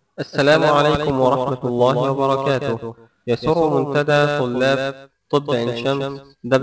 السلام عليكم ورحمة الله وبركاته يسر منتدى طلاب طب عين شمس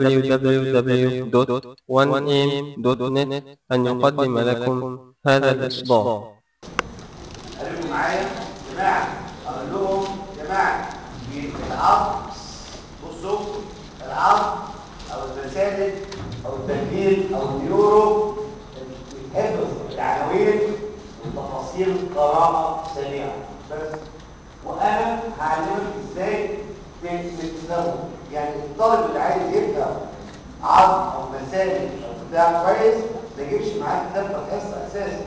www.1am.net أن يقدم لكم هذا الإصدار قالوا معايا جماعة أقول لهم جماعة في العظم بصوا العظم أو المسالك أو التنجيل أو النيورو حفظ العناوين وتفاصيل قراءة سريعة بس وأنا هعلمك إزاي تفهمه يعني الطالب اللي عايز يفهم عظم أو مسالك أو بتاع كويس ما يجيبش معاه كتاب في الحصة أساسا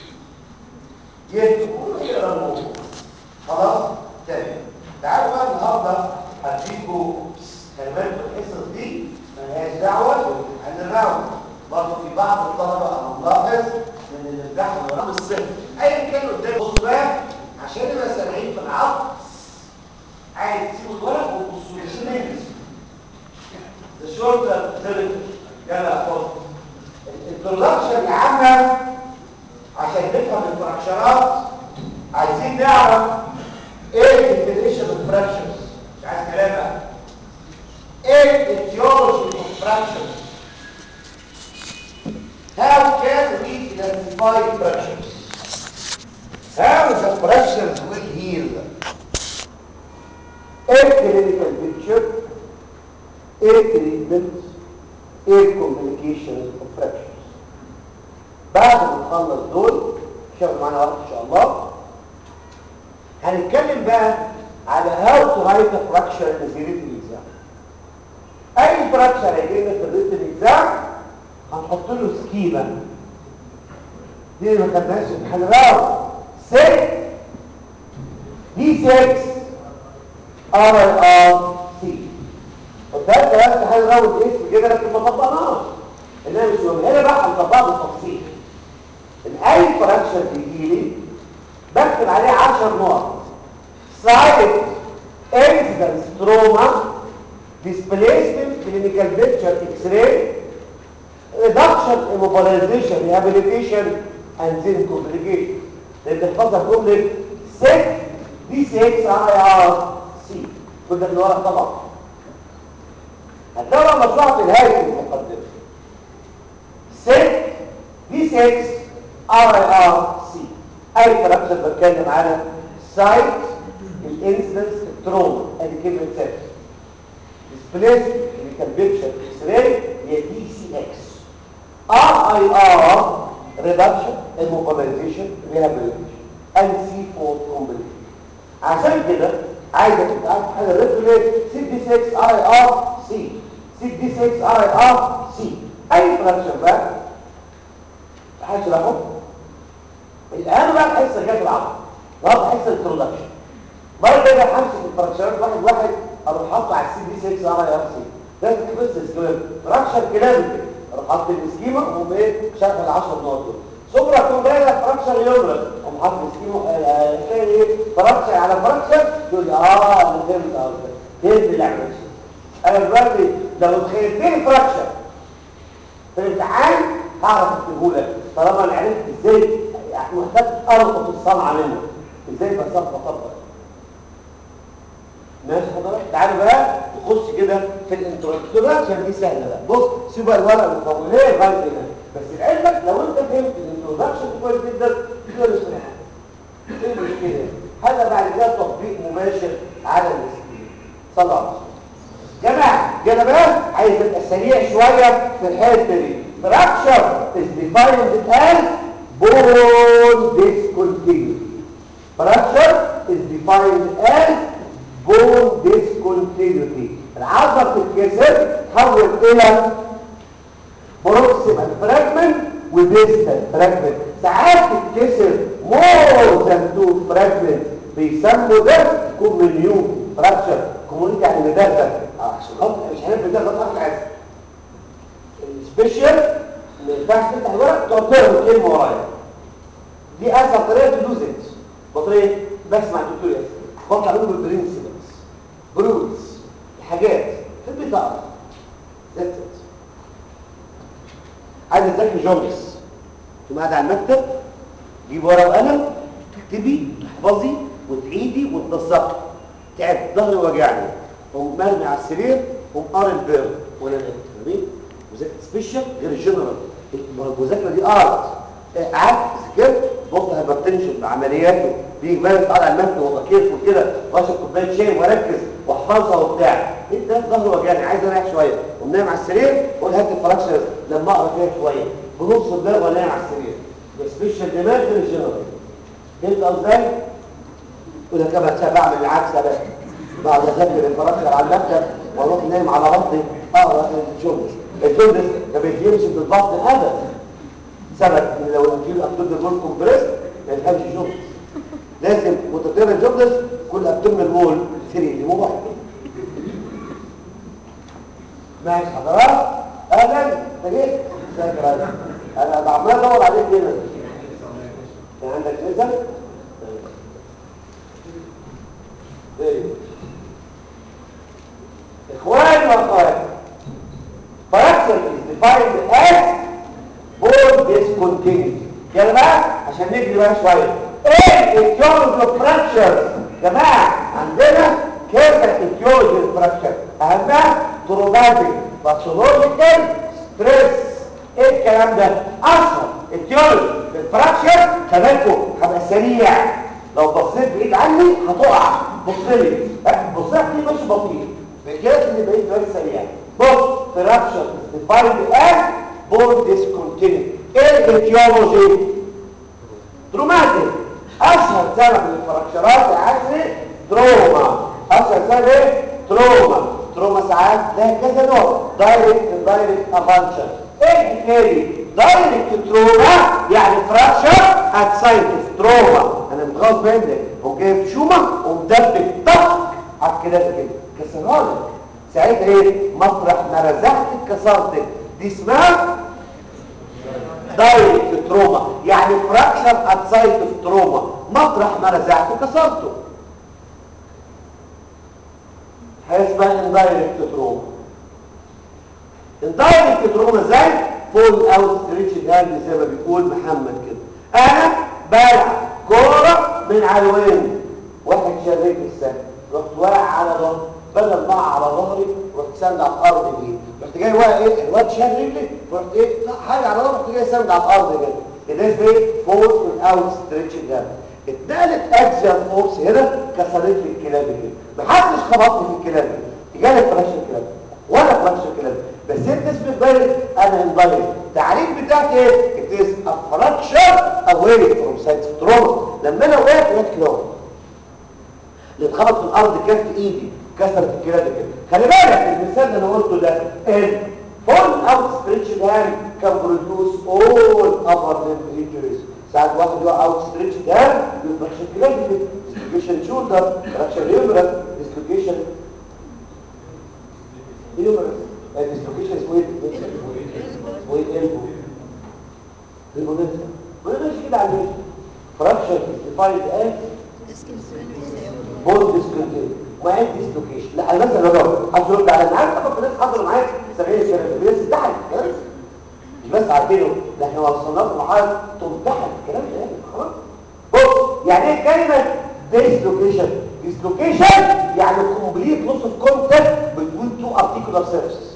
يكتب ويقرا الموضوع خلاص تمام تعالوا بقى النهارده هديكوا خلي بالكوا الحصص دي ملهاش دعوه بالامتحان الراوند برضه في بعض الطلبه انا ملاحظ ان الامتحان الراوند الصفر ايا كان قدام بصوا بقى عشان نبقى سامعين في العظم عايز تسيبوا الورق وتبصوا لي شمال ده شورت ثيرابي يلا خد الانترودكشن العامه عشان نفهم الفراكشنات عايزين نعرف ايه الديفينيشن اوف فراكشنز مش عايز كلام بقى ايه الاتيولوجي اوف فراكشنز how can we identify fractures how the fractures will heal ايه clinical picture ايه treatment ايه complications of fractures بعد ما نخلص دول شغل معانا وقت ان شاء الله هنتكلم بقى على how to write a fracture in the written exam اي fracture هيجي لنا في الريتن اكزام هنحط له سكيما دي اللي ما خدناش امتحان راو 6 دي 6 ار ار سي وده كلام امتحان راو اسم كده لكن ما طبقناش انما مش مهم هنا بقى هنطبقها بالتفصيل ان اي فراكشر بيجيلي بكتب عليه 10 نقط سايد انسيدنس تروما displacement clinical picture x-ray reduction immobilization rehabilitation and then complication لان تحفظها جمله 6 دي 6 اي ار سي كل ده في الورق طبعا هتلاقوا مشروع في نهايه المقدمه 6 دي 6 ار اي ار سي اي فراكشر بتكلم على سايت الانسنس التروما ادي كلمه سيت ديسبليس كان بيكشر اكس راي هي دي سي اكس ار اي ار ريدكشن immobilization rehabilitation and سي 4 combination عشان كده عايزك تبقى عارف حاجه ريفلي 66 ار اي ار سي 66 ار اي ار سي اي فراكشر بقى هشرحه الان بقى الحصه جت العرض النهارده حصه الانترودكشن بعد كده همسك الفراكشرات واحد واحد اروح حاطه على السي دي 6 ار اي ار سي ده بس سكيما فراكشر كلام كده اروح حاطط السكيما واقوم ايه شغل 10 نقط دول سوبرا تقوم جاي فراكشر يومرس اقوم حاطط السكيما تلاقي ايه فراكشر على فراكشر يقول لي اه انا فهمت قصدك فهمت اللعبه انا دلوقتي لو تخيلت لي فراكشر في الامتحان هعرف اكتبه لك طالما انا عرفت ازاي محتاج اربط الصنعه منه ازاي بصرف اطبق ماشي حضرتك تعالوا بقى نخش كده في الانترودكشن دي سهله بقى بص سيب بقى الورق المقوليه لغايه هنا بس لعلمك لو انت فهمت الانترودكشن كويس جدا تقدر تفهم ايه المشكله هذا بعد كده تطبيق مباشر على السكرين صلى الله عليه وسلم جماعه كده بقى عايز ابقى سريع شويه في الحته دي fracture is defined as bone discontinuity fracture is defined as bone discontinuity العضله بتتكسر تحول الى proximal fragment وديستال fragment ساعات تتكسر more than two fragments بيسموا ده كومينيو fracture كومينيو يعني مدرسه عشان خاطر مش هنعرف ده غلط احنا عايزين السبيشال ما ينفعش تفتح الورق تقعد تقرا الكلمه ورايا دي اسهل طريقه تدوز انت بطريقه بسمع الدكتور ياسر بطلع منه بالبرنسبلز برولز الحاجات في البطاقه ذاتس ات عايز تذاكر جونس تقوم قاعد على المكتب جيب ورقه وقلم اكتبي احفظي وتعيدي وتنسقي تعب ظهري وجعني قوم مرمي على السرير قوم قارن البير وانا نايم فاهمين مذاكره سبيشال غير الجنرال المذاكره دي ارت قعدت ذاكرت بص هايبرتنشن بعملياته بيجي بالك قاعد على المكتب وابقى كيف وكده واشرب كوبايه شاي واركز واحفظها وبتاع انت ظهري وجعني عايز اريح شويه قوم نايم على السرير قول هات الفراكشنز لما اقرا فيها شويه بنص الدماغ وانا نايم على السرير سبيشال دماغ غير الجنرال فهمت قصدي؟ ولا كما ساعه بعمل العكس بقى بعد اذاكر الفراكشر على المكتب واروح نايم على بطني اقرا الجندس الجندس ما بيتهمش بالبطن ابدا سبب ان لو الانجيل ابدومينال وول كومبريس ما يفهمش جندس لازم متطير الجندس كل ابدومينال وول 3 اللي مو واحد ماشي حضرات اهلا انت جيت ازيك يا راجل انا عمال ادور عليك هنا كان عندك نزل ايه اخواني واخواتي fracture is defined as bone discontinuity يلا بقى عشان نجري بقى شويه ايه الاتيولوجي اوف fractures جماعه عندنا كذا اتيولوجي الفراكشر اهمها تروماتيك باثولوجيكال ستريس ايه الكلام ده اصلا اتيولوجي في الفراكشر تمكن هبقى سريع لو بصيت بعيد عني هتقع بص لي بص لي ماشي بطيء بكده ان بعيد دلوقتي سريع بص فراكشر ديفايند از بون ديسكونتينيو ايه الاتيولوجي تروماتيك اشهر سبب للفراكشرات يا عزمي تروما اشهر سبب ايه تروما تروما ساعات ده كذا نوع دايركت دايركت افانشن ايه الحكايه دي دايركت تروما يعني فراكشر ات سايت تروما انا متغاظ منك هو جايب شومه ومدبك طق على الكلام كده كسرها لك ساعتها ايه مطرح ما رزحتك كسرتك دي اسمها دايركت تروما يعني فراكشر ات سايت اوف تروما مطرح ما رزعته كسرته حاجه اسمها اندايركت تروما اندايركت تروما ازاي فول اوت ستريتش هاند زي ما بيقول محمد كده انا بلعب كوره من على الوين واحد شال رجلي السهل رحت واقع على ظهري بدل ما اقع على ظهري رحت ساند على الارض دي رحت جاي واقع ايه الواد شال رجلي فرحت ايه حاجه على ظهري رحت جاي ساند على الارض كده ده اسمه ايه فول اوت ستريتش هاند اتنقلت اكزيال فورس هنا كسرت لي الكلاب كده محدش خبطني في الكلاب جالي فراكشر الكلاب ولا فراكشر الكلاب بس انت اسم الفيروس انا انفايرس التعريف بتاعتي ايه it is a fracture away from site of trauma لما انا وقعت وقعت كده اللي اتخبط في الارض كف ايدي كسرت الكلاب كده خلي بالك المثال اللي انا قلته ده ان فول اوت ستريتش هاند كان برودوس اول ابر limb injuries ساعات واحد يقع اوت ستريتش هاند يبقى كلاب كده ديسلوكيشن شولدر فراكشر هيومرس ديسلوكيشن هيومرس الديسلوكيشن اسمه ايه اسمه ايه البو البو نفسه ما نقدرش كده على الوش فراكشر ديفايند از بون ديسكونتينيو ما عندي ديسلوكيشن لا انا مثلا لو حد يرد على انا عارف طبعا الناس حضروا معايا 70 سنه في الناس انتحل مش بس عارفينه ده احنا وصلنا لمرحله تمتحن الكلام ده يعني خلاص بص يعني ايه كلمه ديسلوكيشن ديسلوكيشن يعني كومبليت لوس اوف كونتاكت بين تو ارتيكولار سيرفيسز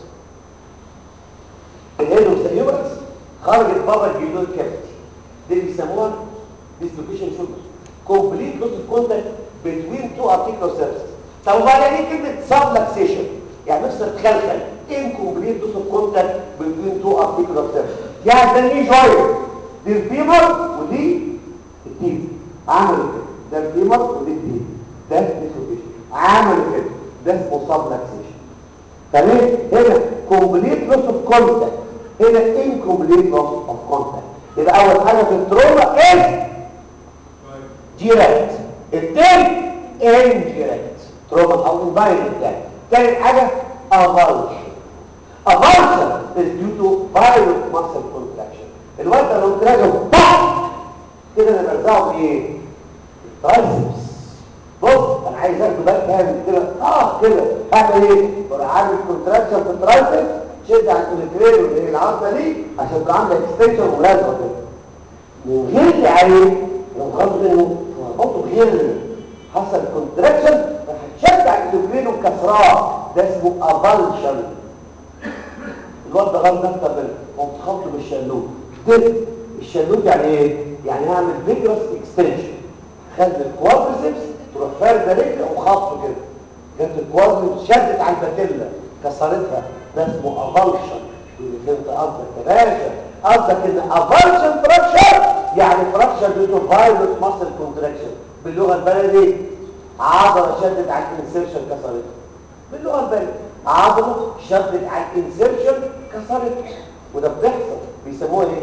الهيدو سيوبرس خرجت بره الجلود كافيتي دي بيسموها ديسلوكيشن شولدر كومبليت لوس اوف كونتاكت بين تو ارتيكولار سيرفيسز طب وبعدين دي كلمه سبلكسيشن يعني نفسك تخلخل incomplete loss of contact between two articular cells يعني ده ني جوينت دي الفيمر ودي التيب عملوا كده ده الفيمر ودي التيب ده ديسلوكيشن عملوا كده ده اسمه سبلكسيشن تمام هنا كومبليت لوس اوف كونتاكت هنا انكومبليت لوس اوف كونتاكت يبقى اول حاجه في التروما از ديركت التاني انديركت تروما او انفايرمنت يعني تالت حاجه avulsion avulsion is due to violent muscle contraction الوقت لو تراجعوا بام كده انا برزعه بايه ترايسبس بص انا عايز اخد بالك كامل كده اه كده اعمل ايه بروح عامل كونتراكشن في الترايسبس شد على الكوليتريل اللي هي العظمه دي عشان تبقى عامله اكستنشن ولازقه كده من غير عليه لو خدت منه برضه غير حصل كونتراكشن راح تشد على الاندوكرين وكسراه ده اسمه افالشن الواد ده غلط اكتر من قمت خبطه بالشلوت ده الشلوت يعني ايه يعني هعمل فيجرس اكستنشن خد الكوادريسبس تروح فارده رجل وخبطه كده جت الكوادريسبس شدت على الباتيلا كسرتها ده اسمه افالشن فهمت قصدك يا باشا قصدك ان افالشن فراكشر يعني فراكشر ديو تو فايروس ماسل كونتراكشن باللغه البلدي عضله شدت على الانسيرشن كسرتها باللغه البلدي عضله شدت على الانسيرشن كسرتها وده بتحصل بيسموها ايه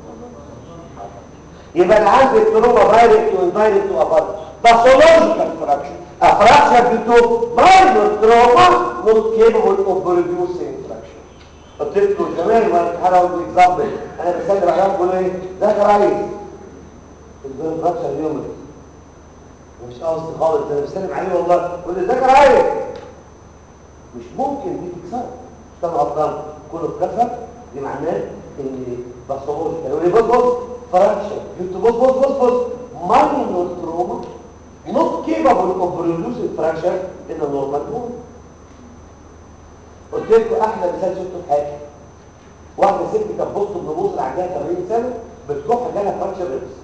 يبقى انا عندي التروما دايركت واندايركت وافالشن باثولوجيكال فراكشر فراكشر ديو تو ماينور تروما نوت كيبل اوف بروديوسينج فراكشر قلت لكم زمان وانا بحاول اكزامبل انا بسلم عليهم بقول ايه ده كرايس البيرن فراكشر اليوم مش قصدي خالص انا بسلم عليه والله بقول له ده كرايس مش ممكن دي تكسر مش انا غلطان كله اتكسر دي معناه ان باثولوجي يقول لي بص بص فراكشر جبت بص بص بص بص ماينور تروما not capable of producing fracture in a normal bone قلت لكم احلى مثال شفته في حياتي واحده ست كانت بص بنبوظ اللي عندها 80 سنه بتكح جالها فراكشر ريبس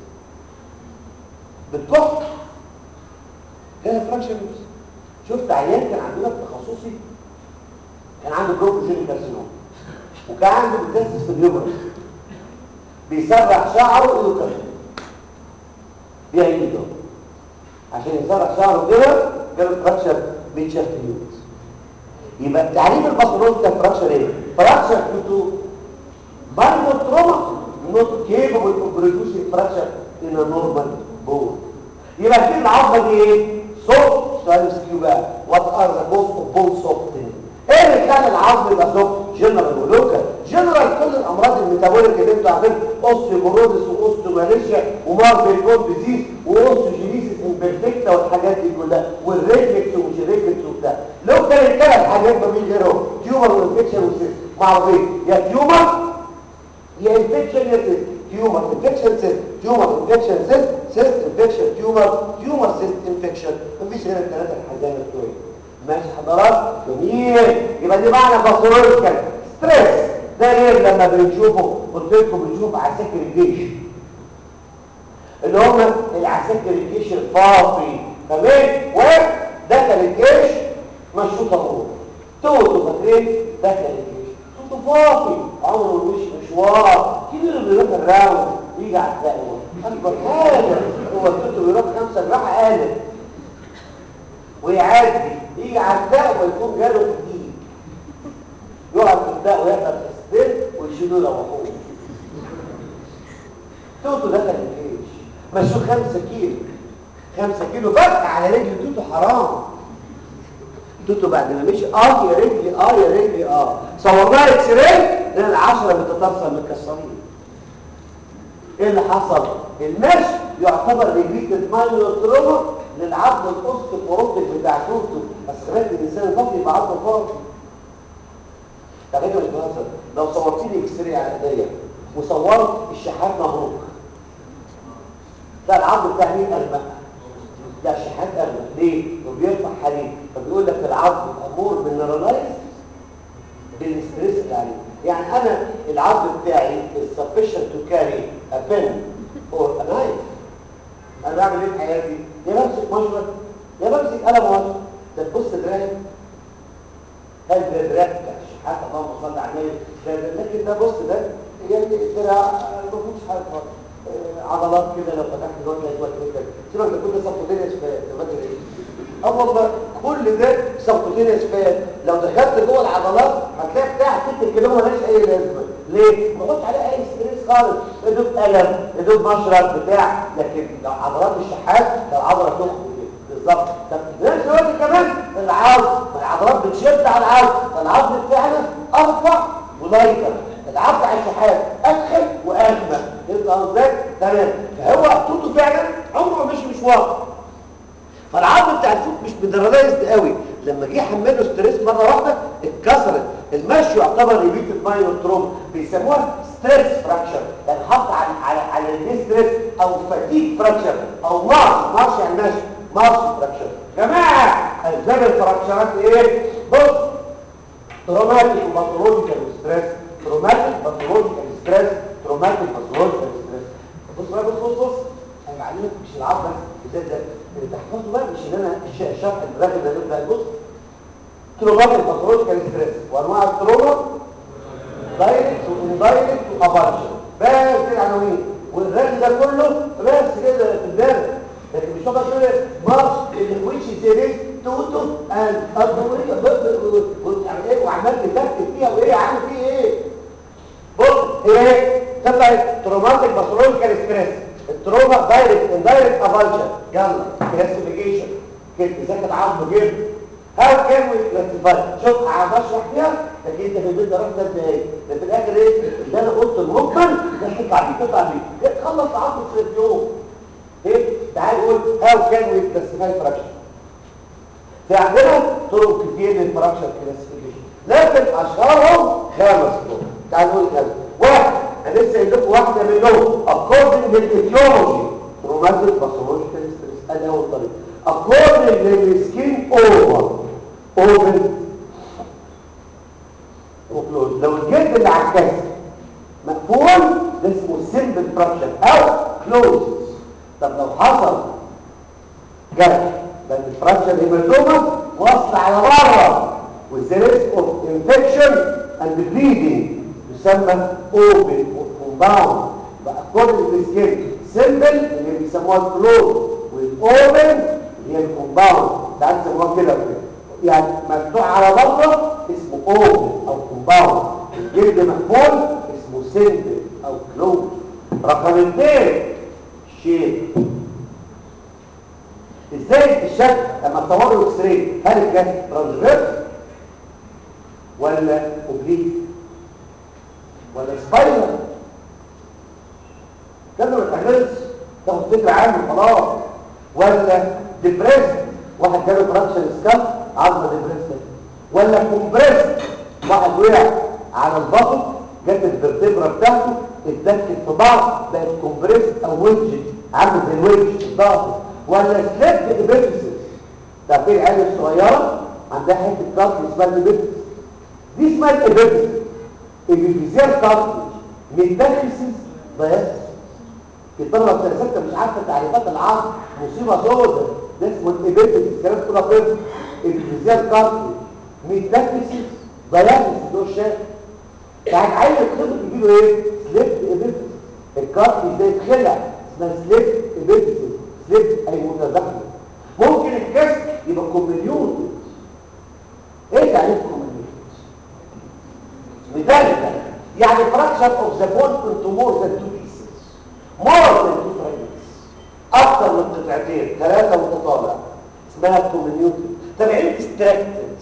بتكح جالها فراكشر ريبس شفت عيان كان عندنا في تخصصي كان عنده بروكوجين كارسينوم وكان عنده بتاسس في اليومرس بيسرح شعره ايده كده بيعمل ده عشان يسرح شعره كده جاله فراكشر بيتشافت اليومرس يبقى تعريف الباثولوجيكال فراكشر ايه فراكشر تو باينو تروما نوت كيبل اوف بروديوسينج فراكشر ان ا نورمال بون يبقى في العظمه دي ايه سوفت سؤال سكيو بقى وات ار ذا كوز اوف بون سوفتنج ايه اللي خلى العظم يبقى سوفت جنرال ولوكال جنرال كل الامراض الميتابوليك اللي انتوا عارفين اوستيوبورودس واوستيوماليشيا ومارفل كون ديزيز واوستيوجينيسيس امبرفكتا والحاجات دي كلها والريفلكس ومش الريفلكس وبتاع لو كان الثلاث حاجات ما بين غيرهم تيومر وانفكشن وسيست معروفين يا تيومر يا انفكشن يا سيست تيومر انفكشن سيست تيومر انفكشن سيست سيست انفكشن تيومر تيومر سيست انفكشن مفيش غير الثلاثه الحاجات بتوعي ماشي حضرات جميل يبقى دي معنى باثولوجيكال ستريس ده غير لما بنشوفه قلت لكم بنشوف عساكر الجيش اللي هم العساكر الجيش الفاطي تمام ودخل الجيش مشروط امور توتو فاكرين دخل الجيش توتو فاطي عمره مش مشوار كبير اللي بيروح الراوند يجي على الدقوه اكبر حاجه هو التوتو بيروح خمسه جراحه قالب ويعدي يجي على الدقوه يكون جاله جديد يقعد في الدقوه يحضر تسديد ويشيلوا له وحوش توتو دخل الجيش مشوا خمسة كيلو خمسة كيلو فتح على رجل توتو حرام توتو بعد ما مشي اه يا رجلي اه يا رجلي اه صورناها اكس راي لان العشرة متطرفة متكسرين ايه اللي حصل المشي يعتبر ريبيتد ماينور تروما للعظم الاوستيوبوروتيك بتاع توتو بس خلال الانسان الفقري يبقى عظم فاضي ده غير مش بهزر لو صورت لي اكس راي على ايديا وصورت الشحات مبروك ده العظم بتاع مين اغمق ده الشحات اغمق ليه وبيرفع حليب فبيقول لك العظم امور بالنيرلايز بالستريس اللي عليه يعني انا العظم بتاعي sufficient to carry a pen or a knife انا بعمل ايه في حياتي يا بمسك مشرط يا بمسك قلم واسع ده تبص دراعي هل ده دراع بتاع الشحات اللهم صل على النبي ده- لكن ده بص ده يعني الدراع ما فيهوش حاجه خالص آه، عضلات كده لو فتحت جوه تلاقي شويه كده سيبك ده كل سبقتين اسفات فاكر ايه اه والله كل ده سبقتين اسفات لو دخلت جوه العضلات هتلاقي بتاع 6 كيلو مالهاش اي لازمه ليه ما قلتش عليها اي ستريس خالص يا دوب قلم يا دوب مشرط بتاع لكن لو عضلات الشحات لو عضله تخرج بالظبط طب في نفس الوقت كمان العظم ما العضلات بتشد على العظم فالعظم بتاعنا ارفع ولايكر العظم على الشحات ادخل واغمى يبقى ازاي تمام فهو توتو فعلا عمره ما مشي مشوار فالعظم بتاع الفوت مش مدرلايزد قوي لما جه حمله ستريس مره واحده اتكسرت المشي يعتبر ريبيتد ماينور تروما بيسموها ستريس فراكشر يعني حط على على على الستريس او فاتيك فراكشر او مارش مارش يعني ماشي مارس فراكشر جماعه اسباب الفراكشرات ايه بص تروماتيك وباثولوجيكال ستريس تروماتيك باثولوجيكال ستريس تروماتيك باثولوجيكال ستريس بص بقى بص بص بص انا بعلمك مش العظم بس ده ده اللي تحفظه بقى مش ان انا الش- الشرح الراغب ده نبدا بص تروماتيك باثولوجيكال ستريس وانواع التروما دايركت واندايركت وابارشن بس دي العناوين والرد ده كله بس كده في الدرس لكن مش هتقدر تقول مارش اللي ويتش سيريس توتو اند ايه وعمال بتكتب فيها وايه عامل فيه ايه بص ايه تبع تروماتيك باثولوجيكال ستريس التروما دايركت اندايركت افالشن يلا كلاسيفيكيشن كده ذاكر عظم جدا هاو كان وي كلاسيفاي شوف هقعد اشرح فيها لكن انت في البيت درست ثلاث دقايق ده في الاخر ايه اللي انا قلت المجمل ده تطلع بيه تطلع بيه تخلص عظم في اليوم ايه تعال نقول هاو كان وي كلاسيفاي فراكشن في عندنا طرق كتير للفراكشن كلاسيفيكيشن لكن اشهرهم خمس طرق تعال نقول خمس واحد انا لسه قايل لكم واحده منهم according للايتيولوجي تروماتيك باثولوجيكال ستريس ادي اول طريقه according للسكين اوفر اوفر وكلوز لو الجلد اللي على الكسر مقفول ده اسمه سيمبل فراكشن او كلوز طب لو حصل جرح لان الفراكشر هيماتوما واصل على بره with the risk of infection and bleeding يسمى open compound يبقى according to the skin simple اللي بيسموها close والاوبن اللي هي الكومباوند ساعات يسموها كده وكده يعني مفتوح على بره اسمه open او compound الجلد مقفول اسمه simple او close رقم اثنين شيب ازاي الشكل لما تصور له اكس راي هل الجسم ترانسفيرس ولا اوبليك ولا سبايرال كده ما تعملش تاخد فكره عنه خلاص ولا ديبريس واحد جاله فراكشر سكال عظمه ديبريس ولا كومبريس واحد وقع على البطن جت الفرتبرا بتاعته اتدكت في بعض بقت كومبريس او ويدج عامل زي الويدج الضغط ولا سليب ايبيبسس ده في العيال الصغيره عندها حته كارت اسمها الايبيبسس دي اسمها الايبيبسس الفيزيال كارت ميتاكسيس دايستس الطلبه الثلاثه مش عارفه تعريفات العظم مصيبه سوداء ده اسمه الايبيبسس الكلام كله فين الفيزيال كارت ميتاكسيس دايستس دول شاف يعني عايز الخبط يجيله ايه سليب ايبيبسس الكارت ازاي يتخلع اسمها سليب ايبيبسس سليب اي متدخل ممكن الكسر يبقى كوميليون ايه تعريف كوميليون مثال يعني fraction of the bone into more than two pieces more than two fragments اكتر من قطعتين ثلاثه وتطالع اسمها كوميليون طب ايه distracted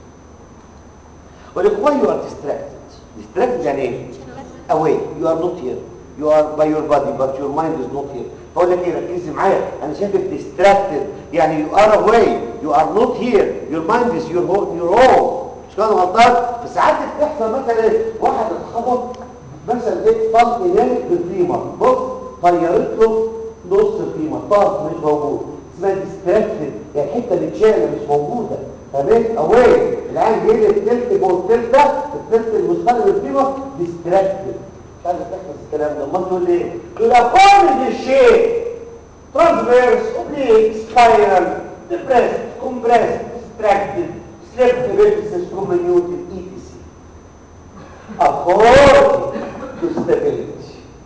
ولك why you are distracted distracted يعني ايه away you are not here you are by your body but your mind is not here بقول لك ايه ركزي معايا انا شايفك distracted يعني you are away you are not here your mind is your home your home مش كده غلطان بس ساعات بتحصل مثلا ايه واحد اتخبط مثلا ايه طلق ايديه بالقيمه بص طيرت له نص القيمه طرف مش موجود اسمها distracted يعني الحته اللي اتشاله مش موجوده فبقيت away العين جاي التلت فوق التلت ده التلت المستقبل القيمه distracted مش عارف تحفظ الكلام ده امال تقول ايه تقول اقوم الشيء ترانسفيرس اوبليك سبايرال ديبريس كومبريس ديستراكتد سليب ديبريسس كومينيوتد اي تي سي according to stability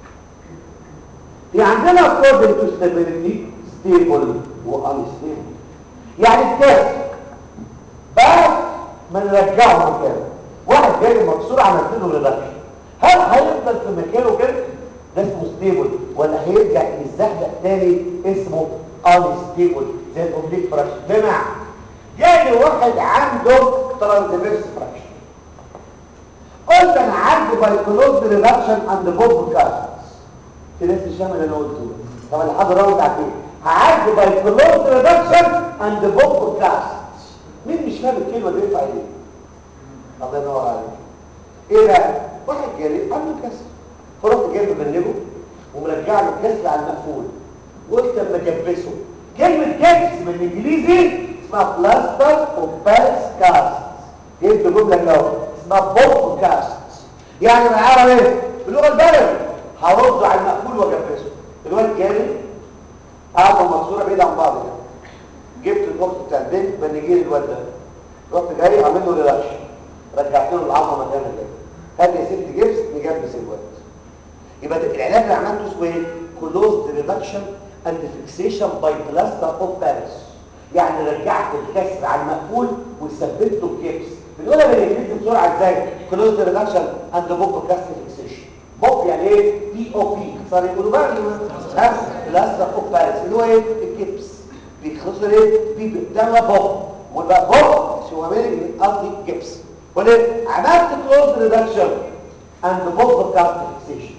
في عندنا according to stability stable و unstable يعني الكسر بعد ما نرجعه مكانه واحد جاي مكسور عملت له ريدكشن هل هيفضل في مكانه كده ده اسمه ستيبل ولا هيرجع يزحلق تاني اسمه انستيبل زي الاوبليك فراكشن بمعنى جالي واحد عنده ترانزفيرس فراكشن قلت انا عندي بايكولوز ريدكشن اند بوب كاست في ناس مش فاهمه اللي انا قلته طب انا حاضر اقول عليه هعدي بايكولوز ريدكشن اند بوب كاست مين مش فاهم الكلمه دي ينفع ايه الله ينور عليك ايه بقى واحد جالي عنده كسر فرحت جايبه بنجه ومرجع له الكسر على المقفول قلت اما جبسه كلمه جبس ما بالانجليزي اسمها بلاستر اوف باريس كاست جبت جمله كده اسمها بوب كاست يعني بالعربي ايه باللغه البلدي هرد على المقفول واجبسه الواد جالي قاعده مكسوره بعيد عن بعض كده جبت الاخت بتاع البنت بنجيل الواد ده رحت جاي عامل له ريلاكشن رجعت له العظمه مكانها كده هات يا ست جبس نجبس الواد يبقى ده العلاج اللي عملته اسمه ايه كلوز ريدكشن اند فيكسيشن باي بلاستر اوف باريس يعني رجعت الكسر على المقفول وثبته بجبس بنقولها بالانجليزي بسرعه ازاي كلوز ريدكشن اند بوب كاست فيكسيشن بوب يعني ايه بي او بي صار يقولوا بقى ها بلاستر اوف باريس اللي هو ايه الجبس بيختصر ايه بي ده بوب ويبقى بوب شو عامل قصدي جبس ولا عملت كلوز ريدكشن اند بوب كاست فيكسيشن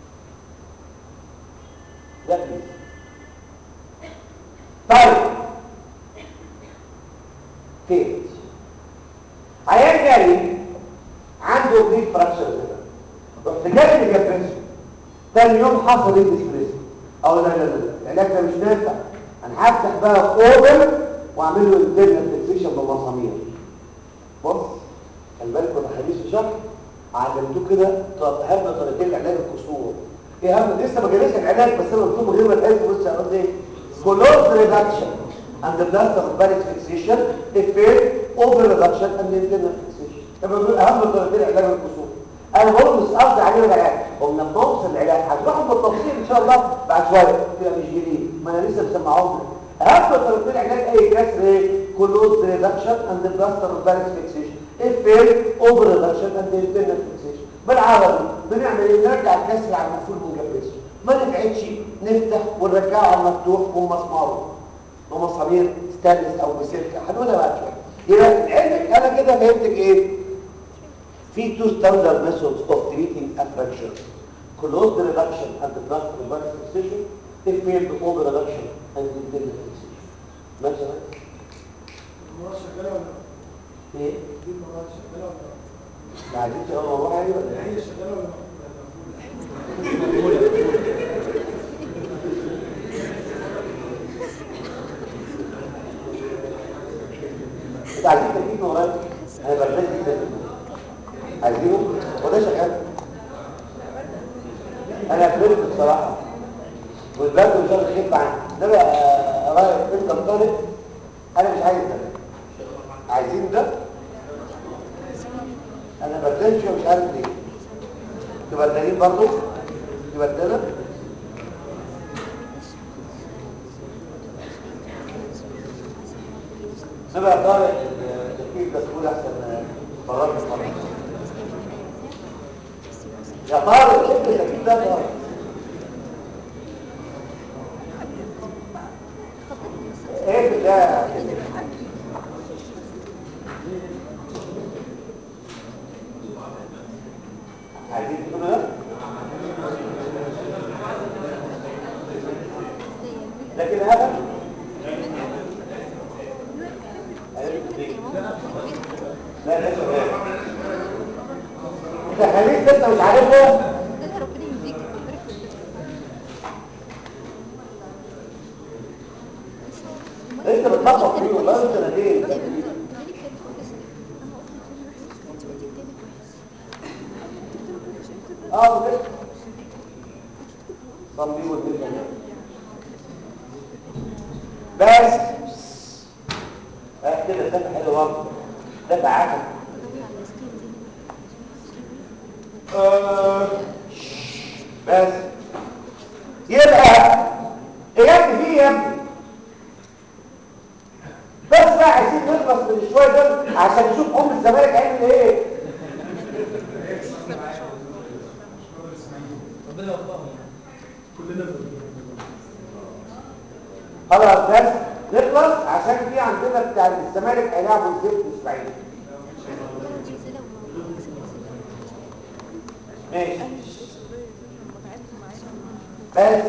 ده بليز طيب فين عيان جاي عنده بريك فراكشر كده رحت جاي مجبسه تاني يوم حصل ايه ديسبريس او لا لا لا العلاج ده مش نافع انا هفتح بقى اوبن واعمل له انترنال فيكسيشن بمسامير بص خلي بالكم ده خميس في شهر علمتوه كده اهم طريقتين لعلاج الكسور ايه اهم لسه ما جاليش العلاج بس انا قلت لهم غير ما تحس بص يا ايه كلوز ريدكشن اند بلاستر باريس فيكسيشن افيل اوفر ريدكشن اند انترنال فيكسيشن لما بقول اهم طريقتين لعلاج الكسور انا بقول مش قصدي عليه العلاج ولما نوصل العلاج هنروح بالتفصيل ان شاء الله بعد شويه كده مش جديد ما انا لسه مسمعهم لك اهم طريقتين علاج اي كسر ايه كلوز ريدكشن اند بلاستر باريس فيكسيشن افيل اوفر ريدكشن اند انترنال فيكسيشن بالعربي بنعمل ايه نرجع الكسر على المقفول ونجبسه ما نفعتش نفتح ونرجعه على المفتوح ومسماره ومسامير ستانلس او بسلكه هنقولها بعد شويه يبقى علمك انا كده فهمتك ايه في تو ستاندرد ميثودز اوف تريتنج افراكشن كلوز ريدكشن اند بلاستر باريس فيكسيشن افيل اوفر ريدكشن اند انترنال فيكسيشن ماشي يا المرة شغالة ولا لا؟ ايه دي المرة شغالة ولا لا؟ ما عرفتش اول موضوع يعني ولا هي ايه شغالة ولا مقفولة؟ انت عايزين تجيب من ورايا انا بردان جدا عايزينه وده شغال انا كبرت بصراحه والبرد مش قادر يخف عني ده بقى رايك انت طالب انا مش عايز ده عايزين ده انا بردان شويه مش عارف ليه انتوا بردانين برضه انت بردانه نبقى طارق التفكير ده سهول احسن قرار القرار يا طارق شد التفكير ده طارق ايه ده عايزين تقولوا ده لكن هذا لا ده شغال انت خليك انت مش عارفه ربنا يهديك ويبارك فيك انت بتخبط فيه والله انت سنتين اه كده صميم والدنيا بس اه كده ده حلو برضه ده بعكس آه. بس يبقى ايه يا ابني في إيه يا ابني بس بقى عايزين نخلص من شويه دول عشان نشوف ام الزمالك هيعمل ايه ربنا يوفقهم كلنا خلاص بس نخلص عشان في عندنا بتاع الزمالك هيلعبوا الزفت اسماعيل ماشي بس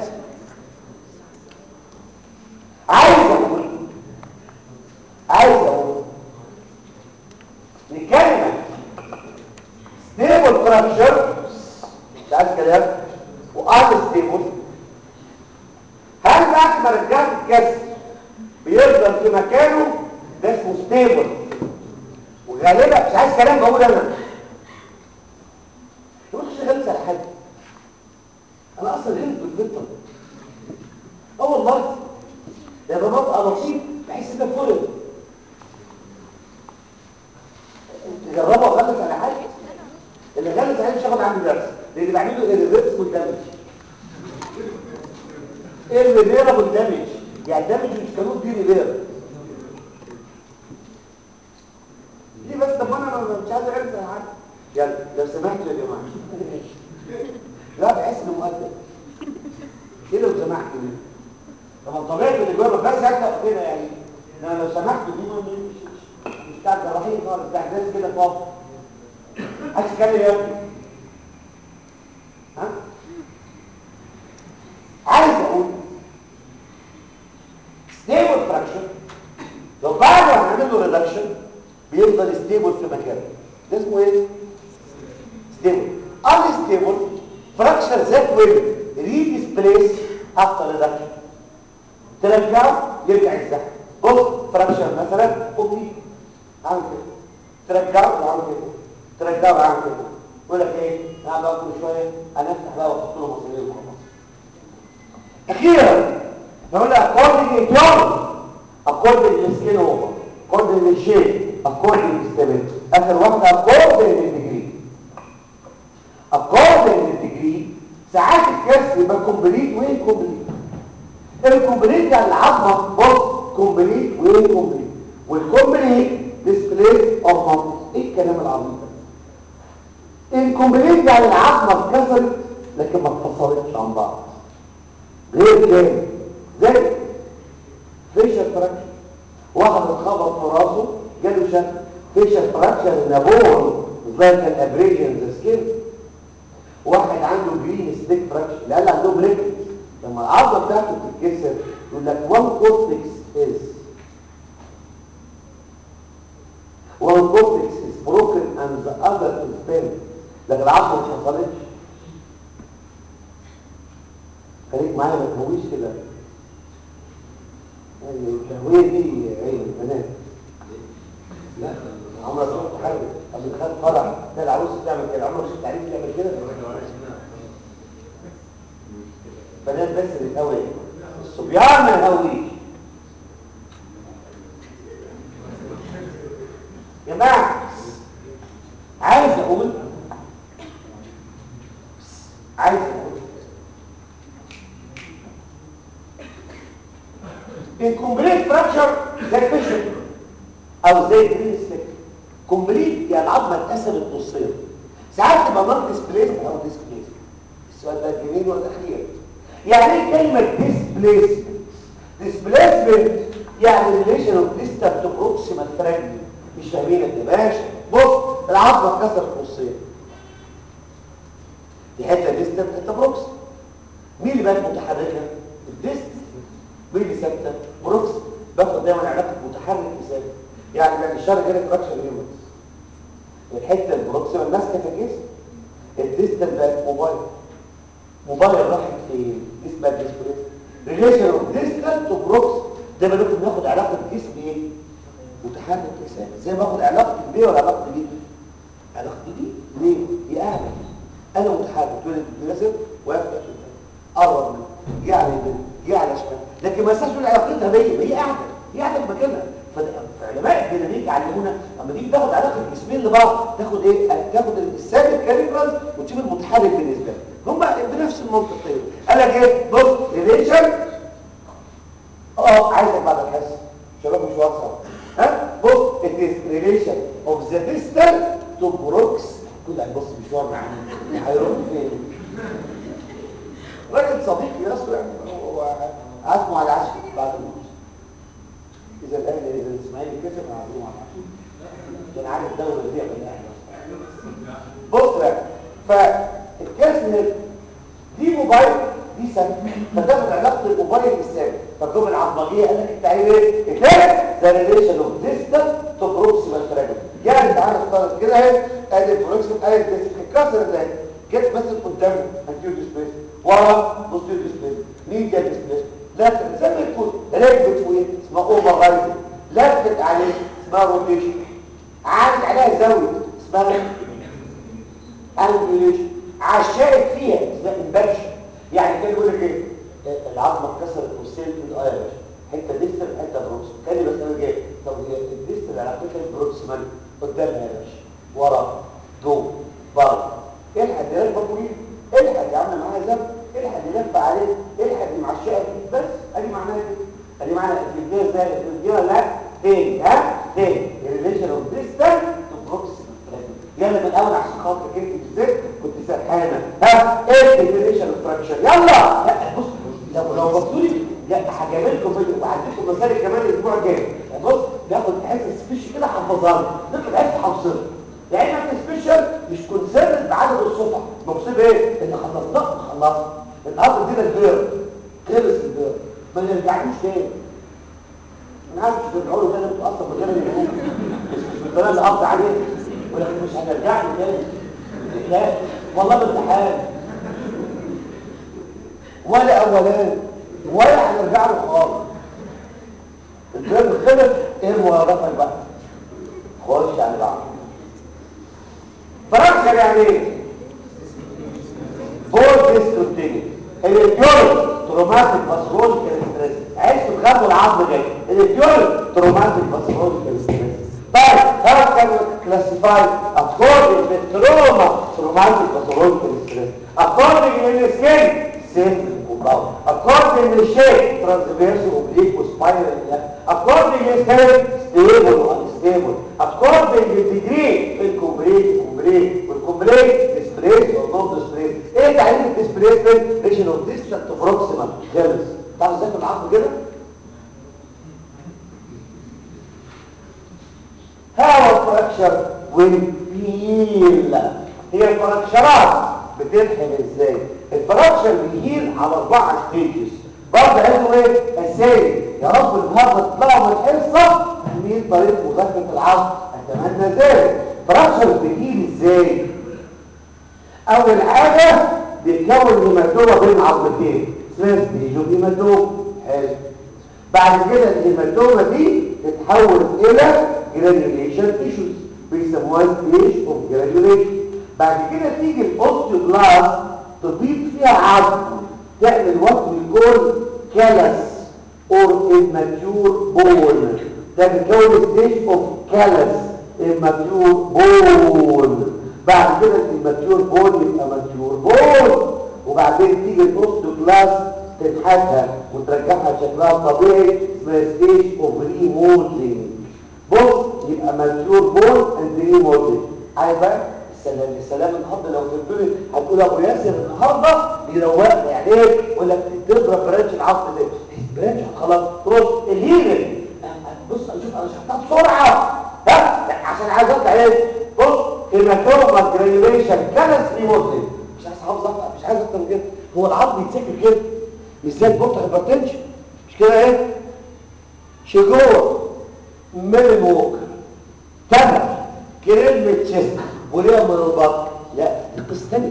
عايز اقول عايز اقول نتكلم ستيبل فراكشر مش عايز كلام وان ستيبل هل بعد ما رجعت الكسر بيفضل في مكانه ده اسمه ستيبل وغالبا مش عايز كلام بقول انا يقول مش غلس على حد انا اصلا غلط بالفطره اه والله لما ببقى لطيف بحس ان ده فرق جربوا اغلس على حد اللي غلس عليه مش هاخد عنده درس لان بعمله الريفرس والدمج الريفيرا والدمج يعني الدمج مش كانوا دي ريفيرا ليه بس طب انا مش عايز اغلس على حد يلا لو سمحتوا يا جماعه لا بحس انه مؤدب ايه لو سمحتوا ليه طب طبيعي اللي جوه بس هكذا كده يعني انا لو سمحت دي ما مش مش بتاع جراحين خالص بتاع ناس كده فاضي عايز تتكلم يا ابني ها عايز اقول ستيبل فراكشن لو بعد ما هنعمل له ريدكشن بيفضل ستيبل في مكانه ده اسمه ايه ستيبل unstable fracture that will redisplace after reduction ترجعه يرجع يزحف بص فراكشر مثلا اوبي عامل كده ترجعه وعامل كده ترجعه وعامل كده يقول لك ايه انا بقى كل شويه انا افتح بقى واحط له مصاريه وخلاص اخيرا نقول لك according to your according to skin over according to shape according to stability اخر واحده according to degree according to degree ساعات الكسر يبقى كومبليت وين كومبليت الكومبليت يعني العظمه بص كومبليت وين كومبليت والكومبليت ديسبليس اوف ماسل ايه الكلام العبيط ده الكومبليت يعني العظمه اتكسرت لكن ما اتفصلتش عن بعض غير كده زي فيشر فراكشر واحد اتخبط في راسه جاله شكل فيشر فراكشر نابول لايك الابريشن ذا سكين واحد عنده جرين ستيك فراكشر اللي قال عندهم ريكت لما العضله بتاعته بتتكسر يقول لك one cortex is one cortex is broken and the other is bent لكن العضله ما اتفصلتش خليك معايا ما تهويش كده يعني التهويه دي عين البنات لا عمرك شفت حاجه قبل خد فرح ده العروس بتعمل كده عمرك شفت عريس بيعمل كده بنات بس اللي بتهوي الصبيان ما يهويش يا جماعه عايز اقول عايز اقول الكومبليت فراكشر زي الفيشن او زي الجرين ستيك كومبليت يعني العظمه اتقسمت نصين ساعات تبقى نون ديسبليس او ديسبليس السؤال ده الجميل والاخير يعني ايه كلمه ديسبليسمنت ديسبليسمنت يعني ريليشن اوف ديستانت بروكسيمال فراجمنت مش فاهمين يا باشا بص العظمه اتكسرت نصين دي حته ديستانت حته بروكسيمال مين اللي بقت متحركه الديست مين اللي ثابته بروكس باخد دايما علاقه متحرك وثابت يعني بعد الشر جالي فراكشر هيومنز الحته البروكسيمال ماسكه في الجسم الديستال بقت موبايل موبايل راحت فين جسم بقى ديسبريس ريليشن اوف ديستال تو بروكس ده ممكن ناخد علاقه الجسم ايه متحرك وثابت زي ما باخد علاقه البي ولا علاقه دي علاقه دي ليه دي اعلى انا متحرك تقول الجسم واقف قرب منه جه على يمين جه على شمال لكن ما ينفعش تقول علاقتها بيا هي قاعده هي قاعده في مكانها فعلماء الديناميك علمونا لما تيجي تاخد علاقه الجسمين لبعض تاخد ايه تاخد الثابت كاليبرز وتشوف المتحرك بالنسبه لك هم بنفس المنطق طيب قال لك ايه بص ريليشن اه عايزك بعد الحس شباب مش واضحه ها بص it is relation of the distal to Brooks كل عم بص مشوار معانا هيروح فين راجل صديقي ياسر يعني هو عزمه على العشاء بعد الماتش اذا الاهلي اذا الاسماعيلي كسب هعزمه على العشاء عشان عارف الدوله دي ولا بص بقى فالكاس هنا دي موبايل دي ثابت فتاخد علاقه الموبايل بالثابت فالجمله العظمجيه قال لك التعبير ايه؟ الثابت ذا ريليشن اوف ديستال تو بروكسيمال فراجمنت يعني تعالى افترض كده اهي ادي البروكسيمال ادي الديستال اتكسر ازاي؟ جت مثلا قدامه انتيو ديسبيس ورا بوستيو ديسبيس ميديا ديسبيس لا زي ما يكون رجل طويل اسمها اوفر رايزنج لفت عليه اسمها روتيشن عامل عليها زاويه اسمها انجوليشن عشقت فيها اسمها امباكشن يعني كان يقول لك ايه العظمه اتكسرت والسيل في الاي يا باشا حته ديستر حته بروكس كان بس انا جاي طب هي الديستر على فكره البروكسيمال قدامها يا باشا ورا جوه بره الحق دي راكبه طويله الحق يا عم معاها زب الحق يلف عليه الحق دي معشقه فيه بس ادي معناها كده ادي معنى الفيديو ازاي الفيديو لا تاني ها تاني الريليشن اوف ديستر تو بروكسيمال يلا من الاول عشان خاطر انت بالذات كنت سرحانه ها ايه الديفينيشن اوف فراكشر يلا لا بص لو لو بصوا لي لا هجيب لكم فيديو وهديكم مسائل كمان الاسبوع الجاي بص ناخد حته سبيشال كده حفظها نطلع حته حافظها يعني انت سبيشال مش كونسيرن بعدد الصفح مقصود ايه اللي خلصناه خلصنا الارض دي البير خلص البير ما نرجعلوش تاني انا عارف مش بنقول له ده انتوا اصلا مجال الهجوم بس مش بالطريقه اللي قصدي عليها ولكن مش هنرجع له تاني لا والله امتحان ولا اولان ولا هنرجع له خالص الباب خلص ايه الموافقه بقى خش على بعض فراكشر يعني ايه فور ديسكونتينيو الاتيول تروماتيك باسروليكال ستريس عايز تخافوا العظم جاي الاتيول تروماتيك باسروليكال ستريس طيب how can we classify according to trauma traumatic pathological stress according to the skin simple compound according to the shape transverse oblique spiral according to the state stable or unstable according to the degree الكومبريت كومبريت والكومبريت displace or not displace ايه تعريف الديسبليسمنت ريشن اوف ديستانت بروكسيمال خلص تعرف ازاي العقل كده هاو الفراكشر والبيل هي الفراكشرات بتنحل ازاي الفراكشر بيهيل على اربعه ستيجز برضه قالوا ايه اساسي يا رب النهارده تطلعوا من الحصه فاهمين طريقه مذاكره العصر اتمنى ذلك فراكشر بيهيل ازاي اول حاجه بيتكون هيماتوما بين عظمتين اسمها ستيج هيماتوما حلو بعد كده الهيماتوما دي تتحول الى جرانيوليشن تيشوز بيسموها ستيج اوف جرانيوليشن بعد كده تيجي الاوستيوبلاست تضيف فيها عظم تعمل وات بيقول كالس اور immature بون ده بيتكون ستيج اوف كالس immature بون بعد كده الماتيور بون يبقى ماتيور بون وبعدين تيجي الاوستيوبلاست تنحتها وترجعها لشكلها الطبيعي اسمها ستيج اوف ريموديلنج بص يبقى ماتيور بون اند ريموديلنج عارف بقى السلام السلام النهارده لو فهمتوني هتقول ابو ياسر النهارده بيروقنا يعني ايه يقول لك تضرب برانش العصب ده برانش خلاص ترص الهيلر بص اشوف انا شرحتها بسرعه ها عشان عايز اطلع ايه بص هيماتوما جرانيوليشن كانس ريموديلنج مش عايز احافظ مش عايز اكتر من كده هو العظم يتذاكر كده مش زي البطء هايبرتنشن مش كده ايه شجوع ميلي ووكر تمر كريم تشيست وليه من البطن لا دي قصه ثانيه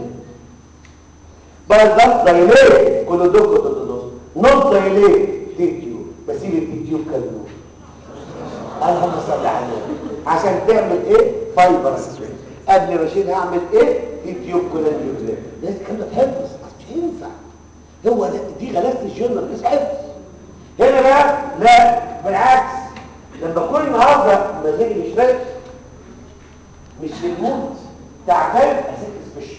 بقى ده دايليه كل دول كنت تدوس نوت دايليه تي تيوب بسيب التي تيوب كالنور اللهم صل على النبي عشان تعمل ايه فايبر قبل ما اشيل هعمل ايه تي تيوب كولانجيوزيه لازم كلمه حفظ مش ينفع هو ده دي غلاسه الجنرال مش حفظ هنا بقى لا بالعكس لما اكون النهارده مزاجي مش رايق مش في المود تعبان اذاكر سبيشال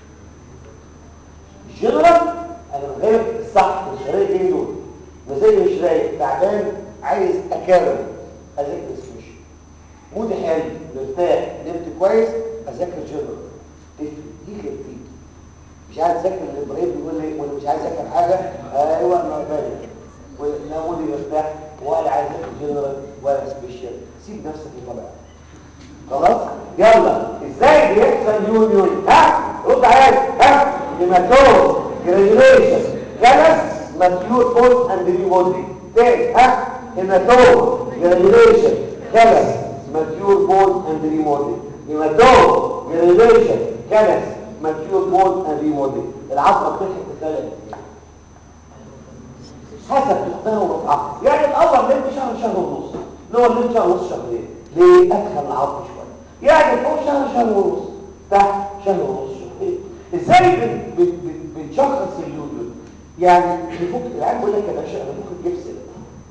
الجنرال انا بغير الصح والشرايط دي دول مزاجي مش رايق تعبان عايز اكرر اذاكر سبيشال مودي حلو مرتاح نمت كويس اذاكر جنرال دي كده دي مش عايز اذاكر اللي ابراهيم بيقول لي وانا مش عايز اذاكر حاجه ايوه انا بالي ولا مودي مرتاح ولا عايز اذاكر جنرال ولا سبيشال سيب نفسك لطبيعتك خلاص يلا ازاي بيحصل يونيون ها رد عليا ها هيماتوم جرانيوليشن كلس ماتيور بون اند ريمودي تاني ها هيماتوم جرانيوليشن كلس ماتيور بون اند ريمودي هيماتوم جرانيوليشن كلس ماتيور بون اند ريمودي العظمه بتلحق الثلاث حسب تحتها ورفعها يعني الاول نمت شهر شهر ونص لور ليمب شهر ونص شهرين ليه ادخل العظم شويه يعني فوق شهر شهر ونص تحت شهر ونص شهرين ازاي بن- بن- بن- بنشخص اللودو يعني نفك العيال بيقول لك يا باشا انا ممكن الجبس ده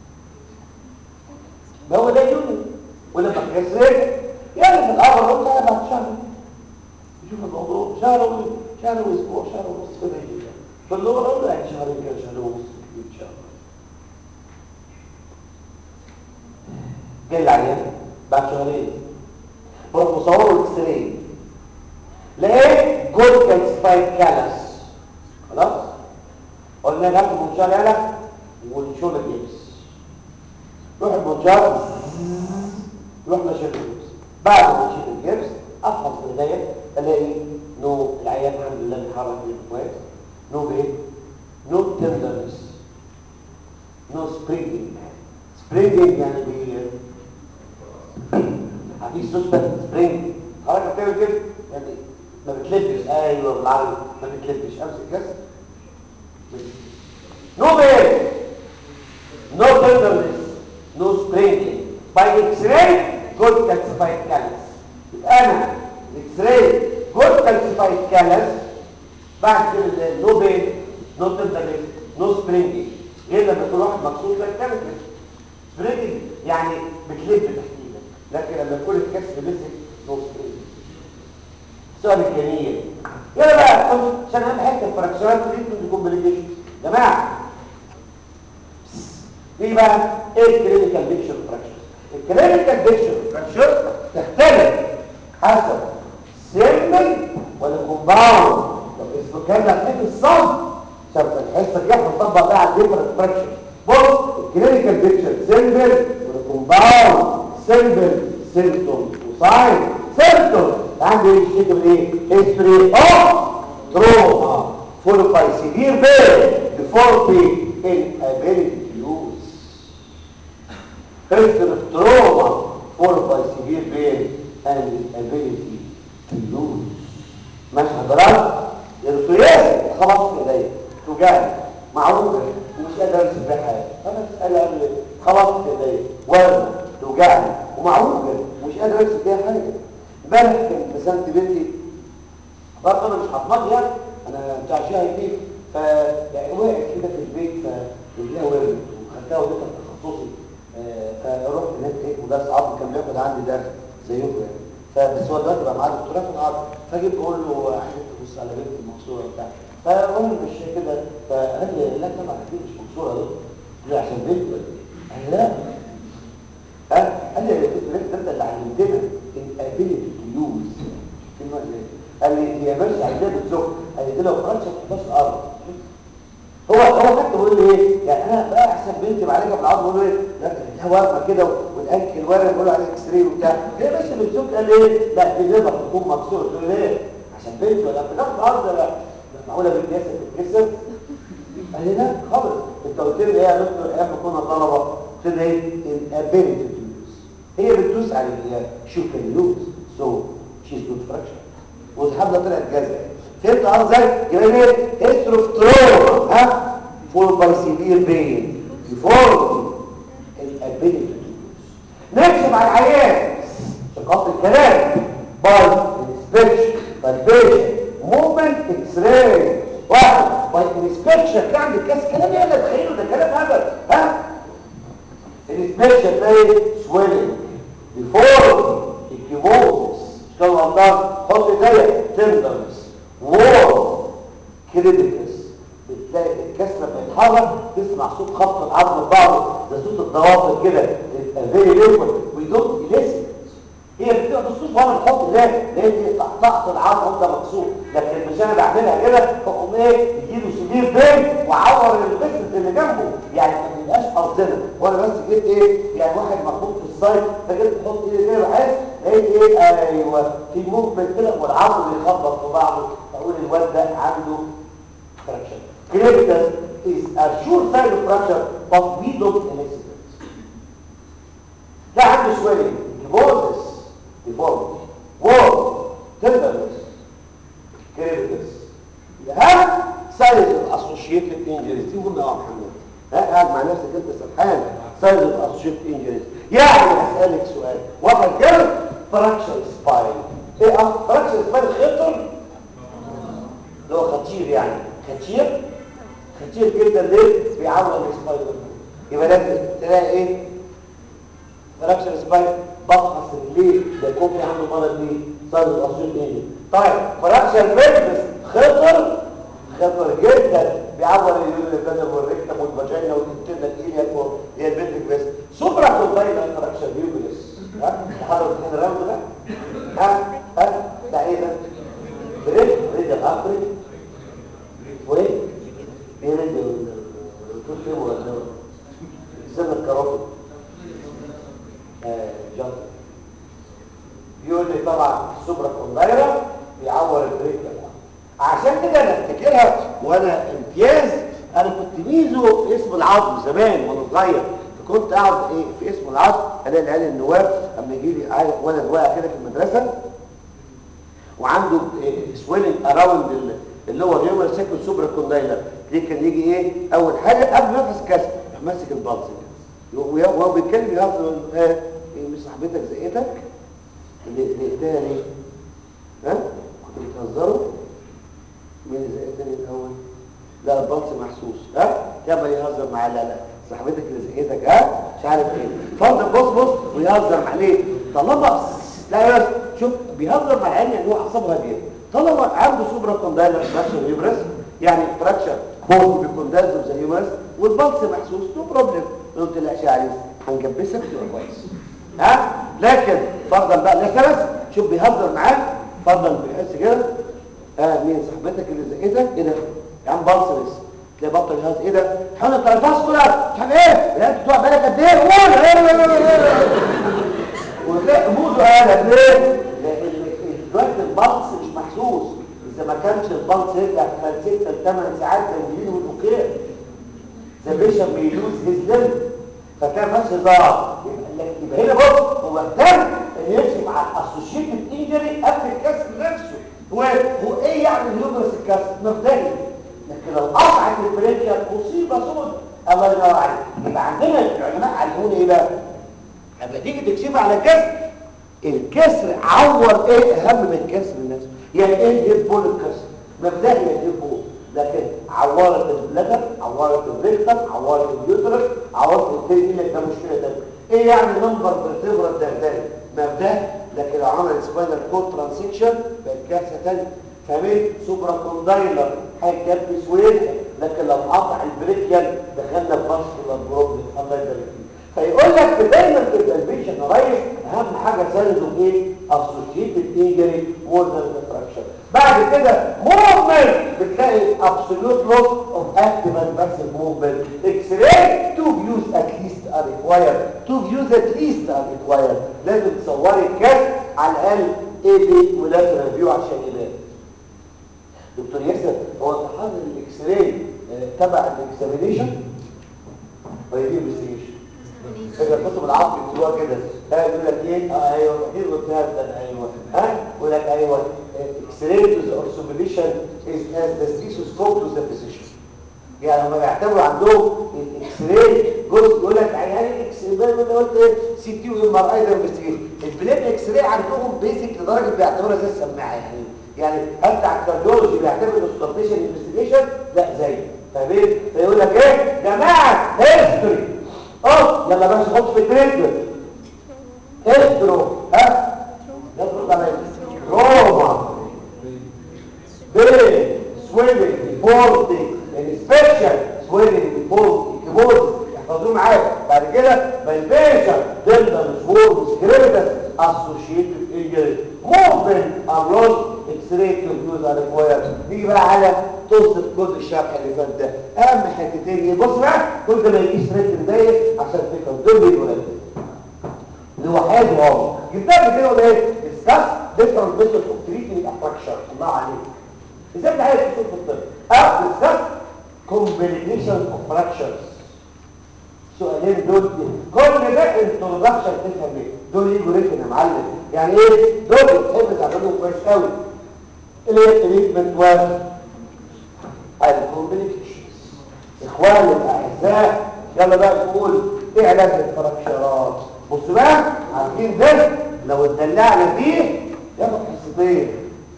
ما هو ده اللودو ولما تكسر يعني في الاول قلت انا بعد شهر يشوف الموضوع شهر و- شهر واسبوع شهر ونص في الرجل ده فاللي هو اقول له يعني شهرين كده شهر ونص كتير ان شاء الله جاي العيان بعد شهرين بروح مصوره الاكس راي لقيت جود كالسيفايد كالس خلاص قلنا ناخد منشار يالا ونشوف الجبس روح المنشار روح نشيل الجبس بعد ما نشيل الجبس افحص بايديا الاقي نو العيان الحمد لله بيتحرك بيبقى كويس نو بايه نو تندرنس نو سبرينجينج سبرينجينج يعني بي عفيف سوسته سبرينج حركه بتعمل كده يعني ما بتلبش ايوه بالعربي ما بتلبش امسك كده نو بير no tenderness, no springing. By X-ray, good calcified callus. يبقى أنا X-ray, good calcified callus بعد كده no pain, no tenderness, no springing. غير لما يكون واحد مكسور زي كده كده. springing يعني بتلف تحديدا. لكن لما يكون الكسر مسك no springing. السؤال الجميل يلا بقى خد عشان اهم حته الفراكشنات تريتمنت كومبليكيشن جماعه ايه بقى ايه الكلينيكال بيكشر فراكشر الكلينيكال بيكشر فراكشر تختلف حسب سيمبل ولا كومباوند لو اسمه كان لك الصم شرط الحصه دي هنطبق بقى على الديفرنت فراكشر بص الكلينيكال بيكشر سيمبل ولا كومباوند سيمبل سيمبتوم وساين سيمبتوم عندي ايه الشيء من ايه هيستوري اوف تروما followed by severe pain deformity inability to use history of trauma followed by severe pain and inability to use ماشي حضرات الرسوليات خلاص في ايديا توجعني معروفه ومش قادر امسك بيها حاجه انا اسال قبل خلاص في ايديا وزن توجعني ومعروفه ومش قادر امسك بيها حاجه امبارح كنت بسنت بنتي برضه انا مش هضمض يعني انا بتاع شاي فيه ف يعني وقعت كده في البيت فرجليها ورمت وخدتها وديتها في تخصصي آه، فرحت هناك لقيت مدرس عظم كان بياخد عندي درس زيكم يعني فبس هو دلوقتي بقى معاه دكتوراه في العظم فجيت بقول له عايزك تبص على بنتي المقصوره وبتاع فالراجل مش كده فقال لي لا طبعا اكيد مش مقصوره دي قلت له عشان بنتي ولا ايه؟ قال لا ها قال لي يا دكتور انت انت اللي علمتنا الابيلتي تو يوز كلمه قال لي يا باشا عندنا بتزق قال لي لو فرنسا ما تحطهاش الارض هو هو حتى بيقول لي ايه يعني انا بقى احسن بنتي بعالجها بالعظم بيقول له ايه لا ده ورمه كده والانكل ورم بيقولوا عليه اكس راي وبتاع يا باشا بتزق قال لي ايه لا دي ليفر تكون مكسوره قلت له ليه عشان بنتي ولا بتاخد الارض لا معقوله بنتي ياسر تتكسر قال لي لا خالص انت قلت لي ايه يا دكتور ايام ما كنا طلبه قلت لي ايه الابيلتي تو يوز هي بتدوس على هي شو كان يوز سو شيز جود فراكشن والحبله طلعت جزء فهمت قصدي يبقى ايه هيستري اوف تروما ها فول باي سيفير بين ديفورمتي الابيلتي تو يوز نمشي مع العيان ثقافه الكلام باي انسبكشن بالبيشن موفمنت اكس راي واحد باي انسبكشن كان عندك كاس كلام يا لا تخيلوا ده كلام هبل ها الانسبكشن تلاقي سويلنج ديفورمتي اكيموزس اشتغل غلطان حط ايديا تندرنس وور كريديكس بتلاقي الكسر لما يتحرك تسمع صوت خبط العظم ببعضه ده صوت الضوافر كده تبقى فيري ليكويد وي دونت ليسن هي بتبقى بالصوت وانا بحط ده لان طقطقت العظم وانت مكسور لكن مش انا بعملها كده فاقوم ايه يجيله سبير بين وعور البسط اللي جنبه يعني ما بيبقاش قصدنا وانا بس جيت ايه يعني واحد مخبوط في السايد فجيت احط ايدي كده بحس لقيت ايه ايوه في موفمنت كده والعظم بيخبط في بعضه اقول الواد ده عنده فراكشن كريبتس is a sure sign of fracture but we don't elicit it ده عنده swelling divorces deformity war tenderness كريبتس الاهم سايز الاسوشيتد انجريز دي مهمه قوي يا محمد ها قاعد مع نفسك انت سرحان سايز الاسوشيتد انجريز يعني فراكشر سباين ايه اه فراكشر سباين خطر اللي هو خطير يعني خطير خطير جدا ليه بيعور السباين يبقى لازم تلاقي ايه فراكشر سباين بطحس رجليه ده يكون في عنده مرض ايه صار الاسيوط ايه طيب فراكشر بيربس خطر خطر جدا بيعور اليوم البدن والركتم والفاجينا والانترنال ايلياك هي البنتك بس سوبرا كوندايلا فراكشر بيوبلس ها حضرتك الامتحان الراوند ده ها ها ده ايه ده بريك بريك الابري وايه ايه ده الدكتور فين ولا السن الكرافي آه جنب بيقول لي طبعا السوبرا كوندايلا بيعور البريك عشان كده انا افتكرها وانا امتياز انا كنت ميزه في اسم العظم زمان وانا صغير فكنت اقعد ايه في اسم العظم الاقي العيال النواب اما يجي لي عيل ولد واقع كده في المدرسه وعنده سويلنج اراوند اللي هو الهيومن سيكل سوبرا كوندايلر دي كان يجي ايه اول حاجه قبل ما ينفس كسر يروح ماسك البلس كده وهو بيتكلم يهزر ايه مش صاحبتك زقتك اللي لقيتها ليه ها كنت بتهزروا مين اللي زقتني الاول لا البلس محسوس ها كمل يهزر معاه لا لا صاحبتك اللي زقتك ها مش عارف ايه اتفضل بص بص ويهزر عليه طالما لا بس شوف بيهزر مع العين يعني هو اعصابه هاديه طالما عنده سوبرا كوندايلر فراكشر يبرس يعني فراكشر بوست بكوندايلر زي يبرس والبلس محسوس نو بروبلم قلت لا يا عريس هنجبسك تبقى كويس ها لكن فرضا بقى لسه بس شوف بيهزر معاك فرضا بيحس كده اه مين صاحبتك اللي زقتك ايه ده يا عم بلس لسه تلاقي بطل يهز ايه ده حاول انت الفاس كلها مش عارف ايه لا انت بتوع بالك قد ايه قول وتلاقي موزه قالت ليه لان دلوقتي البلس مش محسوس اذا ما كانش البلس يرجع خلال 6 ل 8 ساعات زي والاوكي ذا بيشن بيلوز هيز ليمب فكان ماشي هزار يبقى هنا بص هو اهتم ان يمشي مع الاسوشيتد انجري قبل الكسر نفسه هو هو ايه يعني اليوبرس الكسر مبدئي لكن لو قطعت البريكر مصيبه سود الله ينور عليك يبقى عندنا العلماء علمونا ايه بقى لما تيجي تكشف على كسر الكسر عور ايه اهم من الكسر نفسه يعني ايه الهيب بول الكسر مبدئيا الهيب بول لكن عورت البلدر عورت الريكتم عورت اليوترس عورت الدين ده مشكله ده ايه يعني نمبر بالفيبرا الدرداري مبدئيا لكن لو عمل سباينال كود ترانسكشن بقت كارثه ثانيه فاهمين سوبرا كوندايلر هيكبس وين لكن لو قطع البريكيال دخلنا في فاسكولار بروبلم الله يبارك فيك فيقول لك دايما في التلفزيون يا ريس اهم حاجه سنده ايه اسوشيتد انجري مور ذان ديفراكشن بعد كده موفمنت بتلاقي ابسولوت لوس اوف اكتيف اند باسيف موفمنت اكس راي تو فيوز ات ليست ار ريكوايرد تو فيوز ات ليست ار ريكوايرد لازم تصوري الكاس على الاقل ايه بي ولازم ريفيو عشان يبان دكتور ياسر هو امتحان الاكس راي تبع الاكزامينيشن ولا دي انفستيجيشن فكرة كتب العقل بيكتبوها كده ها يقول لك ايه اه ايوه اكيد قلتها ده ايوه ها يقول لك ايوه اكس-راي to the observation is as the stethoscope to the physician يعني هم بيعتبروا عندهم الاكس-راي جزء يقول لك يعني اكس راي قلت ايه سي تي وام ار اي ده انفستيجيشن البلين اكس-راي عندهم بيزك لدرجه بيعتبرها زي السماعه يعني يعني هل بتاع الكارديولوجي بيعتبر السوبرفيشن انفستيجيشن لا زي فاهمين فيقول لك ايه جماعه هيستوري اه يلا بس خد في التريتمنت استرو ها نضرب على روما بين سويلنج بولتي انسبكشن سويلنج بولتي كيبورد احفظوه معايا بعد كده بالبيشن دلتا سوورم سكريتس اسوشيتد انجري موفمنت ار لوست اكس راي تو فيوز ار ريكوايرد نيجي بقى على توصف كل الشرح اللي فات ده اهم حتتين بص بقى كل ما يجيش ريت مضايق عشان تفهم دول بيقولوا اللي هو حاجه واو جبتها قبل كده ولا ايه ديسكاس ديفرنت ميثود اوف تريتمنت افراكشر الله عليك ازاي انت عايز تشوف الطب اه ديسكاس كومبينيشن اوف فراكشرز سؤالين دول كل ده انترودكشن تفهم ايه دول يجوا ريتم يا معلم يعني ايه دول بتحب تعملهم كويس قوي اللي هي التريتمنت واحد الكومبليكيشنز اخواني الاعزاء يلا بقى نقول ايه علاج الفراكشرات بصوا بقى عارفين ده لو اتدلعنا فيه ياخد حصتين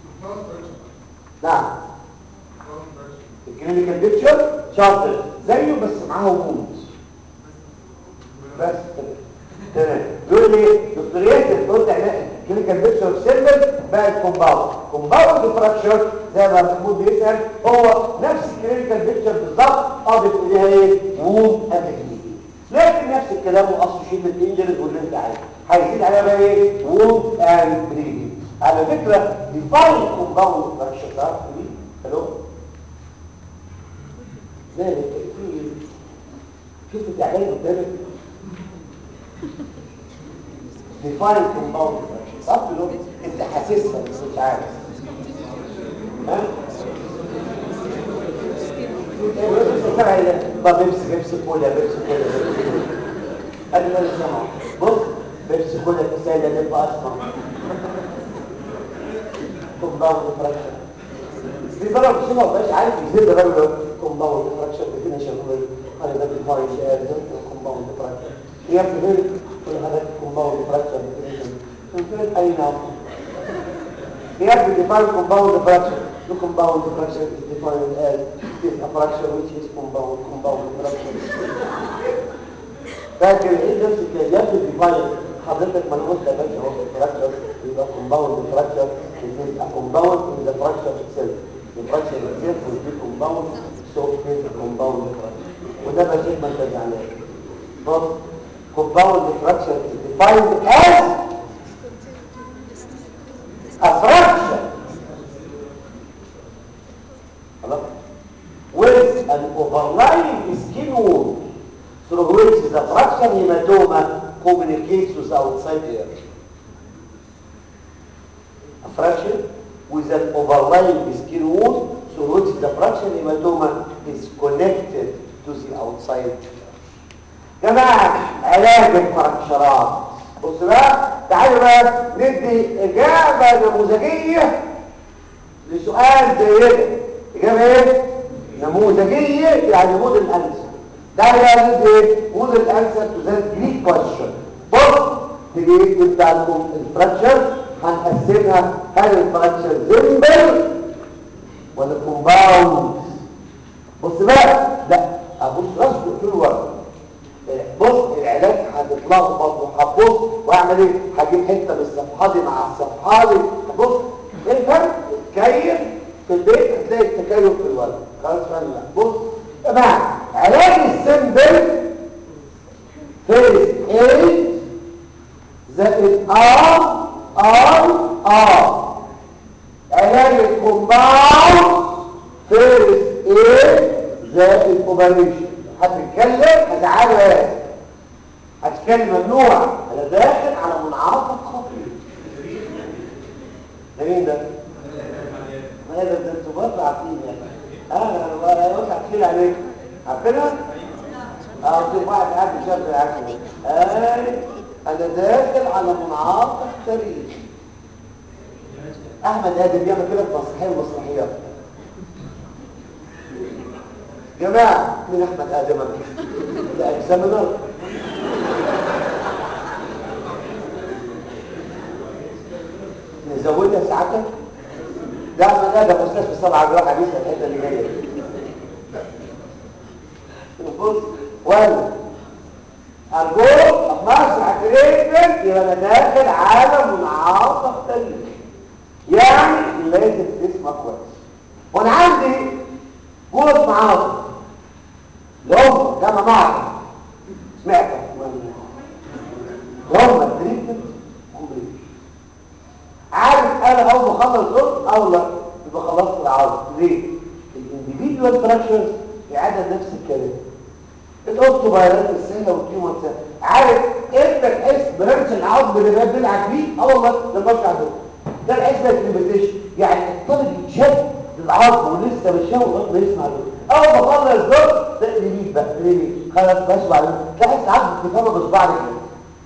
نعم الكلينيكال بيكتشر شاطر زيه بس معاه وجود بس كده تمام يقول لي دكتور ياسر قلت احنا كلينيكال بيكتشر سيمبل بقى كومباوند كومباوند فراكشر زي ما محمود بيسال هو نفس الكلينيكال بيكتشر بالظبط اضف اليها ايه ووم اند لكن نفس الكلام واسوشيتد انجريز واللي انت عايزه هيزيد عليها بقى ايه ووم اند بريدنج على فكره ديفاين كومباوند فراكشر تعرف مين الو مالك في ايه شوف التعبان قدامك ديفاين كومباوند فراكشر صح له انت حاسسها بس مش عارف ها طب بيبسي بيبسي كولا بيبسي كولا ادي اللي سمعه بص بيبسي كولا تسالي نبقى اسمع كومباوند فراكشر في ضرب الشيء ما بقاش عارف ازاي ضرب كومباوند فراكشر ديفينيشن انا ده ديفاين كومباوند فراكشر هي بتقول كل هذا كومباوند فراكشر ديفينيشن فين اين Here we define compound fracture. The compound fracture is defined as is a fracture which is compound compound fracture. فاكر ايه نفس الكلام ديفاين حضرتك ما قلت يا باشا هو الفراكشر يبقى compound fracture it is a compound in the fracture itself. The fracture itself will be compound so it is a compound fracture. وده بقى شيء ما انت زعلان. بص compound fracture is defined as a fraction خلاص with an overlying skin wound through which the fraction hematoma communicates with outside air. A fraction with an overlying skin wound through which the fraction hematoma is connected to the outside air. جماعة علاج الفراكشرات بص بقى تعالوا بقى ندي إجابة نموذجية لسؤال زي ده إجابة إيه؟ نموذجية يعني نموذج الأنسر تعالوا بقى ندي إيه؟ نموذج الأنسر to that Greek question بص تيجي تبدأ لكم الفراكشر هنقسمها هل الفراكشر زمبل ولا كومباوند بص بقى لا ابص راسك طول الوقت بص العلاج هتتلخبط وهبص واعمل ايه هجيب حته من الصفحه دي مع الصفحه دي بص ايه الفرق تكيف في البيت هتلاقي التكيف في الولد خلاص فاهم بص يا جماعه علاج السمبل فيرست ايد زائد ار ار ار علاج الكومباوند فيرست ايد زائد اوبريشن هتتكلم هتعالى يا هتتكلم ممنوع انا داخل على منعطف خطير ده مين ده؟ ما ده ده انتوا برضه عارفين يعني اه انا انا قلت احكي عليك عارفينها؟ اه في واحد قاعد بيشغل عكسه اي انا داخل على منعطف تاريخ احمد ادم بيعمل كده في مسرحيه ومسرحيات جماعة من أحمد آدم ده أكزامنر نزودها ساعتها ده أحمد آدم مستشفى السبعة جراحة بيسأل الحتة اللي جاية بص ولا أرجوك مسرح تريتمنت يبقى أنا داخل عالم منعطف تاريخ يعني لازم تسمع كويس وأنا عندي جوز معاصر لهم كما معكم سمعت لهم التريتمنت كومبليت عارف انا اول ما اخلص دول او لا يبقى خلصت العرض ليه الانديفيدوال فراكشرز اعاده نفس الكلام الاوتوبايرات السهله والكيمو السهله عارف انت تحس برنش العظم اللي بقى بيلعب بيه اه والله لما ارجع دول ده الحسبه الكليميتيشن يعني الطالب يتشد العظم ولسه مش هو ما يسمع دول اول ما اخلص دول ده ريليف بقى ريليف خلاص بسمع دول تحس عظم تفهمه بصباعك كده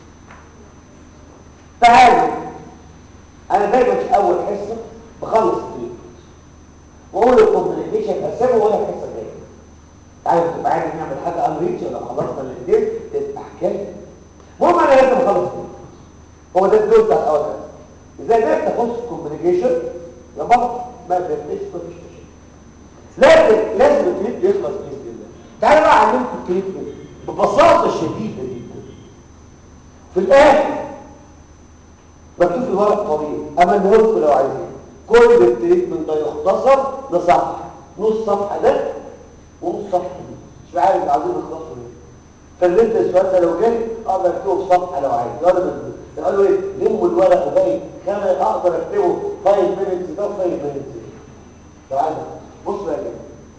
تعالوا انا دايما في اول حصه بخلص التريتمنت واقول الكومبليكيشن اسيبه ولا الحصه الجايه عايز تبقى عايز نعمل حاجه ان ريتش ولا خلصنا الاثنين تبقى حكايه المهم انا لازم اخلص التريتمنت هو ده الدور بتاع الاول اذا قدرت تخش في كوميونيكيشن يبقى ما بيرتش مفيش مشكله لكن لازم التريد يخلص باذن الله تعالوا بقى اعلمكم التريد ببساطه شديده جدا في الاخر مكتوب في الورق طويل اما نقول لو عايزين كل التريتمنت ده يختصر لصفحه نص صفحه ده ونص صفحه دي مش عارف عايزين نخلصه ليه فالبنت السؤال ده لو جالي اقدر اكتبه في صفحه لو عايز يقول له قالوا ايه لموا الورق وباقي كام اقدر اكتبه 5 مينتس ده 5 مينتس لو عايز بص بقى كده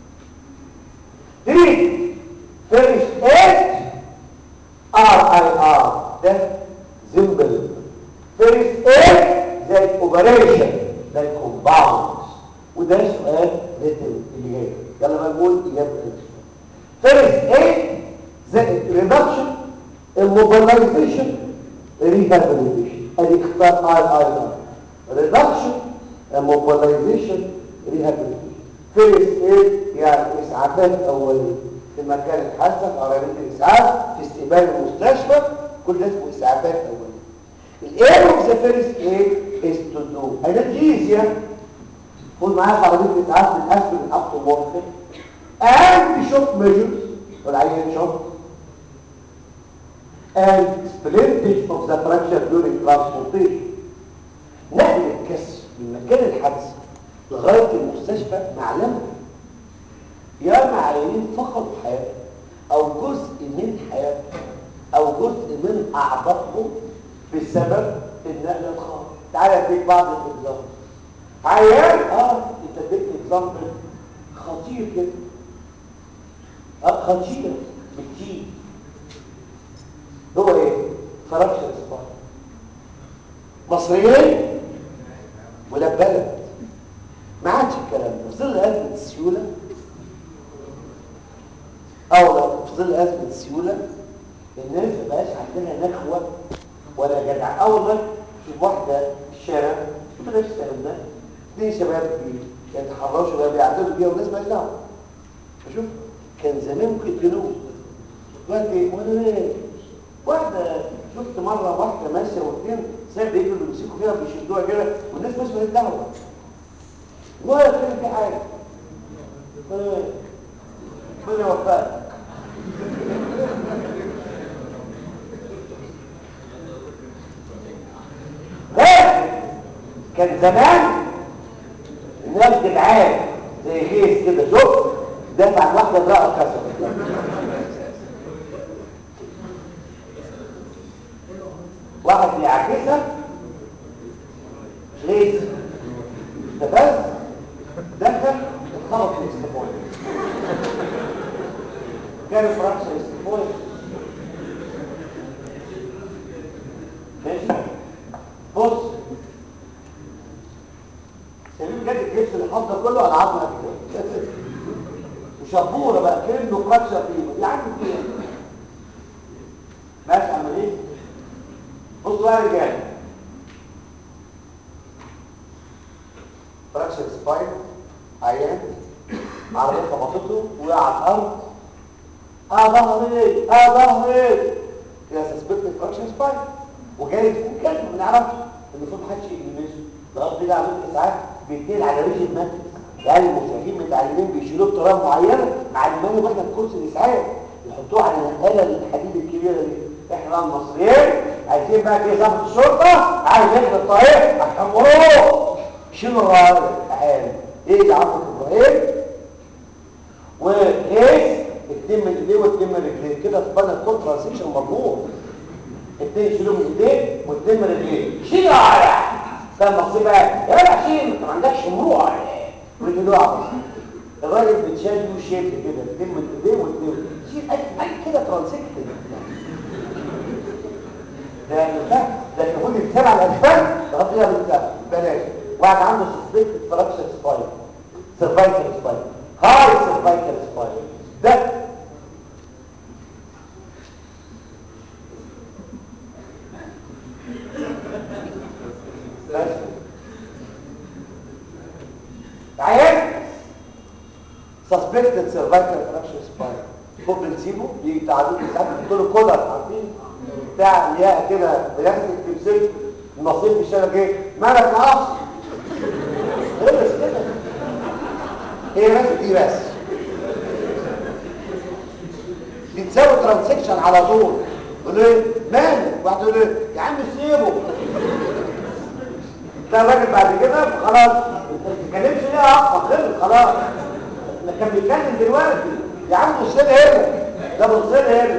تريد فيرست ايد ار اي ار ده زمبل فيرست ايد زي اوبريشن زي كومباوند وده سؤال ريتم اللي جاي يلا بقى نقول اجابه فيرست ايد زائد ريدكشن immobilization rehabilitation ادي اختار اي اي ار reduction immobilization rehabilitation فيرست ايد يعني اسعافات اوليه في مكان الحادثه في عربيه الاسعاف في استقبال المستشفى كل ده اسمه اسعافات اوليه الايم اوف ذا فيرست ايد از تو دو انستيزيا قول معايا في عربيه الاسعاف من اسفل اب تو مورفين and shock measures والعيان شوك and splintage of the fracture during transportation نقل الكسر من مكان الحادث لغايه المستشفى معلمه يا معينين فقط حياته او جزء من حياته او جزء من اعضائهم بسبب النقل الخاطئ تعالى اديك بعض الاكزامبل عيان اه انت اديت اكزامبل خطير جدا اه خطير بكتير هو ايه فراكشر سباين مصريين ولا بلد ما عادش الكلام ده في ظل ازمه السيوله او لو في ظل ازمه السيوله الناس ما بقاش عندها نخوه ولا جدع اول ما تشوف واحده في الشارع شوف نفس الكلام ده اثنين شباب بيتحرشوا بقى بيعدلوا بيها والناس مالهاش دعوه شوف كان زمان ممكن يقتلوه دلوقتي وانا ليه واحده شفت مره واحده ماشيه واثنين ساب رجله بيمسكوا فيها بيشدوها كده والناس مش مالهاش دعوه ولا كان في حاجه ربنا يوفقك لكن كان زمان الناس جدعان زي غيث كده شوف دافع عن واحده امراه كسرت واحد بيعكسها غيث ده بس دخل اتخبط في الاستفوي كان فراكشر الاستفوي ماشي بص سليم جاب الجبس اللي حاطه كله على عظمه كده وشبوره بقى كانه فراكشر فيه يا عم كده ماشي عمل ايه بص بقى يا رجاله فراكشر سباين عيان عربيه خبطته وقع على الارض اه ظهري اه ظهري يا سسبكت فراكشر سباين وجاي تكون كده ما نعرفش المفروض ما حدش يلمسه الارض دي عمليه اسعاف بيتنقل على رجل المتن يعني المساعدين متعلمين بيشيلوه بطريقه معينه معلمينه واحنا في كورس الاسعاف يحطوه على النقاله الحديد الكبيره دي احنا بقى المصريين عايزين بقى كده ضابط الشرطه عايز ياخد الطريق عشان مروح شيلوا الرايه تعالى ايه يا عم ابراهيم وكيس اتنين من ايديه واتنين من رجليه كده تبنى الكود ترانزيشن مضمون اتنين يشيلوا من ايديه واتنين من رجليه شيل الرايه كان مصيب بقى يا جدع شيل انت ما عندكش مروع رجلوه عبس الراجل بيتشال يو شيب كده اتنين من ايديه واتنين شيل اي اي كده ترانزيكت ده ده ده المفروض يتسمع على الاسفل تغطي فيها بالكتاب بلاش واحد عنده سسبكت فراكشر سباين سيرفايكال سباين هاي سيرفايكال سباين ده بس عيان سسبكتد سيرفايكال فراكشر سباين هو بنسيبه يجي تعديل ساعات بتقول له كولر عارفين بتاع ليها كده بلاستيك تمسك النصيب في الشبكه ايه مالك معاصي خلص كده هي بس دي بس دي تساوي ترانزكشن على طول يقول له ايه مالك واحد يقول له يا عم سيبه ده الراجل بعد كده خلاص انت ما بتتكلمش ليه اصلا خلص خلاص احنا كان بيتكلم دلوقتي يا عم بص لي هنا ده بص لي هنا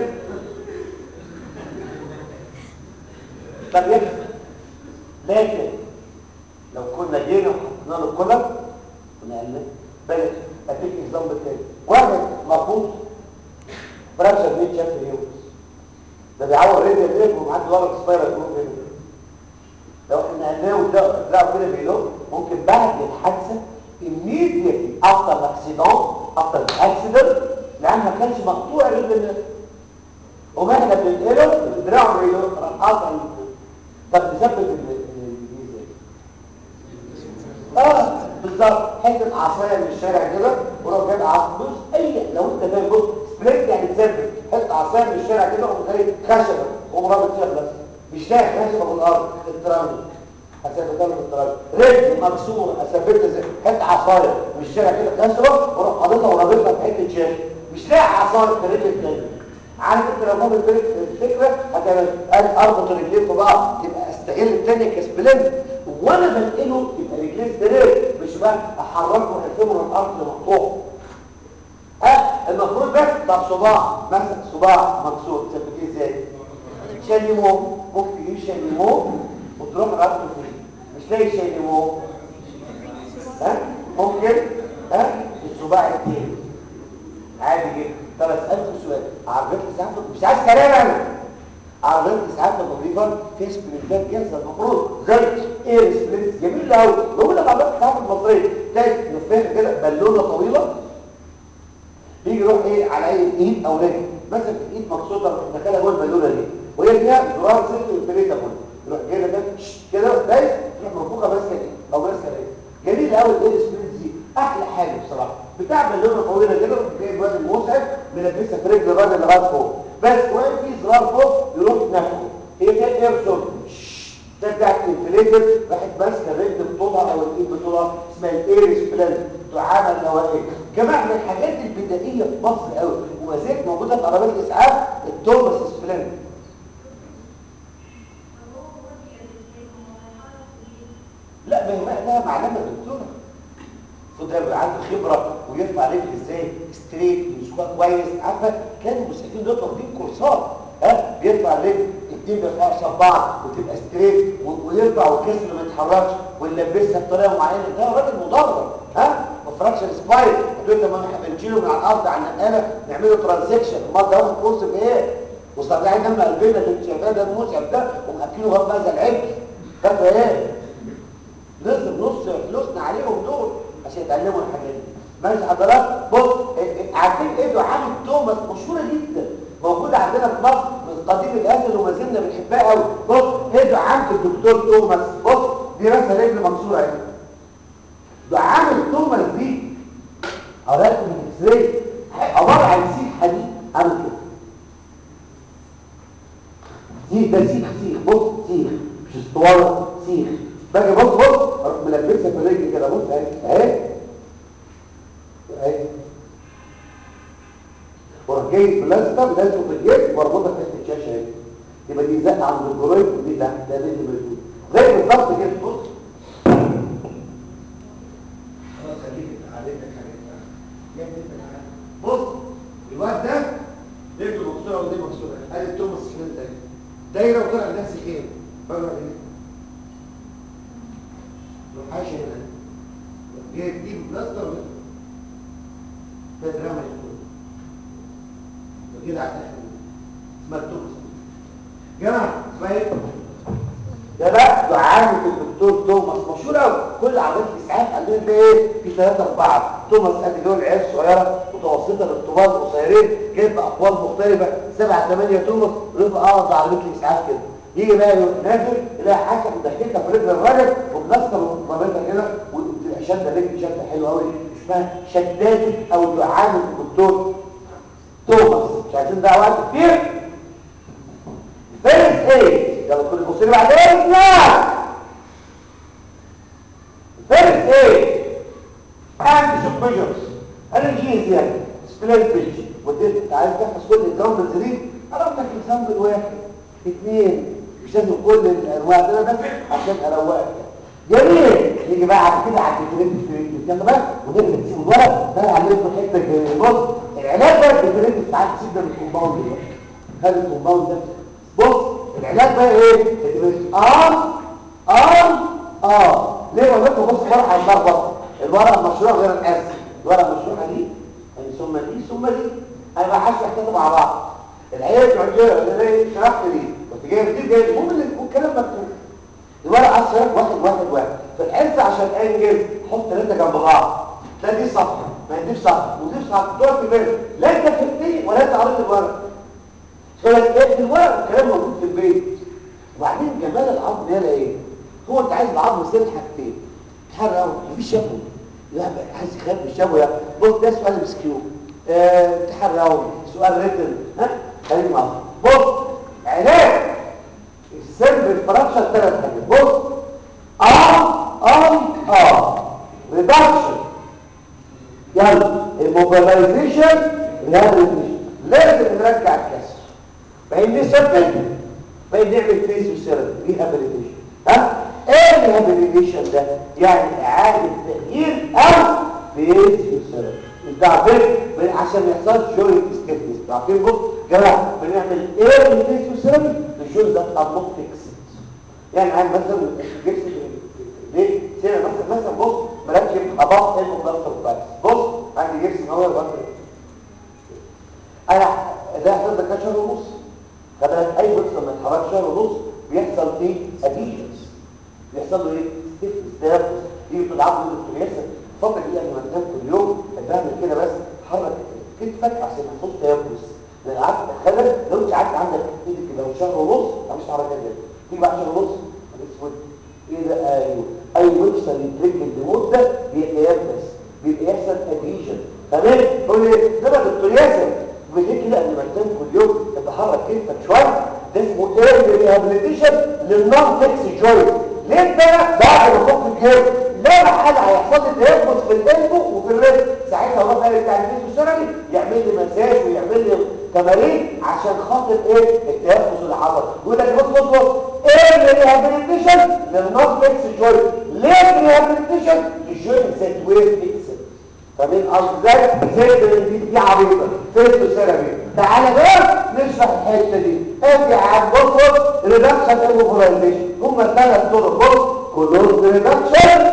طب يكفي لكن لو كنا جينا وحطينا له الكلر كنا قلنا بلد اديك اكزامبل تاني واحد مربوط فراكشر ميت شاف هيوز ده بيعور رجل رجله ومعدي ورا سبايرال جروب هنا لو احنا قلناه وده طلعوا كده بيقولوا ممكن بعد الحادثه immediately after l'accident after the accident لان ما كانش مقطوع رجل الناس وما احنا بننقله دراعه بيقولوا راح قاطع طب نثبت الجديد اه بالظبط حته عصايه من الشارع كده وراح جايب عصا بص اي لو انت فاهم بص سبرينت يعني تثبت حته عصايه من الشارع كده وقوم جاي خشبه وقوم رابط فيها بلاستيك مش لاقي خشبه في الارض الترامل اثبتها في الترامل رجل مكسور اثبتها زي حته عصايه من الشارع كده خشبه وراح حاططها ورابطها في حته شاشه مش لاقي عصايه في رجل التاني عارف انت لو ممكن ترك الفكره هتعمل اربط رجلين في بعض يبقى استغل الثانيه كسبلنت وانا بنقله يبقى رجلين ستريت مش بقى احركه واقفله من الارض لمقطوع ها المفروض بس طب صباع مثلا صباع مكسور تثبتيه ازاي شاليمو ممكن تجيب شاليمو وتروح رابطه فيه مش لاقي شاليمو ها ممكن ها الصباع التاني عادي جدا طب اسالكم سؤال عربيه اسعاف مش عايز كلام انا عربيه اسعاف النظيفه في سبرنتات جاهزه المفروض زي اير سبرنت جميل قوي موجوده في عربيات الاسعاف المصريه تلاقي نفاخ كده بالونه طويله بيجي يروح ايه على اي ايد او رجل مثلا الايد مقصوده دخلها جوه البالونه دي وهي فيها زرار سلك والبريتابول يروح جاي ده كده دايس تروح مرفوقه ماسكه ايه او ماسكه ايه جميل قوي الاير سبرنت دي احلى حاجه بصراحه بتاع بالونه طويله كده جاي الواد المسعف ملبسها في رجل الراجل لغايه فوق بس واقف في زرار فوق يروح نفخه هي كانت اير سورد ده بتاعت الانفليتر راحت ماسكه الرجل بطولها او الايد بطولها اسمها الاير سبلانت تعامل نوائج جماعه من الحاجات البدائيه في مصر قوي وما زالت موجوده في عربيات الاسعاف التوماس سبلانت لا ما هي بقى لها معلمه دكتوره خد ده يبقى عنده خبره ويرفع رجل ازاي ستريت ويسوق كويس عارفه كانوا المسعفين دول واخدين كورسات ها بيرفع الرجل الاتنين بيرفعوا قصاد بعض وتبقى ستريت ويرفع والكسر ما يتحركش ويلبسها بطريقه معينه ده راجل مدرب ها وفراكشن سباين هتقول طب ما احنا بنشيله من على الارض على النقاله نعمله ترانزكشن امال ده واخد كورس في ايه وصدعين دم قلبنا اللي انت شايفاه ده المسعف ده ومأكله غاب هذا العجل فاكره ايه نصرف نص فلوسنا عليهم دول عشان يتعلموا الحاجات دي ماشي حضرتك بص عارفين ايه دعامة توماس مشهوره جدا موجوده عندنا في مصر من قديم الازل وما زلنا بنحبها قوي بص ايه دعامة الدكتور توماس بص دي راسها رجل مكسوره اهي دعامة توماس دي قرأت من اكس عباره عن سيخ حديد عامل كده سيخ ده سيخ سيخ بص سيخ مش اسطوانه سيخ باجي بص بص اروح ملبسها في الرجل كده بص اهي اهي اهي واروح جاي بلاستر لازقه في الجسم واربطها في حته الشاشه اهي يبقى دي زقه عند الجرويد ودي تحت ده رجل موجود زي بالظبط كده بص خلاص خليك عليك حاجه بص الواد ده رجله مكسوره ودي مكسوره ادي التوماس سلنت اهي دايره وطلع ده سيخين بقى ايه حاجه هنا جاي تجيب بلاستر ده درامج وكده على الاخر اسمها التوكس جماعه اسمها ايه ده بقى دعامة الدكتور توماس مشهور قوي كل عمليات الاسعاف عندنا ده ايه في ثلاثة اربعة توماس قد دول العيال الصغيرة متوسطة للطوال قصيرين جايب اقوال مختلفة سبعة ثمانية توماس ويبقى اقعد عربية الاسعاف كده يجي بقى نازل يلاقي حاجه مدخلها في رجل الراجل وبلاستر ومرتها كده وتبقى شده رجل شده حلوه قوي اسمها شدادي او دعامه الدكتور توماس مش عايزين ده وقت كتير فيرست ايه يلا كل بصين بعدين نعم ميجرز انرجيز يعني سبليت بيتش وديت انت عايز تحفظ كل اكزامبلز دي انا قلت لك اكزامبل واحد اثنين مش لازم كل الانواع ده بس عشان اروقك جميل نيجي بقى على كده على الديفرنت يلا بقى ونبدا نسيب الورق ده علمكم الحته الجميله بص العلاج بقى الديفرنت ساعات سيبنا من الكومباوند ده هذا الكومباوند ده بص العلاج بقى ايه الديفرنت اه اه اه ليه بقول لكم بص ورقه على المربط الورقه مشروع غير الاسم الورقه المشروعه دي يعني ثم دي ثم دي انا بقى هشرح كده مع بعض العيال بتوع الجيرة انا ايه شرحت دي كنت جايب دي جايب المهم ان الكلام مكتوب الورقه اصلا واحد واحد واحد في الحصه عشان انجز حط ثلاثه جنب بعض لا دي صفحه ما دي صفحه ودي صفحه تقعد في بالك لا انت فهمتني ولا انت قريت الورقه فلك ايه الورقه الكلام موجود في البيت وبعدين جمال العظم هنا ايه هو انت عايز العظم يصير حاجتين تحرر مفيش شفوي لا بقى عايز يخبي الشفوي بص ده سؤال مسكيو اه تحرر سؤال ريتن ها خليك معايا بص علاج السيرف فراكشر ثلاث حاجات بص ار ار ار ريدكشن يلا الموبيلايزيشن ريهابيليتيشن لازم نرجع الكسر فاهمني سبب فاهم نعمل فيزيوثيرابي ريهابيليتيشن ها ايه الريهابيليتيشن ده يعني اعاده تغيير او فيزيوثيرابي انت عارفين عشان ما يحصلش جوينت ستيفنس عارفين بص جماعه بنعمل ايه الفيزيوثيرابي الجوينت ده ابلوك فيكسد يعني عندي مثلا جبس ليه سينا مثلا مثلا بص مركب اباط المبلاستر بايس بص عندي جبس هو البلاستر انا ده هيحصل ده شهر ونص خدت اي بص لما يتحرك شهر ونص بيحصل فيه اديشنز بيحصل له ايه ستيفنس تيربس يجي في العظم الدكتور ياسر الفتره دي قبل ما تنام كل يوم تعمل كده بس تحرك كتفك عشان ما يحصلش تيربس لان قعدت تخيل لو انت قعدت عندك ايدك كده شهر ونص مش هتعرف كده تيجي بعد شهر ونص اسود ايه ده ايوه اي مكسر يتركب لمده بيبقى يبس بيبقى يحصل اديشن تمام تقول لي ده بقى دكتور ياسر وليه كده قبل ما تنام كل يوم تتحرك كتفك شويه ده اسمه ايه ريهابيليتيشن للنون فيكس جوينت ليه بقى بعد ما تفك الجيم لا محل هيحصل لي تيبس في القلب وفي الرجل ساعتها اروح قال بتاع الفيزيوثيرابي يعمل لي مساج ويعمل لي تمارين عشان خاطر ايه التيبس العضلي يقول لك بص بص بص ايه الريهابيليتيشن للنون فيكس جوينت ليه الريهابيليتيشن للجوينت ذات وير فيكسد فمين ازاي زي دي دي عبيطه فيزيوثيرابي تعالى بقى نشرح الحته دي ادي عن بص ريدكشن ايموبيلايزيشن هم ثلاث طرق بص كلوز ريدكشن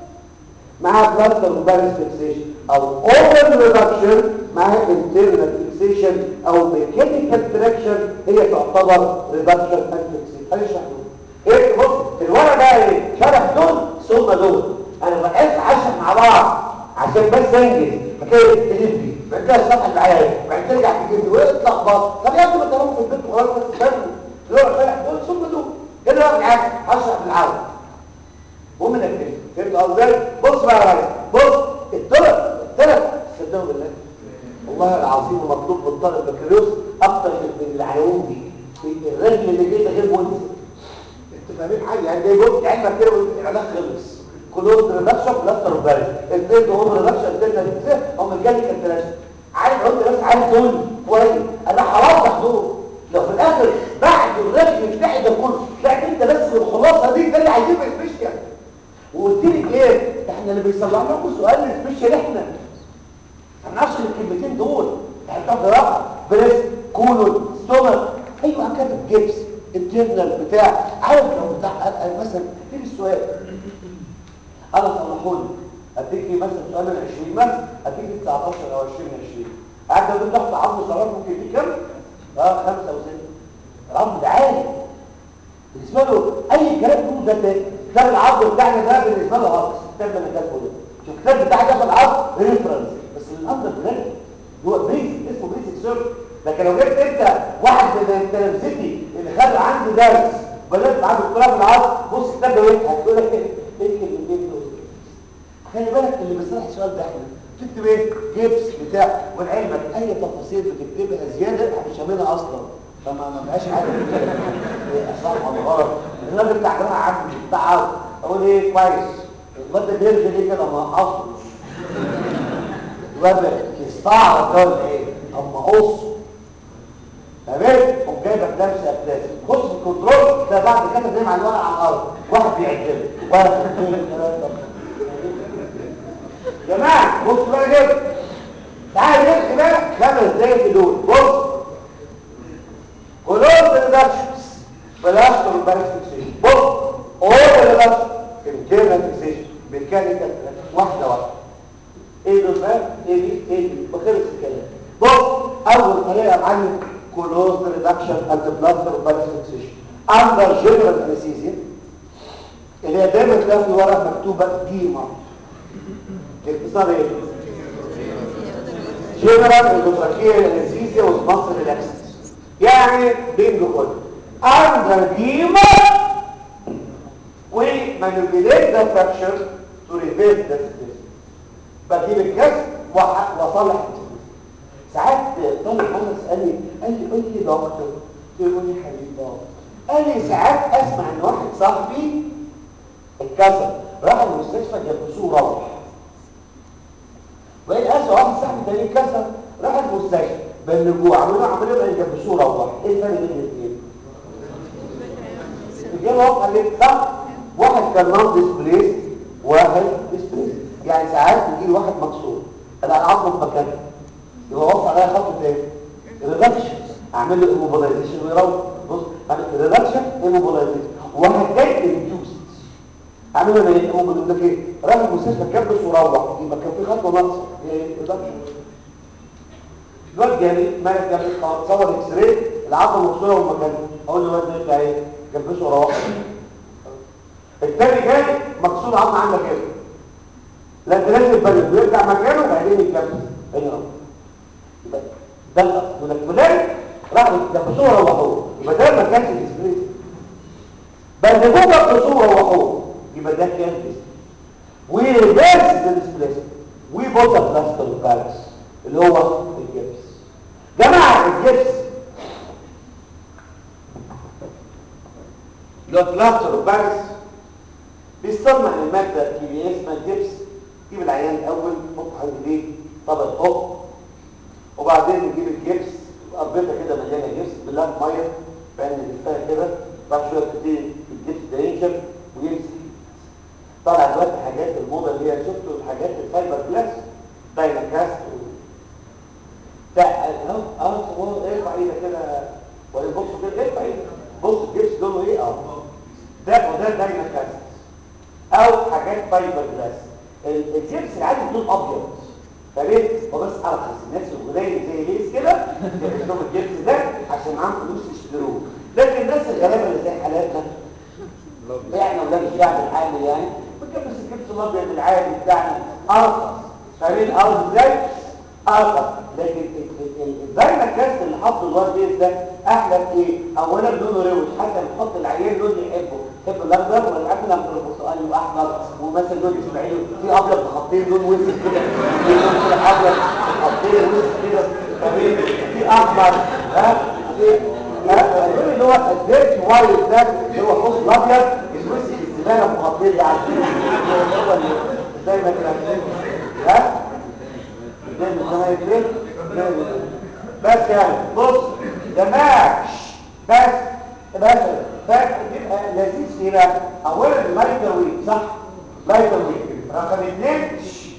مع بلاستر وبارس فيكسيشن او اوبن ريدكشن مع انترنال فيكسيشن او ميكانيكال تراكشن هي تعتبر ريدكشن اند فيكسيشن هنشرح ايه بص الورقه بقى ايه شرح دول ثم دول انا بقيت عشان مع بعض عشان بس انجز فكده تجيب بعد كده الصفحه معايا بعد كده ترجع تجيب ويطلع بط طب يا ابني ما تروح في البيت وخلاص بس استنى دول شرح دول ثم دول كده بقى معاك هشرح بالعربي المهم انك فهمت فهمت ازاي بص بقى يا ريس بص الطلب الثلاث صدقوا بالله والله العظيم مطلوب من طالب بكالوريوس اكتر من العناوين دي الرجل اللي جاي ده غير ملزم انت فاهمين حاجه يعني جاي بص علمك كده والعلاج خلص كلهم ريدكشن بلاستر وبارد الاثنين هم ريدكشن الاثنين ازاي هم ميكانيكال ثلاثه عارف لو انت بس عارف دول كويس انا هوضح دول لو في الاخر بعد الرجل بتاعي ده كله طلعت انت بس بالخلاصه دي ده اللي عايزينه سبيشال وقلت لك ايه احنا اللي بيصلح لكم سؤال سبيشال احنا ما نعرفش الكلمتين دول احنا بتاع جراحه بريس كولون ستومك ايوه كاتب جبس انترنال بتاع عارف لو بتاع مثلا اكتب السؤال انا صلحوني اديك لي مثلا سؤال من 20 مثلا اديك لي 19 او 20 من 20 قاعد لو تحت عظم صغير ممكن يديك كام اه 5 او 6 العظم ده عالي بالنسبه له اي كلام تقوله ده تاني كتاب العظم بتاعنا ده بالنسبه له هاكس الكتاب ده اللي كاتبه ده شوف الكتاب بتاعي ده في العظم ريفرنس بس الامر بجد هو بيزك اسمه بيزك سيرف لكن لو جبت انت واحد من التلامذتي اللي خد عندي درس بدات معاه دكتوراه في العظم بص الكتاب ده ايه هتقول لك ايه ايه الكلمتين دول خلي بالك اللي بيصلح السؤال ده احنا تكتب ايه جيبس بتاع ولعلمك اي تفاصيل بتكتبها زياده احنا مش هعملها اصلا فما ما بقاش حاجه ايه صح ولا غلط الراجل بتاع جماعه عندي بتاع اقول ايه كويس الواد ده بيرجع ليه كده ما اصله بابا استعرض ده ولا ايه اما قصه تمام قوم جايبك لابس ابلاس بص في الكنترول ده بعد كده نايم على الورق على الارض واحد بيعدله واحد اثنين ثلاثه يا جماعه بصوا بقى كده تعالى نمشي بقى خمس دقايق دول بص كلهم ريدكشنز بلاستر وبارستكسيشن بص اول ريدكشن انترنال فيكسيشن ميكانيكال واحده واحده ايه دول بقى ايه دي ايه دي بخلص الكلام بص اول طريقه يا معلم كلوز ريدكشن اند بلاستر وبارستكسيشن اندر جنرال انستيزيا اللي هي دايما تلاقي في ورقه مكتوبه ديما باختصار ايه جنرال اندوتراكيال انستيزيا ومصر ريلاكسنس يعني بينج كله اندر ديما ومانيبيليت ذا فراكشر تو ريفيرس ذا سيتويشن بجيب الكسر وأح- واصلح السيتويشن. ساعات طالب مره اسالني قال لي قول لي دكتور يقول لي حبيبي دكتور قال لي ساعات اسمع ان واحد صاحبي اتكسر راح المستشفى جابوه وروح وقال اسوء واحد صاحبي تاني اتكسر راح المستشفى بلجوه عملوا له عمليه بقى جابوه وروح ايه الفرق بين الاثنين؟ الإجابة واضحة ليه؟ صح؟ واحد كان نون ديسبليس واحد ديسبليس يعني ساعات بيجي واحد مكسور انا العظم في مكانها يبقى واقف عليها خط تاني ريدكشن اعمل له ايموبلايزيشن ويروح بص اعمل ريدكشن ايموبلايزيشن واحد جاي ريديوس اعمل له ايه ايموبلايزيشن ده ايه راح المستشفى كبس وروح يبقى كان في خطوه ناقصه ايه ريدكشن الواد جالي مالك جاب لي صور اكس راي العظمه مكسوره ومكانها اقول له الواد ده بتاع ايه جبسه وروح التاني جاي مكسور عظمه عندك كده لا انت لازم تبلد ويرجع مكانه وبعدين يتجبس هنا اهو يبقى ده الاصل يقول لك فلان راح جبسوه وروحوه يبقى ده ما كانش ديسبليس بلدوه جبسوه وروحوه يبقى ده كان ديسبليس وريفيرس ديسبليس وبوتا بلاستر بالانس اللي هو الجبس جماعه الجبس لو بلاستر بارس بيصنع المادة كيميائية اسمها الجبس نجيب العيان الأول نحط حواليه طبق فوق وبعدين نجيب الجبس قبضتها كده مليانة جبس بالله مية بقى نلفها كده بعد شوية تبتدي الجبس ده ينشف ويمسك طالع دلوقتي حاجات الموضة اللي هي شفتوا الحاجات الفايبر جلاس دايناكاست و... ده اهو اهو هو ارفع ايدك كده ولا بص كده ارفع ايدك بص الجبس لونه ايه اهو ده وده دايناكاست او حاجات فايبر جلاس ال- الجبس العادي لون ابيض فليه هو بس ارخص الناس الغنيه زي ليس كده جابت لهم الجبس ده عشان معاهم فلوس يشتروه لكن الناس الغلابه اللي زي حالاتنا احنا ولاد الشعب العامل يعني بنجيب بس الجبس الابيض العادي بتاعنا ارخص فاهمين ارخص ازاي ارخص لكن الدايناكاست اللي حطه الواد بيس ده احلى في ايه اولا لونه روش حتى نحط العيان لون يحبه يحب الاخضر ولا يحب الاخضر البرتقالي واحمر ومثلا لون اسماعيلي في ابيض بخطين لون وسط كده في لون كده ابيض بخطين وسط كده تمام في احمر ها في ها اللون اللي هو الديرتي وايت ده اللي هو الخص الابيض الوسط الزباله بخطين ده عارفين هو اللي دايما كده ها دايما زمان كده بس يعني بص ده ماكش بس بس بس يبقى لذيذ ايه بقى اولا لايتر ويت صح لايتر ويت رقم اثنين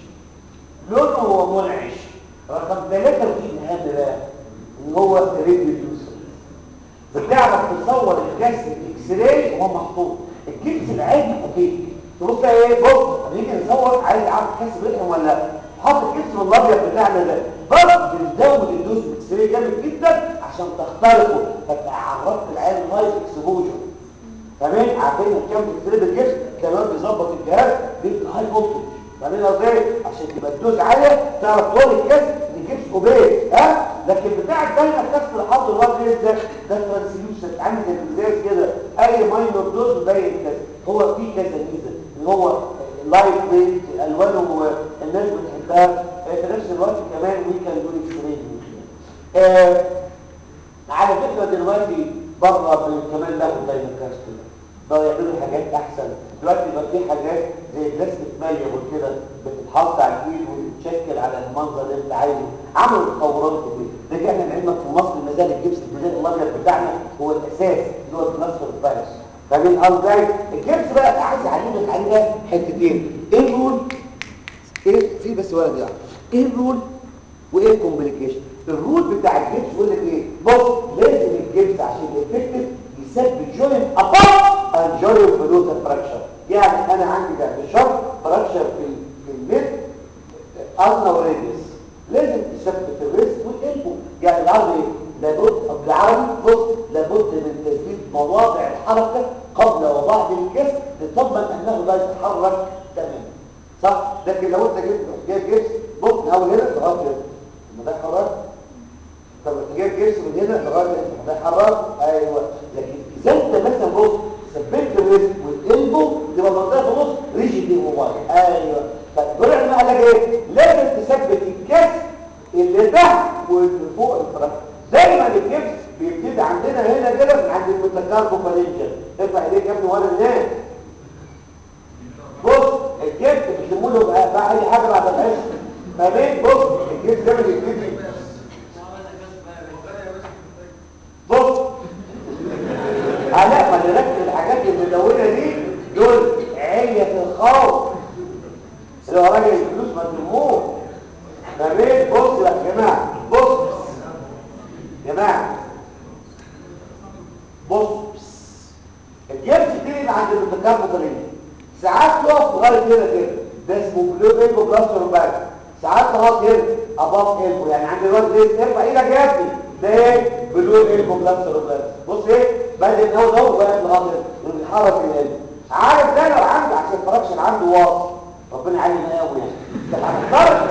لونه منعش رقم ثلاثة ودي الاهم بقى ان هو ريديوسر بتعرف تصور الجسم الاكس راي وهو محطوط الجبس العادي خفيف تبص ايه بص لما نيجي نصور عايز عارف كاس ريحه ولا لا حط الجبس الابيض بتاعنا ده بس بنزود الدوز الاكس راي جامد جدا عشان تخترقه فتبقى عرضت العين هاي اكسبوجر تمام عارفين كام اكس راي بالجسم كمان بيظبط الجهاز بيدي هاي فولتج تعملها ازاي عشان تبقى الدوز عاليه تعرف تقول الكاس الجبس اوبيه ها لكن بتاع الدايما الكاس اللي حاطه الواد ده ده ترانسليوشن عامل زي الازاز كده اي ماينور دوز باين الكاس هو في كذا ميزه ان هو لايت ويت الوانه الناس بتحبها في نفس الوقت كمان وي كان دو اكس راي على فكره دلوقتي بره كمان له دايما كاس كده بقوا يعملوا حاجات احسن دلوقتي بقى في حاجات زي بلاستيك ماليبل كده بتتحط على الايد وتتشكل داخل على المنظر اللي انت عايزه عملوا تطورات كتير ده كان علمك في مصر ما زال الجبس الجزيء الابيض بتاعنا هو الاساس اللي هو الترانسفير فايروس فمن ازاي الجبس بقى عايز اعلمك عليها حتتين ايه الرول ايه في بس ورقه يعني ايه الرول وايه الكومبليكيشن الرول بتاع الجبس يقول لك ايه بص لازم الجبس عشان افكتيف يثبت جوين اباف اند جوين بلو ذا فراكشر يعني انا عندي ده شرط فراكشر في ال- في الميد ارنا وريديوس لازم تثبت الريست والالبو يعني العرض ايه لابد بالعربي بص لابد من تثبيت مواضع الحركه قبل وضع الجسم لتضمن انه لا يتحرك تماما صح لكن لو انت جبت جايب جبس بص من اول هنا لغايه هنا لما ده يحرك طب انت جايب جبس من هنا لغايه هنا ده يحرك ايوه لكن اذا انت مثلا بص ثبت الريست والالبو تبقى المنطقه في النص ريجيد موبايل ايوه فدول علماء قال لك ايه لازم تثبت الجسم اللي تحت واللي فوق الفراغ دايما الجبس بيبتدي عندنا هنا كده من عند المتكاربو فالنجر ارفع ايديك يا ابني ورا الناس بص الجبس بيسموه له بقى بقى اي حاجه بعد العشق ما بين بص الجبس ده بيبتدي بص لا ما نركز الحاجات المدونه دي دول علية الخوف اللي هو راجل الفلوس ما تلموه ما بين بص يا جماعه بص يا جماعه بص الجبس تيجي عند المتكافئين ساعات تقف لغايه هنا كده ده اسمه بلو ايلبو بلاستر باك ساعات لغايه هنا اباف ايلبو يعني عند الواد ده ارفع ايدك يا ابني ده ايه بلو ايلبو بلاستر باك بص ايه بادئ من اول اهو واقف لغايه هنا بيتحرك القلب عارف ده لو عنده عشان الفراكشن عنده واطي ربنا يعلمنا قوي يعني ده هنختار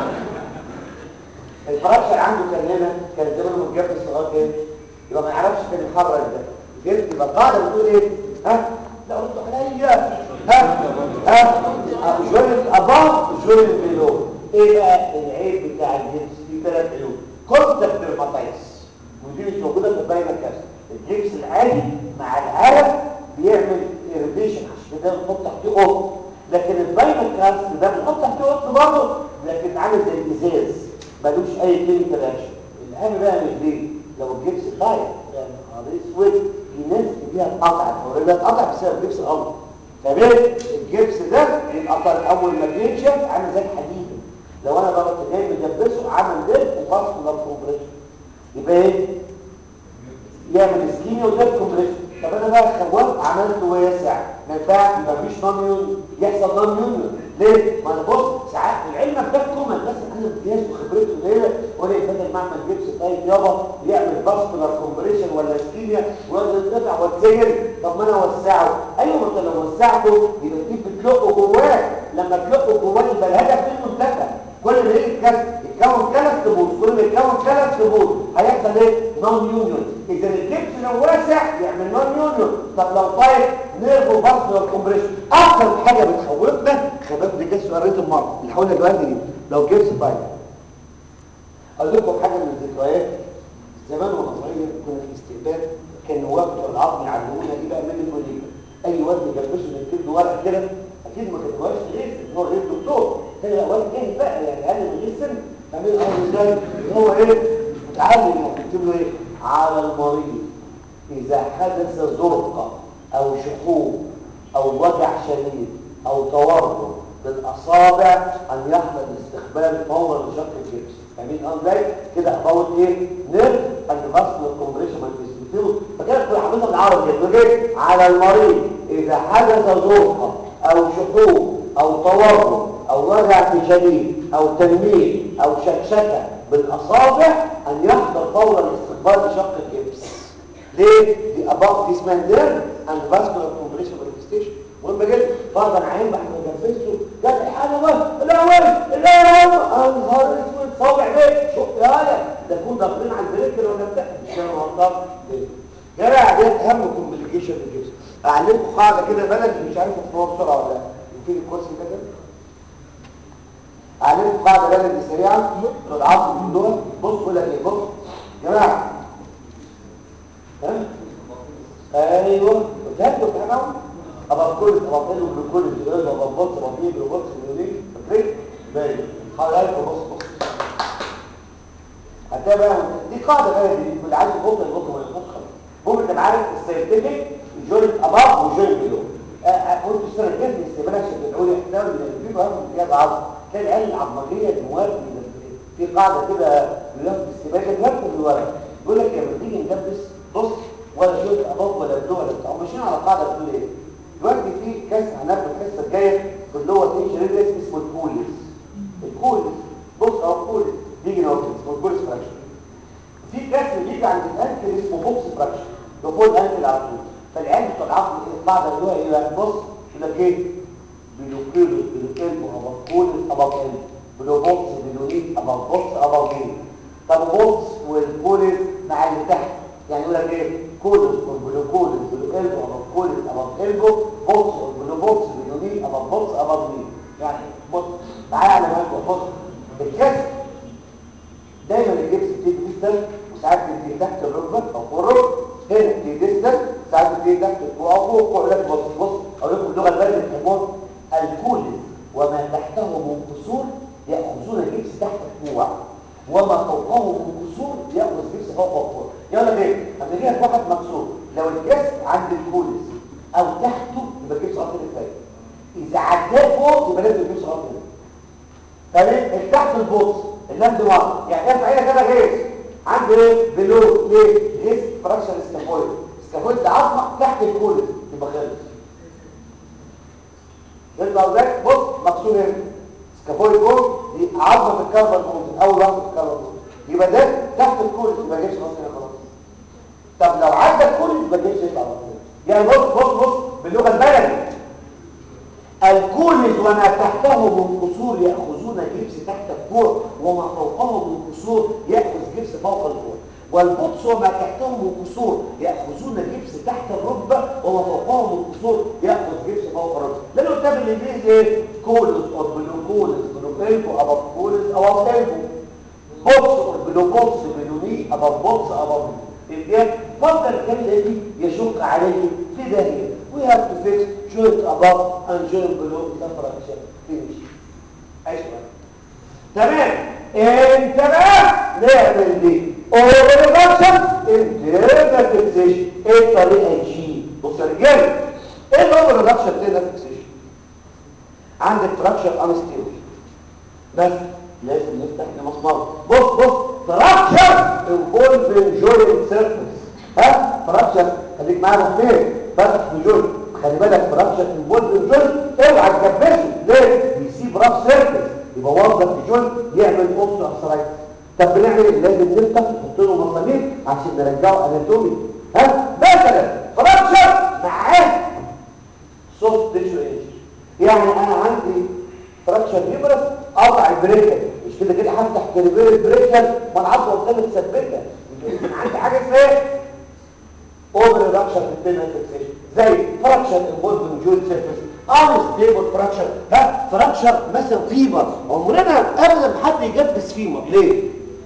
الفراكشن عنده كان هنا كان زمانه متجبس لغايه هنا يبقى ما يعرفش كان يتحرك ده فهمت يبقى القاعده بتقول ايه ها لا ردوا عليا ها ها جوين اباف جوين بيلو ايه بقى العيب بتاع الجبس في ثلاث عيوب كونتاكت ديرماتايتس ودي مش موجوده في الباينه كاس الجبس العادي مع العرق بيعمل ايريتيشن عشان كده بنحط تحتيه قط لكن الباينه كاس ده بنحط تحتيه قط برضه لكن عامل زي الازاز ملوش اي كيميكال اكشن الاهم بقى مش دي لو الجبس ضايع يعني نهار اسود في ناس فيها اتقطع الفوريه اتقطع بسبب جبس الارض تمام الجبس ده بيتقطع اول ما بينشف عامل زي الحديد لو انا ضربت جاي مجبسه عمل ليل وفصل كومبريشن يبقى ايه يعمل اسكيميا وده كومبريشن طب انا بقى خواب عملته واسع ما ينفعش يبقى مفيش نون يونيون يحصل نون يونيون ليه؟ ما انا بص ساعات العلم بتاعكم الناس عنده امتياز وخبرته قليله ولا بدل ما اعمل جبس طيب يابا يعمل فاسكولار كومبريشن ولا اسكيميا ولا ينقطع واتسير طب ما انا اوسعه ايوه ما انت لو وسعته يبقى تجيب بتلقه جواه لما تلقه جواه يبقى الهدف منه انتهى كل ما يجي الكسر يتكون ثلاث ثبوت كل ما يتكون ثلاث ثبوت هيحصل ايه نون يونيون اذا الجبس لو واسع يعمل نون يونيون طب لو طاير نيرفو فاسكولار كومبريشن اكتر حاجه بتخوفنا خباب دي كده سؤال ريت المرض اللي حاولنا دلوقتي دي لو الجبس طاير اقول لكم حاجه من الذكريات زمان وانا صغير كنا في الاستقبال كان نواب بتوع العظم يعلمونا ايه بقى من الكليه اي واد يجبسه من الكبد ورق كده اكيد ما كتبوهاش غير ان هو غير دكتور كان الاول جاهز بقى يعني اقل من غير سن تعمل اول ازاي هو ايه مش متعلم وكتب له ايه على المريض اذا حدث زرقه او شحوب او وجع شديد او تورم بالاصابع ان يحصل استقبال فورا لشق الجبس فاهمين ازاي كده اباوت ايه نيرف اند فاسكولار كومبريشن مانيفيستيشن فكده كل حافظها بالعربي كده على المريض اذا حدث زرقه او شحوب او تورم او وجع شديد او تنميل او شكشكه بالاصابع ان يحضر فورا لاستقبال شق الجبس ليه دي اباوت دي اسمها نيرف اند فاسكولار كومبريشن مانيفيستيشن مهم جدا فرضا عين بعد ما جبسته جت الحاله بقى الاول الاول انهار اسود صابع بيه شوف يا هلا ده كون داخلين على البريكر ولا بتاع مش انا والله يا جماعه دي اهم كومبليكيشن في الجسم اعلمكم قاعده كده بلد مش عارف افهمها بسرعه ولا لا يمكن الكرسي ده كده اعلمكم قاعده بلد سريعه العصر من دول بص ولا ايه بص يا جماعه ها ايوه فهمتوا الكلام ابقى كل ابقى له بكل الجبال ابقى بص ابقى بص ابقى بص ابقى بص ابقى بص ابقى بص ابقى بص ده بقى دي قاعده بقى دي اللي عايز يبطل يبطل ولا يبطل خلاص المهم انت معاك الساينتفك جوينت اباف وجوينت بلو قلت السنه الجايه من الاستقبال عشان تدعوا لي احتمال ان في بقى من امتياز عظم تلاقي العيال العظمجيه المواد في قاعده كده بيلاقوا في الاستقبال كده بيكتب الورق يقول لك لما تيجي ندبس بص ولا جوينت اباف ولا بلو ولا بتاع ماشيين على قاعده بتقول ايه دلوقتي في كاس هناخد الحصه الجايه في اللي هو تنشن ريليس اسمه الكوليس الكوليس بص اهو الكوليس بيجي نوع اسمه الكوليس فراكشن في كسر بيجي عند الانكل اسمه بوكس فراكشن ده فوق الانكل على طول فالعيال بتوع العظم ايه القاعده اللي هو ايه بقى بص يقول لك ايه بلوكيلو بلوكيلو اباكولس اباكيل بلو بوكس بلونيت اباك بوكس اباكيل طب بوكس والكولس مع اللي تحت يعني يقول لك ايه كولس والبلوكولس بلوكيلو اباكولس اباكيلو بوكس والبلو بوكس بلونيت اباك بوكس اباكيل يعني بص تعالى على بالك بص الكسر دايما الجبس بتيجي ديستال وساعات بتيجي تحت الركبه او فوق الركبه هنا بتيجي ديستال ساعات بتيجي تحت الكوع او فوق الكوع لك بص بص اقول لكم اللغه البلد بتسموها الكولس وما تحته من كسور ياخذون جبس تحت الكوع وما فوقه من كسور ياخذ جبس فوق الكوع يلا ايه اما يجي لك واحد مكسور لو الجبس عند الكولس او تحته يبقى الجبس غلط كفايه اذا عداه فوق يبقى لازم الجبس غلط تمام تحت البوكس اللاند مارك يعني ارفع ايدك كده غير عنده ايه بلو ليه غير فراكشر سكافويد سكافويد ده عظمه تحت الكولس يبقى خلص يطلع ازاي بص مكسور هنا سكافويد بص دي عظمه في الكربون كونز اول واحده في الكربون كونز يبقى ده تحت الكولس يبقى جيبس خلاص هنا خلاص طب لو عدى الكولس يبقى جيبس يطلع على طول يعني بص بص بص باللغه البلدي الكولز وما تحته من قصور يأخذون جبس تحت الكوع وما فوقه من قصور يأخذ جبس فوق الكوع والبطس وما تحته من قصور يأخذون جبس تحت الركبة وما فوقه من قصور يأخذ جبس فوق الركبة ده اللي قدام الانجليزي ايه كولز او بلو كولز بلو قلبه ابو كولز او قلبه بوكس بلو بوكس بلو ني ابو بوكس ابو الجاب فضل الكلمه دي يشق عليه في داهيه we have to fix joint above and joint below the fraction finish عيش تمام انت بقى نعمل دي over reduction internal fixation ايه الطريقه جي بص يا رجاله ايه الاوفر ريدكشن internal fixation عندك فراكشر انستيبل بس لازم نفتح المسمار بص بص فراكشر انفولفنج جوينت سيرفيس ها فراكشر خليك معانا فين فتح في جوينت خلي بالك فراكشر انفولفنج جوينت اوعى تكبسه ليه بيسيب راف سيرفيس يبقى وظف في جوينت يعمل اوبس ارثرايتس طب بنعمل ايه لازم نفتح نحط له مسامير عشان نرجعه اناتومي ها مثلا فراكشر معاه سوفت تيشو انجري يعني انا عندي فراكشر هيبرس قطع البريكر مش كده كده هفتح كاليبير البريكر ما العضله قدامي مثبته يبقى انا عندي حاجه اسمها اوفر ريدكشن في التنه فيكسيشن زي فراكشر انفولد من جوينت سيرفيس انستيبل فراكشر ها فراكشر مثلا فيبر عمرنا ابدا حد يجبس فيبر ليه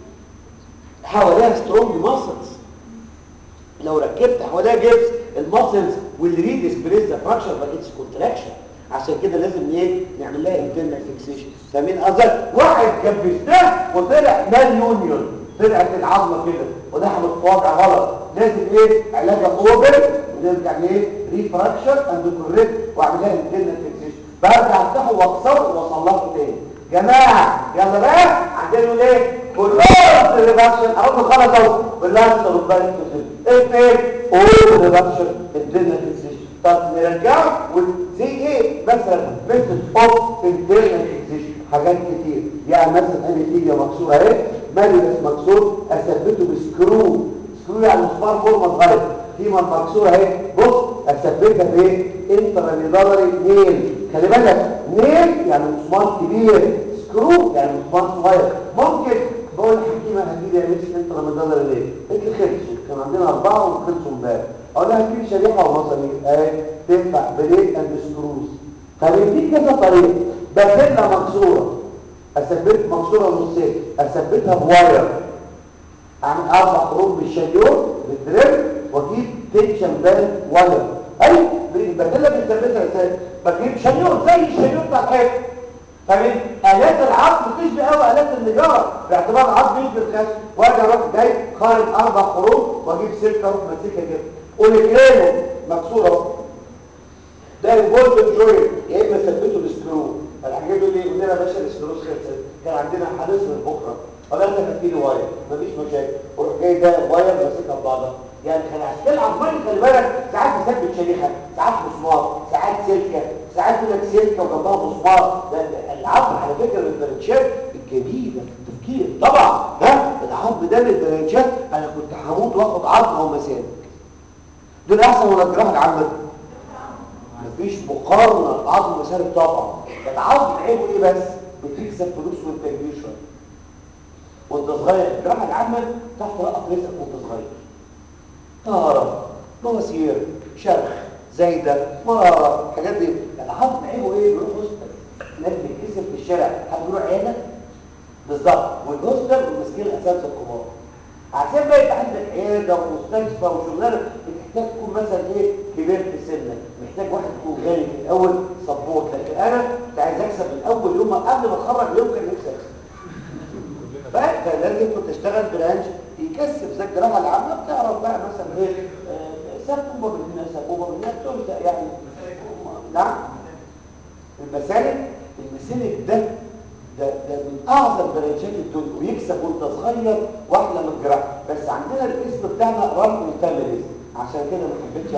حواليها سترونج ماسلز لو ركبت حواليها جبس الماسلز والريد سبريس ذا فراكشر ما اتس كونتراكشن عشان كده لازم ايه نعمل لها انترنال فيكسيشن فاهمين قصدي واحد جبسناه وطلع مال يونيون طلعت العظمه كده ودخلت في وضع غلط لازم ايه علاجها اوبن ونرجع لايه ريفراكشر اند كوريكت واعمل لها انترنال فيكسيشن برجع افتحه واكسره واصلحه تاني جماعه يلا بقى عندنا ايه كلهم ريفراكشن اقول له خلاص اهو بالله ربنا ايه ايه اول ريفراكشن انترنال فيكسيشن طب نرجعه زي ايه مثلا ميثود اوف انترنال فيكسيشن حاجات كتير يعني مثلا انا ايدي مكسوره اهي ماليوس مكسور اثبته بسكرو سكرو يعني مسمار فورمه صغير فيما مكسوره اهي بص اثبتها بايه انتراميدالري نيل خلي بالك نيل يعني مسمار كبير سكرو يعني مسمار صغير ممكن بقول الحكيمه هتجيب يا ميكس انتراميدالري نيل انت خلصوا كان عندنا اربعه وخلصوا امبارح اقول لها هتجيب شريحه ومصامير اهي تنفع بليت اند سكروز فبيديك كذا طريقه بسله مكسوره اثبت مكسوره نصين اثبتها بواير اعمل اربع خروج بالشنيور بالدريل واجيب تنشن بان واير اي البدله بنثبتها ازاي بجيب شنيور زي الشنيور بتاع الحيط فمن آلات العظم تشبه قوي آلات النجارة باعتبار العظم يشبه الخشب وأنا أروح جاي خارج أربع خروج وأجيب سلكة أروح ماسكها كده ونكرينه مكسورة اهو ده الجولدن جوينت يا اما ثبته بالسكرو الحاجات دول ايه قلنا يا باشا السكرو خلصت كان عندنا حدث من بكره ولا انت هتديني واير مفيش مشاكل وروح جاي ده واير ماسكها ببعضها يعني كان عشان تلعب ميه خلي بالك ساعات تثبت شريحه ساعات مسمار ساعات سلكه ساعات يقول لك سلكه وجنبها مسمار ده ده العظم على فكره من البرنشات الجميله في التفكير طبعا ها العظم ده من البرنشات انا كنت هموت واخد عظم او مسالك دول احسن ولا الجراحه العامه مفيش مقارنه عظم مسالك طبعا العظم عيبه ايه بس بتكسب فلوس وانت كبير شويه وانت صغير الجراحه العامه تحت رقبه رزقك وانت صغير طهاره مواسير شرخ زايده مراره الحاجات دي العظم عيبه ايه بيروح هوستل ناس بتكسب في الشارع حد بيروح عياده بالظبط والهوستل والمسكين الاساتذه الكبار عشان بقى يبقى عندك عياده ومستشفى وشغلانه بتحتاج تكون مثلا ايه كبير في سنك محتاج واحد يكون غني في الاول سبورت لكن انا كنت عايز اكسب من اول يوم قبل ما اتخرج يوم كان نفسي اكسب فلازم كنت اشتغل برانش يكسب زي الجراحه العامه بتعرف بقى مثلا ايه آه، سبوبه بالهنا سبوبه بالهنا بتلزق يعني نعم المسالك المسالك ده ده ده من اعظم برانشات الدنيا ويكسب وانت صغير واحلى من الجراحه بس عندنا الاسم بتاعنا ران فاميليز عشان كده ما حبيتش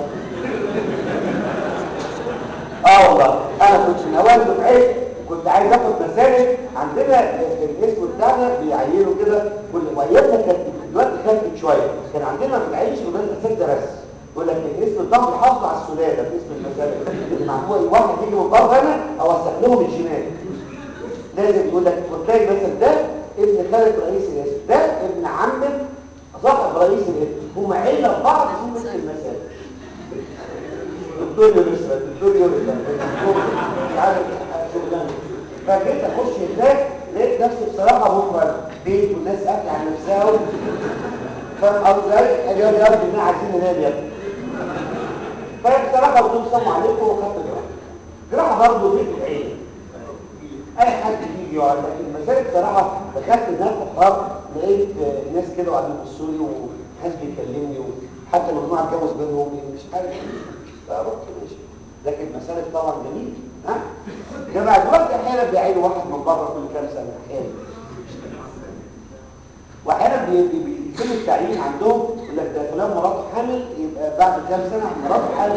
اه والله انا كنت من اوائل دفعتي كنت عايز اخد مسالك عندنا في الاسم بتاعنا بيعينوا كده كل وايامنا كانت دلوقتي خفت شويه كان عندنا ما بنعينش غير اساتذه بس يقول لك الاسم بتاعه بيحافظوا على السلاله في اسم المسالك اللي معمول واحد يجي من بره هنا اوسخ لهم الجينات لازم يقول لك وتلاقي مثلا ده ابن خالد رئيس الاسم ده ابن عم صاحب رئيس الاسم هم عيله بعض اسمهم اسم المسالك دكتور يونس دكتور يونس دكتور مش عارف شغلانه فجيت اخش هناك لقيت نفسي بصراحه مفرد بيت والناس قافله على نفسها و... فاهم قصدي ازاي؟ قال لي يا رب احنا عايزين ننام يا ابني فبصراحه قلت لهم السلام عليكم وخدت جراحه جراحه برضه بيت العيله اي حد يجي يقعد لكن المسائل بصراحه دخلت هناك الحرب لقيت ناس كده وقاعدين يبصوا لي وحد بيكلمني وحتى ممنوع اتجوز بينهم مش عارف فرحت ماشي لكن المسالك طبعا جميل ها ده بعد وقت احيانا بيعينوا واحد من بره كل كام سنه احيانا واحيانا بيتم التعيين عندهم يقول لك ده فلان مراته حامل يبقى بعد كام سنه مراته حامل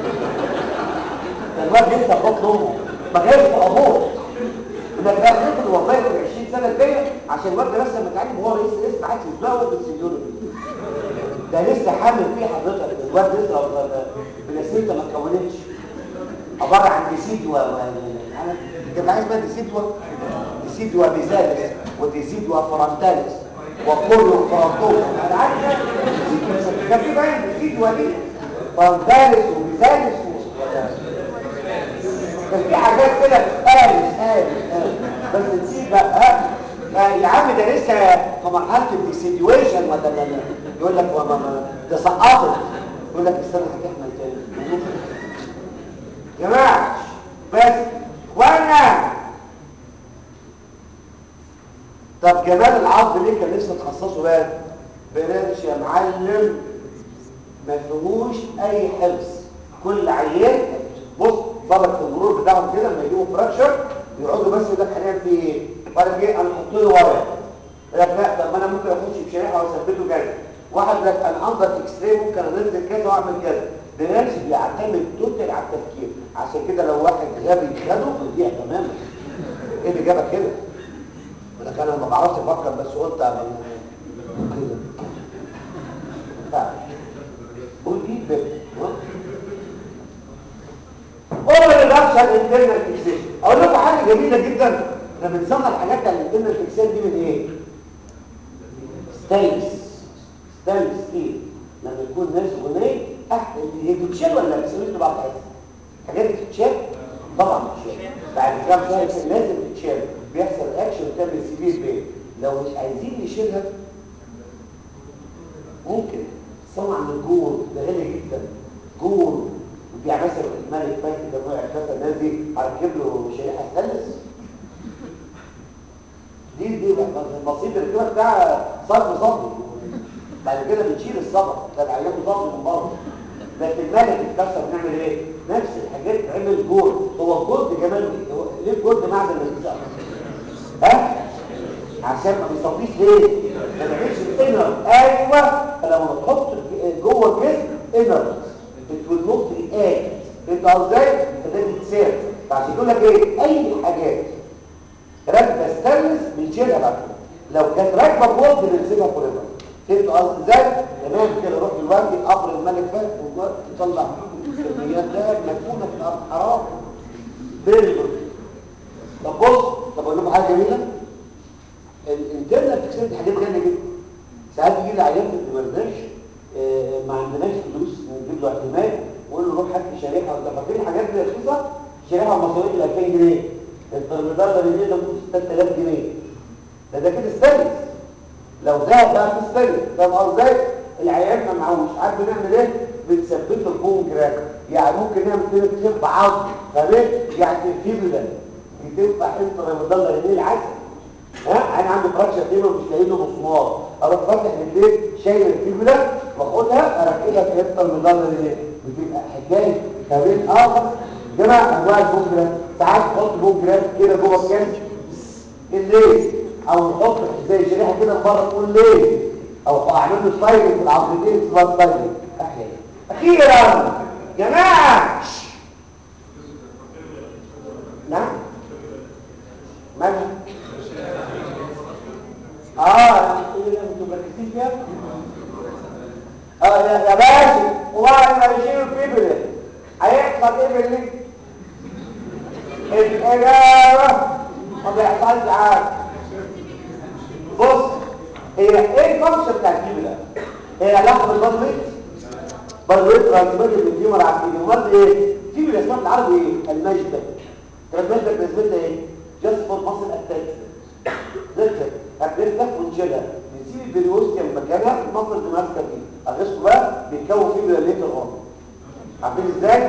ده الواد لسه في بطن امه ما جاش في ابوه يقول لك ده طفل والله في 20 سنه الجايه عشان الواد ده لسه متعلم هو رئيس الاسم ما حدش يسبقه في السجون ده لسه حامل فيه حضرتك الواد لسه بلاسينتا ما اتكونتش عباره عن ديسيدوا انت عايز بقى ديسيدوا ديسيدوا بيزالس وديسيدوا فرنتاليس وكوريو فرنتوس انا عارف ده في بقى ديسيدوا دي فرنتاليس وبيزالس كان في حاجات كده قالس قالس بس نسيب بقى ها يا عم ده لسه في مرحله الديسيدويشن ولا لا لا يقول لك ده سقطت يقول لك استنى هتحمل تاني يا جماعه بس وانا طب جمال العظم ليه كان لسه تخصصه بقى بلاش يا معلم ما فيهوش اي حفظ كل عيان بص ضرب في المرور بتاعهم كده لما يجيبوا فراكشر يقعدوا بس يقول لك هنعمل فيه ايه ولا جه انا احط له ورق يقول لك لا طب ما انا ممكن اخش بشريحه واثبته كذا واحد يقول لك انا انظر اكس راي ممكن انزل كذا واعمل كذا ده ناس بيعتمد توتال على التفكير عشان كده لو واحد غبي خده بيضيع تماما ايه اللي جابك كده يقول لك انا ما بعرفش افكر بس قلت اعمل كده قول ايه اوفر ريدكشن انترنال فيكسيشن اقول لكم حاجه جميله جدا احنا بنسمى الحاجات بتاع الانترنال فيكسيشن دي من ايه ستايلس ستايلس ستيل لما يكون ناس غنيه احد هي بتتشال ولا بتسوي بعض الحاجات حاجات بتتشال طبعا بتتشال بعد كام شهر لازم تتشال بيحصل اكشن تعمل سيفير بين لو مش عايزين نشيلها ممكن صنع من جور ده غالي جدا جور يعني مثلا الملك فايت كده نوع الكاسه الناس دي هركب له شريحه ثلث ليه بقى البسيط اللي كده بتاع صدر صدري بعد كده بتشيل الصدر ده العيان صدري من بره لكن الملك الكسر بنعمل ايه نفس الحاجات تعمل جولد هو الجولد جمال ايه هو ليه الجولد معدن اللي ها عشان ما بيصليش ليه ما نعملش الانر ايوه فلما تحط جوه الجسم انر بتولوك رياكت انت ازاي فده بيتساب فعشان يقول لك ايه اي حاجات راكبه ستانلس بنشيلها بعد كده لو كانت راكبه جولد بنسيبها فور ايفر فهمت قصدي ازاي تمام كده روح دلوقتي قبر الملك فات وطلع الكميات ده مدفونه في الارض حرام فيري جود طب بص طب اقول لكم حاجه جميله الانترنال فيكسيت دي حاجات غاليه جدا ساعات يجي لي عيان في الدمرداش آه ما عندناش فلوس نجيب له اعتماد ونقول له روح هات لي شريحه ولا فاكرين الحاجات دي رخيصه شريحه المصاريف ب 2000 جنيه الترميدار اللي ده ممكن 6000 جنيه ده ده كده استلس لو ده بقى في استلس فاهم قصدي العيان ما معهوش عارف بنعمل ايه بنثبت له البون كراك يعني ممكن نعمل كده كتير بعض فاهم يعني الفيبولا بتنفع انت رمضان لغنيه العسل ها انا عندي فراكشر فيبر مش لاقي له مسمار اروح فاتح رجليه شايل الفيبولا واخدها اركبها في حته المضله اللي بتبقى حكايه كمان اه جماعه انواع البوكرات ساعات تحط بوكرات كده جوه الكاس الليل او نحط زي شريحه كده من بره تقول ليه او اعمل له ستايل في العضلتين اسمها ستايل احيانا اخيرا جماعه نعم ماشي اه انتوا مركزين فيها اه يا يا باشا والله ما يشيلوا الفيبر هيحصل ايه بالليل الاجابه ما بيحصلش عاد بص هي ايه الفانكشن بتاع الفيبر هي علاقه بالبلويت بلويت ترانسميتر من الفيمر على الفيبر امال ايه فيبر اسمها بالعربي ايه المجد ترانسميتر بالنسبه ايه جاست فور ماسل اتاتشمنت ذكر هتلفك ونشيلها نسيب البريوستيوم مكانها المصل اللي ماسكه فيه اغشكوا بقى بيتكون فيه ليتر اون عارفين ازاي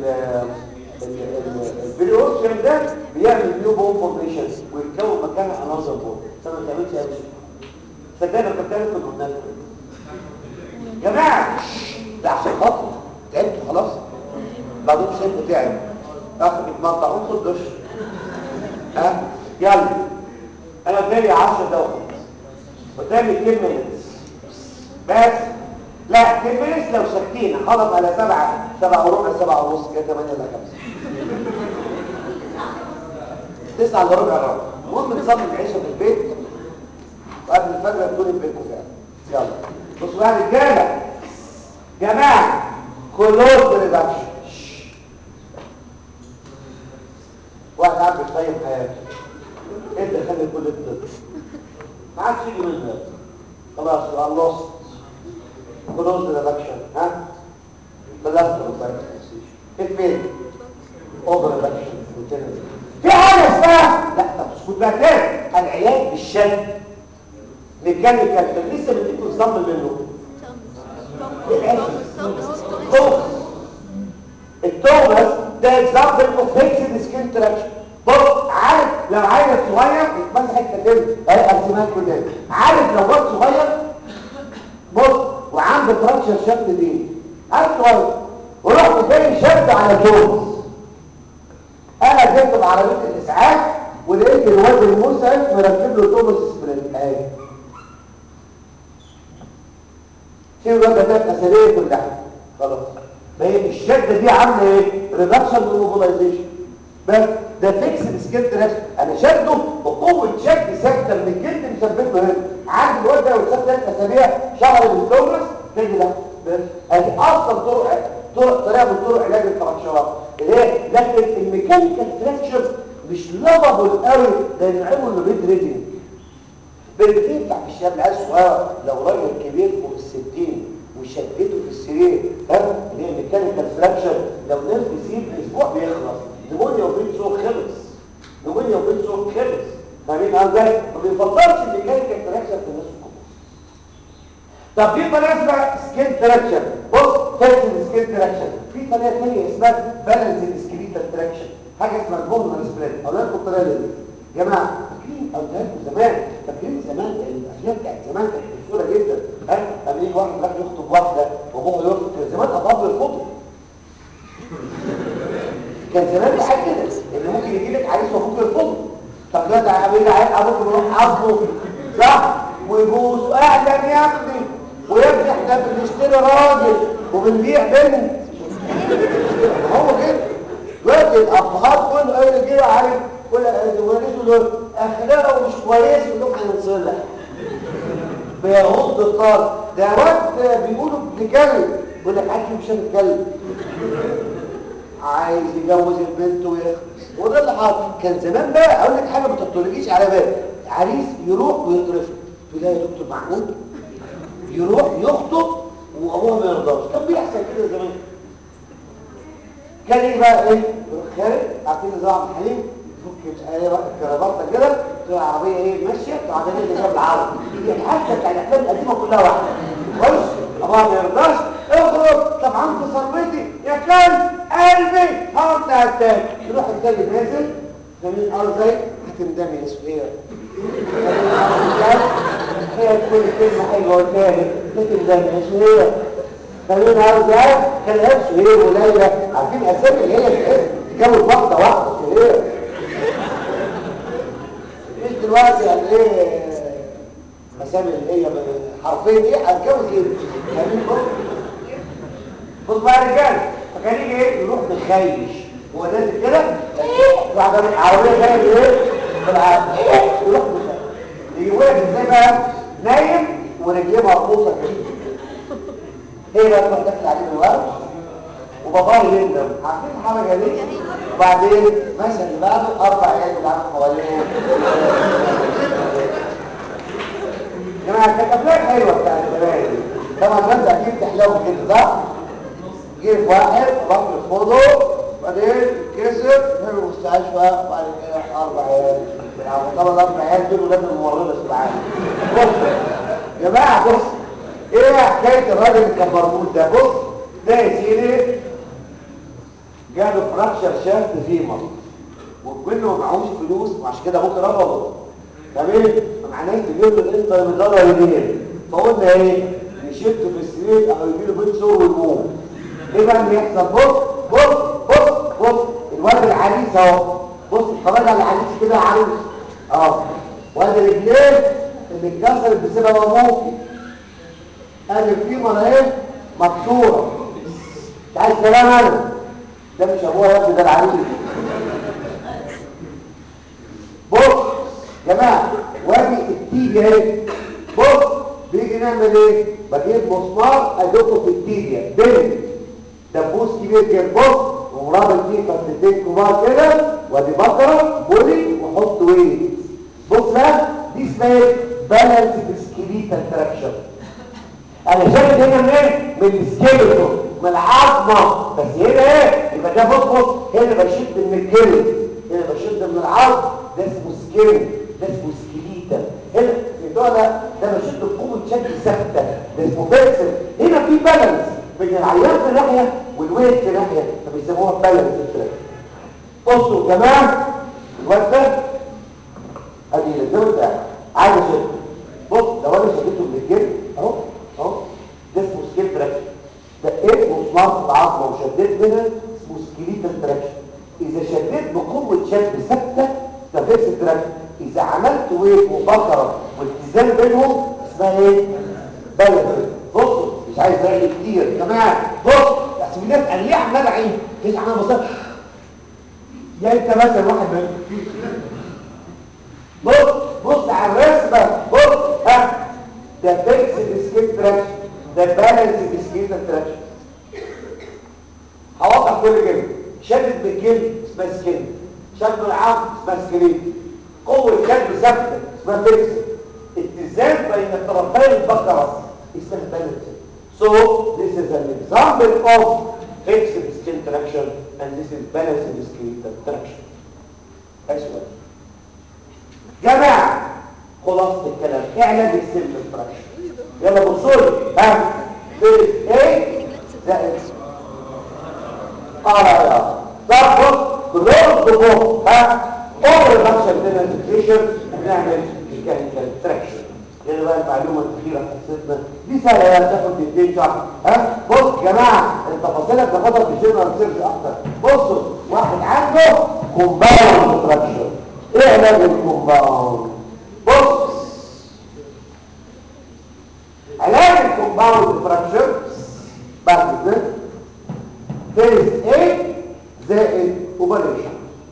البريوستيوم ده بيعمل نيو بون فورميشن ويتكون مكانها انذر بون عشان ما تعملش اي شيء صدقني كنت بتعمل في الجمهوريه جماعه ده عشان خاطر تعبتوا خلاص بعدين شايفه تعب اخد المقطع وخد دش ها يلا انا قدامي 10 دقايق قدامي 10 مينتس بس لا 10 مينتس لو سكتين خلص على 7 7 وربع 7 ونص كده 8 ولا 5 9 الا ربع ربع المهم نصلي العشاء في البيت وقبل الفجر تكون البيت فعلا يلا بصوا بقى يا رجاله جماعه كلوز ريدكشن واحد قاعد بيقيم حياته انت خلي كل الطب ما عادش يجي منها خلاص يبقى لوست كلوز ريدكشن ها بلاستر فين اوفر ريدكشن في حاجه اسمها لا طب اسكت بقى تاني العلاج بالشد ميكانيكال كان لسه بنديكوا اكزامبل منه توماس التوماس ده اكزامبل اوف فيكسد سكين تراكشن بص عارف لو عيل صغير يتمسح الكتاب هي ارسمها كلها عارف لو واد صغير بص وعنده فراكشر شد دي عارف صغير ورحت جاي شد على توماس انا جبت بعربيه الاسعاف ولقيت الواد المسعف مركب له توماس سبرينت اهي في الواد ده اساليه كلها خلاص ما هي الشده دي عامله ايه ريدكشن وموبيلايزيشن بس ده فيكس سكيل تراش انا شده بقوه شد ثابته من الجلد مثبته هنا عند الواد ده وثبت ثلاث اسابيع شهر بالتوماس تيجي لا بس ادي اصلا طرق طرق طريقه من طرق علاج الفراكشرات ليه لكن الميكانيكال فراكشر مش لافابل قوي لان عملوا ريد ريدنج بالتين بتاع الشاب العيال الصغيره لو راجل كبير فوق الستين وشدته في السرير ها اللي هي ميكانيكال فراكشر لو نام يسيب اسبوع بيخلص نمونيا وبين سوق خلص نمونيا وبين سوق خلص فاهمين قصدي ما بيفضلش الميكانيكال فراكشر في الناس الكبار طب في طريقه اسمها سكين تراكشن بص فاكر سكين تراكشن في طريقه ثانيه اسمها بالانس سكريتال تراكشن حاجه اسمها البومنال سبريد اقول لكم الطريقه دي جماعه فاكرين او لكم زمان فاكرين زمان الافلام بتاعت زمان كانت مشهوره جدا ها لما يجي واحد راح يخطب واحده وابوها يرفض كان زمان ابوها بيرفضه كان زمان بقى كده ان ممكن يجي لك عريس وابوك يرفضه طب دلوقتي عامل ابوك يروح عضه صح ويبوس اهلا يا ابني ويا ابني احنا بنشتري راجل وبنبيع بنت هو كده دلوقتي الابهات كله اي كده عارف كل والده دول اخلاقه مش كويس يقول لهم هنصلح بيغض الطار ده واد بيقولوا ابن كلب يقول لك عارف مش هنتكلم عايز يجوز البنت ويخلص وده اللي حاصل كان زمان بقى اقول لك حاجه ما تطلقيش على بالك عريس يروح ويترفض تقول لها يا دكتور معقول يروح يخطب وابوها ما يرضاش كان بيحصل كده زمان كان ايه بقى ايه يروح خارج عارفين نظام عبد الحليم يفك ايه الكرافته كده تلاقي العربيه ايه ماشيه وبعدين اللي جاب العرض الحادثه بتاع الافلام القديمه كلها واحده كويس ابوها ما يرضاش اخرج طب عندي صربتي يا كلب قلبي هطلع التاني يروح التاني نازل جميل ارضي هتندمي يا سهير هي تقول كلمه حلوه قدامي هتندمي يا سهير خلينا عاوز كان هي سهير وليلى عارفين الاسامي اللي هي الاسم تجوز واحده واحده سهير مش دلوقتي يعني ايه مسامي اللي هي حرفيا دي هتجوز ايه يعني بص بقى يا رجال فكان يجي ايه يروح بخيش هو نازل كده بعد العربيه جايه ايه بالعرض يروح بخيش يجي واقف ازاي بقى نايم ورجليه مربوطه كده هي بقى تروح داخل عليه الورد وباباه يندم عارفين الحركه دي وبعدين مثلا اللي بعده اربع عيال بيلعبوا حواليه يا جماعه كانت افلام حلوه بتاعت زمان دي طبعا الناس اكيد تحلموا كده صح؟ جه واحد راح يرفضه وبعدين كسر في المستشفى وبعد كده اربع عيال بيلعبوا طبعا الاربع عيال دول ولاد الممرضه في العالم بص يا جماعه بص ايه حكايه الراجل اللي كان مربوط ده بص ده يا سيدي جاله فراكشر شافت فيمر وكله معهوش فلوس وعشان كده ممكن رفضه تمام فمعناه تجيب له الانتر مدار يمين فقلنا ايه يشد في السرير او يجي له بيت سور ويقوم ايه بقى اللي يحصل بص بص بص بص الواد العريس اهو بص اتفرج على العريس كده يا عريس اه واد رجليه اللي اتكسرت بسبب ابوك ادي الفيمر اهي مكسوره مش عايز كلام انا ده مش ابوها يا ابني ده العريس بص يا جماعه وادي التيجي اهي بص بيجي نعمل ايه بجيب مسمار ادقه في التيجي بين دبوس كبير كده بص ومرابط فيه فتلتين كبار كده وادي بكره بولي واحط ويت بص بقى دي اسمها ايه بالانس سكيليتال تراكشن انا شايف هنا من ايه من السكيلتون من العظمه بس هنا ايه يبقى ده بص بص هنا بشد من الجلد هنا بشد من العظم ده اسمه سكيل ده اسمه سكيليتال هنا في ده ده بشد بقوه شد ثابته ده اسمه بيرسل هنا في بالانس بين العيان في ناحيه والويت في ناحيه فبيسموها بالانس تراك بصوا يا جماعه الواد ده ادي الزمن ده عايز اشد بص لو انا شديته من الجلد اهو اهو ده اسمه سكيل تراكشن ده اسمه مسمار العظمه وشديت منها اسمه سكيليتال تراكشن اذا شديت بقوه شد ثابته ده فيكس تراكشن اذا عملت ويت وبكره والتزام بينهم اسمها ايه بالانس بصوا مش عايز اقول كتير يا جماعه بص بس في ناس قال ليه عمال عين ليش عمال بص يا انت مثلا واحد منهم بص بص على الرسمه بص ها ده فيكس سكيل تراكشن ده بالانس سكيل تراكشن هوضح كل كلمه شدد بالجلد اسمها سكيل شد العظم اسمها سكيليت قوه شد ثابته اسمها فيكس اتزان بين طرفي البقره اسمها بالانس so this is an example of fixed skin traction and this is balanced skin traction اسود جماعه خلاصه الكلام ايه علاج السلم الفراكشن يلا بصوا لي ها فيرس ايه زائد اه يا طب بص كلهم بصوا ها اوفر فاكشن تنسي صح ها بص يا جماعه التفاصيل بناخدها في الجنرال سيرش اكتر بصوا واحد عنده كومباوند فراكشر ايه علاج الكومباوند بص علاج الكومباوند فراكشر بعد كده فيرست ايه زائد اوبريشن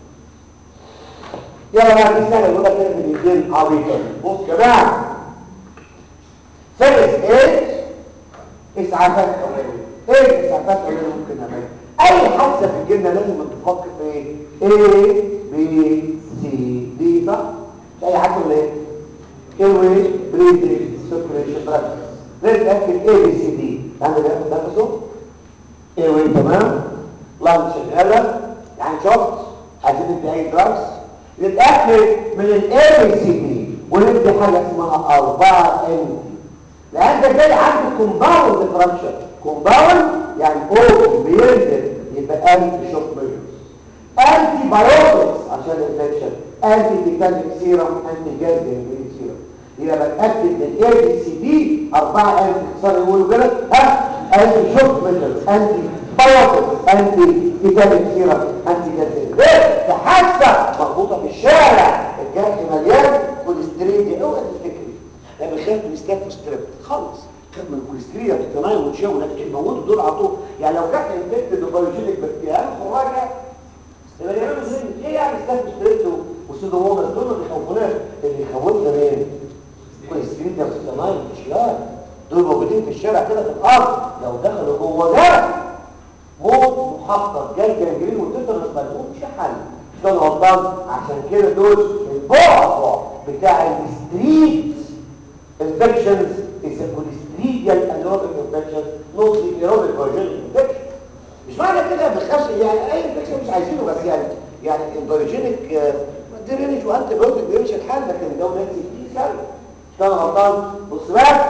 يلا بقى دي سهله يقول لك كده بالاثنين عبيطه بص يا جماعه فيرست ايه اسعافات اوليه ايه الاسعافات الاوليه اللي ممكن نعملها اي حادثه في الجنه لازم تفكر في ايه A B C D صح مش اي حاجه ولا ايه ايروي بريدنج سيركيوليشن براكتس نتاكد A B C D يعني بياخد نفسه ايروي تمام لانج شغاله يعني شفت عايزين ندي اي دراجز نتاكد من الاي بي سي دي وندي حاجه اسمها 4 ان لان ده جاي عنده كومباوند فراكشر كومباوند يعني اوبن بينزل يبقى انتي شوك ميجرز انتي بايوتكس عشان الانفكشن انتي تيتانيك سيرم انتي جاز جنجرين سيرم يبقى بتاكد من الاي بي سي دي اربعه انتي اختصار يقولوا كده ها انتي شوك ميجرز انتي بايوتكس انتي تيتانيك سيرم انتي جاز ليه؟ ده حادثه مربوطه في الشارع الجرح مليان كوليسترول دي اوعى تفتكري انا بخاف من ستاف ستريب خالص خاف من الكوليسترول بتناي وتشاو لكن موتوا دول على طول يعني لو كانت انفكتد ببيوجينيك بكتيريا خراجه يبقى يعملوا زي ايه يعني ستاف ستريب وسودوموناس دول ما بيخوفوناش اللي يخوفنا مين الكوليسترول ده بتناي وتشاو دول موجودين في الشارع كده في الارض لو دخلوا جوه ده موت محقق جاي جنجرين وتقدر ما لهمش حل كان غلطان عشان كده دول البعبع بتاع الستريت infections is a colistridial anaerobic infection not the aerobic virginal infection مش معنى كده ما بنخافش يعني اي انفكشن مش عايزينه بس يعني يعني الفيرجينيك درينج وانتي بايوتيك بيمشي الحال لكن ده ولاد 60 سنه كان غلطان بص بقى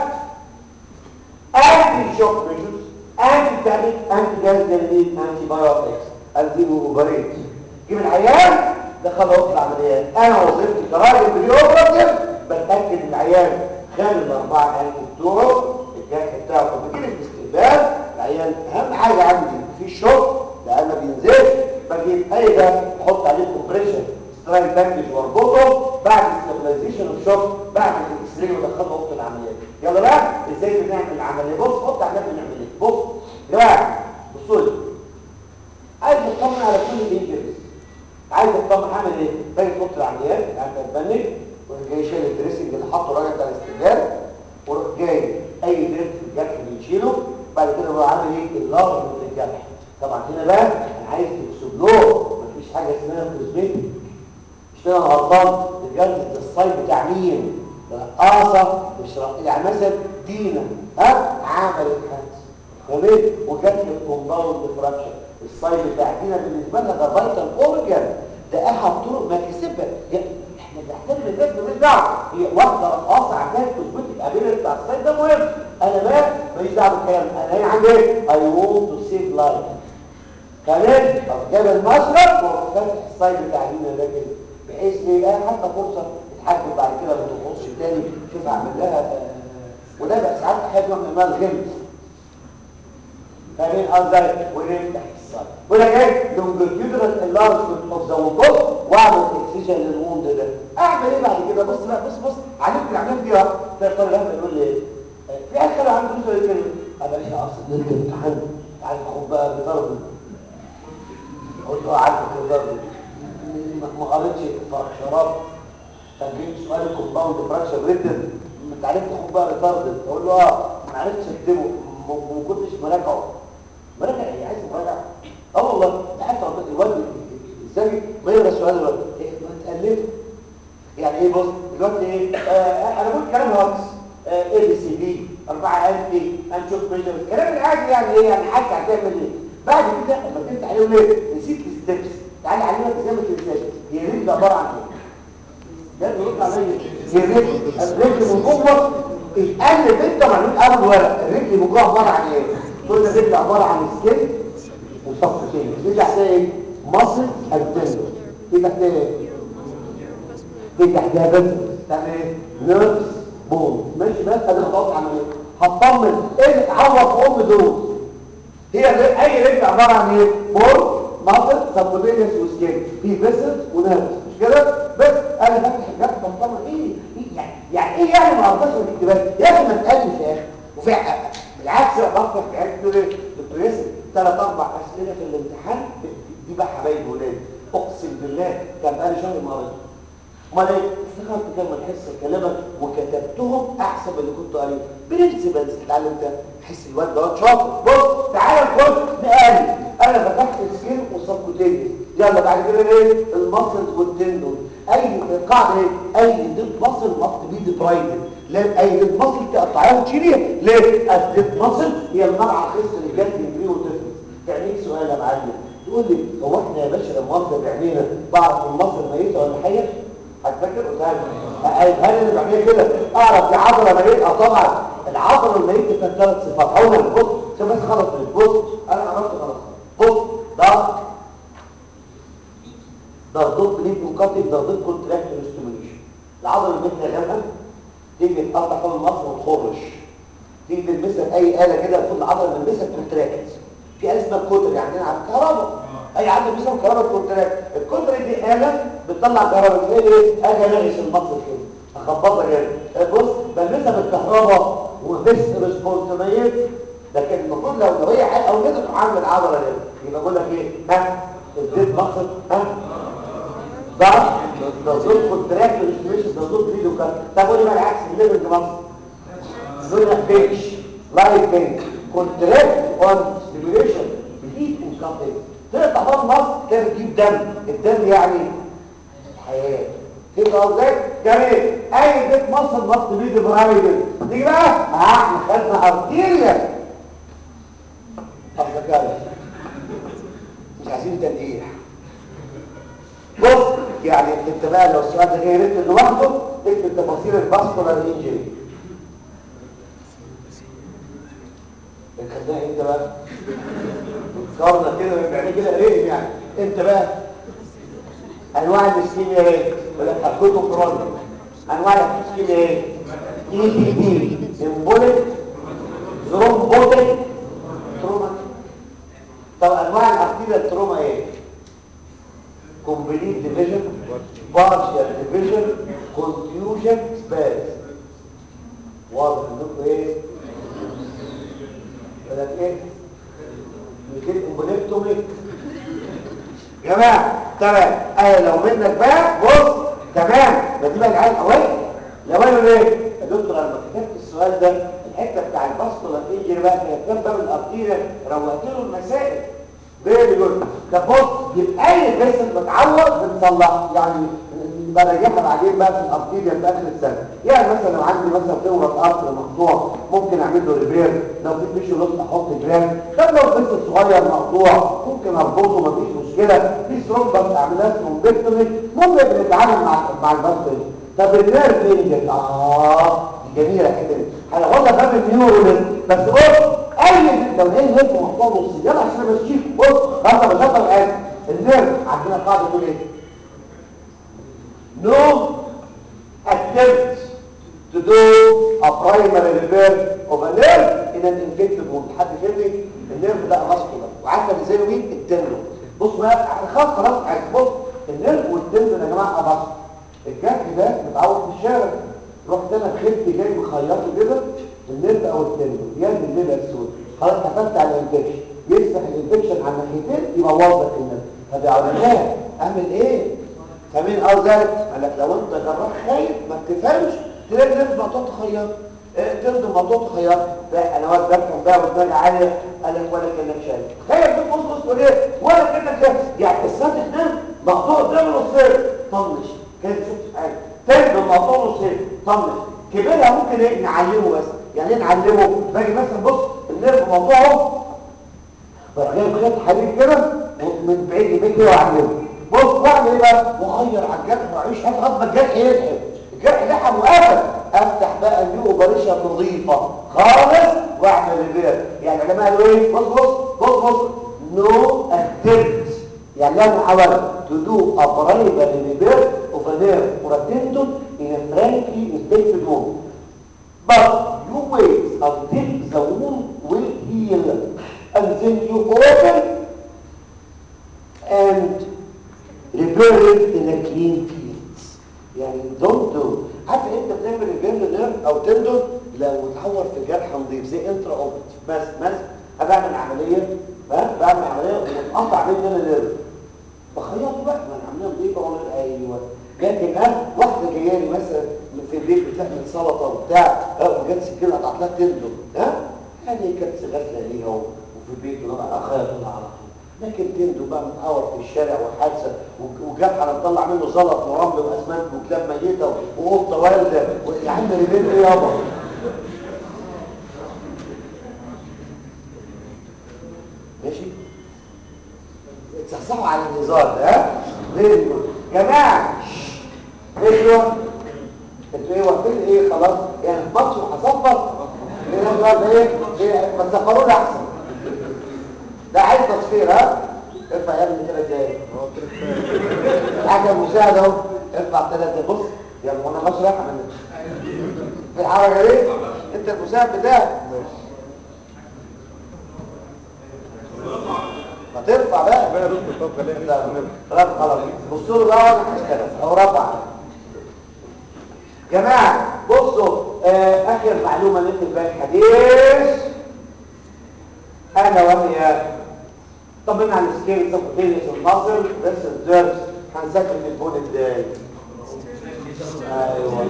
انتي شوك ميجرز انتي تابيك انتي جاز جنبيك انتي بايوتكس انتي اوفريت جيب العيان دخل اوضه العمليات انا وظيفتي كراجل بريوبراتيف بتاكد العيان خد الاربعه انتي بتوعه الجرح بتاعه فبجيب الاستقبال العيان اهم حاجه عندي في شوك لان ما بينزلش بجيب اي ده احط عليه كومبريشن سترايل باندج واربطه بعد استابلايزيشن اوف شوك بعد الاكس راي ودخله اوضه العمليات يلا بقى ازاي بنعمل العمليه بص حط على النبي نعمل ايه بص يا جماعه بصوا لي عايز اطمن على كل الانجلز عايز اطمن اعمل ايه باجي في اوضه العمليات قاعد اتبنج واروح جاي شايل الدريسنج اللي حاطه الراجل بتاع الاستقبال واروح جاي اي دريس في الجرح بنشيله بعد كده بقى عامل ايه اللافر اللي في الجرح طبعا هنا بقى انا عايز اكسبلور مفيش حاجه اسمها كوزمتيك مش كده انا غلطان بجد ده الصيد بتاع مين رقاصه مش رق... يعني مثلا دينا ها عملت حادثه تمام وجات لي الكومباوند فراكشر الصيد بتاع دينا بالنسبه لنا ده فايتال اورجان ده احد طرق مكاسبها يعني احنا بنحترم الناس ماليش دعوه هي واحده رقاصه عندها كوزمتيك ابيلتي بتاع الصيد ده مهم انا ما ماليش دعوه بالكلام انا هنا عندي ايه اي ونت تو سيف لايف كمان طب جاب المشرب وفتح الصيد بتاع دينا ده كده بحيث ايه حتى فرصه تتحجب بعد كده ما تخرجش تاني شوف اعمل لها آه وده بقى ساعات احيانا نوع من انواع الغمز فاهمين قصدي ونفتح الصدر ولا ايه لونجيتيودنال انلارجمنت اوف ذا ووند واعمل اكسجن للوند ده اعمل ايه بعد كده بص بقى بص بص علمت العمليه دي اهو تلاقي الطالب هنا يقول لي ايه في اخر عنده دكتور يقول لي انا مش اصل ليله الامتحان تعالى خد بقى بضرب اقول له عارف الضرب ما قريتش فراكشرات تجيب سؤال الكومباوند فراكشر ريتن انت عرفت تاخد بقى ريتاردد اقول له اه ما عرفتش اكتبه ما كنتش مراجعه مراجع ايه عايز مراجعه اه والله حتى الواد ازاي ما يقرا السؤال الواد ايه ما تقلبه يعني ايه بص دلوقتي ايه آه انا بقول كلام هاكس اي بي سي دي 4 انتي هنشوف ميجر الكلام العادي يعني ايه يعني حاجه هتعمل ايه بعد كده لما تنت عليهم ليه نسيت الستبس تعالى علمك ازاي ما تنساش هي الرجل عباره عن ايه ده بيقول عليا هي الرجل الرجل من جوه القلب انت معلوم اول ورق الرجل من جوه عباره عن ايه قلنا الرجل عباره عن سكين وصفتين في تحتها ايه مصل الدندو في تحتها ايه في تحتها بس تعمل ايه نيرفز بون ماشي بس ادي خطوات عمليه هتطمن ايه عوض ام دول هي غير اي رجل عباره عن ايه بول ماسل سبكوتينيوس وسكين في فيسل ونيرفز مش كده بس انا فاتح الجنب بطمن ايه إيه يعني يعني ايه يعني ما ارضاش الاكتباس يا اخي ما تقلش يا اخي وفي ع- بالعكس بقى بفتح في عيال تقول ايه دكتور ياسر ثلاث اربع اسئله في الامتحان دي بقى حبايب ولاد اقسم بالله كان بقالي شهر ما قريتهم امال ايه افتكرت كلمه تحس كلامك وكتبتهم احسن من اللي كنت قريته برنسبلز اتعلمتها تحس الواد ده شاطر بص تعالى نخش نقل انا فتحت السكين والسبكوتينيوس يلا بعد كده ايه المسلز والتندون اي القاعده ايه اي ديد ماسل ماست بي ديبرايدد لا اي ديد ماسل تقطعيها وتشيليها ليه الديد ماسل هي المرعى الخص اللي جت يجري وتفلس تعمل سؤال يا معلم تقول لي هو احنا يا باشا لما واخده بعينينا بعرف المصل ميته ولا حيه هتفكر قلتها لك هل اللي بعملها كده اعرف دي عضله ميته آه طبعا العضله الميته فيها ثلاث صفات هقول لك بص عشان بس خلص منك بص انا عرفت خلاص بص ده ده ضد بليد مقاتل ده ضد كونتراكتور ستيموليشن العضله الميته غامقه تيجي تقطع فوق المصل وتخرش تيجي تلمسها باي اله كده المفروض العضله تلمسها كونتراكت في آلة اسمها الكوتر يعني عندنا على الكهرباء اي عندنا بيسموها الكهرباء الكونتراكت الكوتر دي آلة بتطلع كهرباء زي ايه اجي انغش المصل كده اخبطها كده بص بلمسها بالكهرباء ومفيش ريسبونسبيليت لكن المفروض لو لو هي حاجه او كده تروح عامل العضله دي يبقى بقول لك ايه ها اديت مصل ها ده ده ضد كونتراكت مش ده ضد فيديو كان طب قول لي بقى العكس الليفنج مصل دول بيتش لايف بينك كونتراكت اون ستيميوليشن بليد وكابل تقطع بقى النص كده بتجيب دم الدم يعني حياه تبقى ازاي جميل اي بيت مصر مصر بيد برايدل دي بقى اه احنا خدنا ارتيريا طب ذكاء مش عايزين تنقيح بص يعني انت بقى لو السؤال ده جاي ريت لوحده اكتب تفاصيل الباسكولار انجري خدناها انت بقى فكرنا كده ويبقى كده ايه يعني انت بقى انواع الاسكيميا ايه ولا حكوته كروني انواع الاسكيميا ايه اي دي دي امبوليك ثرومبوتيك تروما طب انواع الارتيريال تروما ايه كومبليت ديفيجن بارشال ديفيجن كونفيوجن سباز واضح انكم ايه بدأت ايه يجيب امبوليكتومي يا جماعه تمام انا لو منك بقى بص تمام ده دي بقى العيال الاوائل الاوائل ايه يا دكتور انا لما كتبت السؤال ده الحته بتاع الباسكولا انجري بقى كانت جنب باب الارتيريا روقت له المسائل فيري جود طب بص يبقى اي فيسل متعوض بنصلحه يعني براجعها بعدين بقى في الارتيريا في اخر السنه يعني مثلا لو عندي مثلا فورة قطر مقطوع ممكن اعمل له ريبير لو في فيش لوس احط جرام طب لو فيش صغير مقطوع ممكن اربطه مفيش مشكله في ثرومبس اعملها ثرومبكتومي ممكن بنتعامل مع مع الباسكولا طب النيرف انجل اه دي جميله كده هناخدها باب النيورولوجي بس بص اي لو ايه نيرف مقطوع نص يلا عشان امشيك بص خلاص مش هقدر اقل النيرف عندنا قاعده تقول ايه no attempt to do a primary repair of a nerve in an infected wound حد فهمني النيرف ده ماسكولار وعارفه ازاي مين التندون بص بقى خلاص خلاص عايز بص النيرف والتندون يا جماعه ماسكولار الجرح ده متعود في الشارع رحت انا خدت جاي مخيطه كده النيرف او التندون يا دي الليله السود خلاص حسبت على الانفكشن يفتح الانفكشن على الناحيتين يبوظ لك النيرف طب يا علماء اعمل ايه فاهمين اه ذلك قال لك لو انت جراح خايف ما بتفهمش تلاقي نفس مقطوع تخيط اه ترد مقطوع تخيط ده انا واقف بفهم بقى ودماغي عاليه قال لك ولا كانك شايف خايف بص بص بص ايه ولا كانك شايف يعني السطح ده مقطوع قدام نصين طنش كده شفت حاجه ترد مقطوع نصين طنش كبيرها ممكن ايه نعلمه بس يعني ايه نعلمه باجي مثلا بص النيرف مقطوعه بروح جايب خيط حديد كده ومن بعيد لبعيد كده واعلمه بص واعمل ايه بقى واغير على الجرح واعيش لغايه ما الجرح يلحم الجرح لحم وقفل افتح بقى نيو اوبريشن نظيفه خالص واعمل ريبير يعني يا جماعه قالوا ايه بص بص بص بص نو اتمت يعني لا محاوله to do a primary repair of a nerve or a tendon in a frankly infected wound but you wait until live in a clean field يعني don't do عارف انت بتعمل الجلد نيرف او تندون لو اتعور في جرح نظيف زي انترا اوبت بس مثلا انا بعمل عمليه ها بعمل عمليه واتقطع مني انا نيرف بخيطه بقى ما انا عاملها نظيفه ولا ايوه لكن انا واحده جايه لي مثلا في البيت بتعمل سلطه وبتاع ها وجت سكينه قطعت لها تندون ها يعني كانت غسله ليها و- وفي البيت وطبعا اخيطها على طول لكن تندو بقى متعور في الشارع وحادثه و- وجرح انا مطلع منه زلط ورمل واسمنت وكلاب ميته وقطه والده يا عم ريبين ايه يابا ماشي تصحصحوا على الهزار ده ها فيري جود جماعه ايوه انتوا ايه واقفين ايه خلاص يعني الماتش هصفر ايه ده ايه ايه ما تسخرونا احسن ده عايز تصفير ها ارفع يا ابني ثلاث دقايق حاجه مساعده اهو ارفع ثلاث دقايق بص يلا وانا بشرح من في الحركه دي انت المساعد بتاعك ما ترفع بقى بقى رد طب خليها رفع خلاص بصوا له بقى وانا هشتغل او رفع جماعه بصوا آه اخر معلومه نكتب بقى الحديث انا وهي طمنا على السكيل سبوتينيوس المصل بس الدرس هنسجل البون ازاي ايوه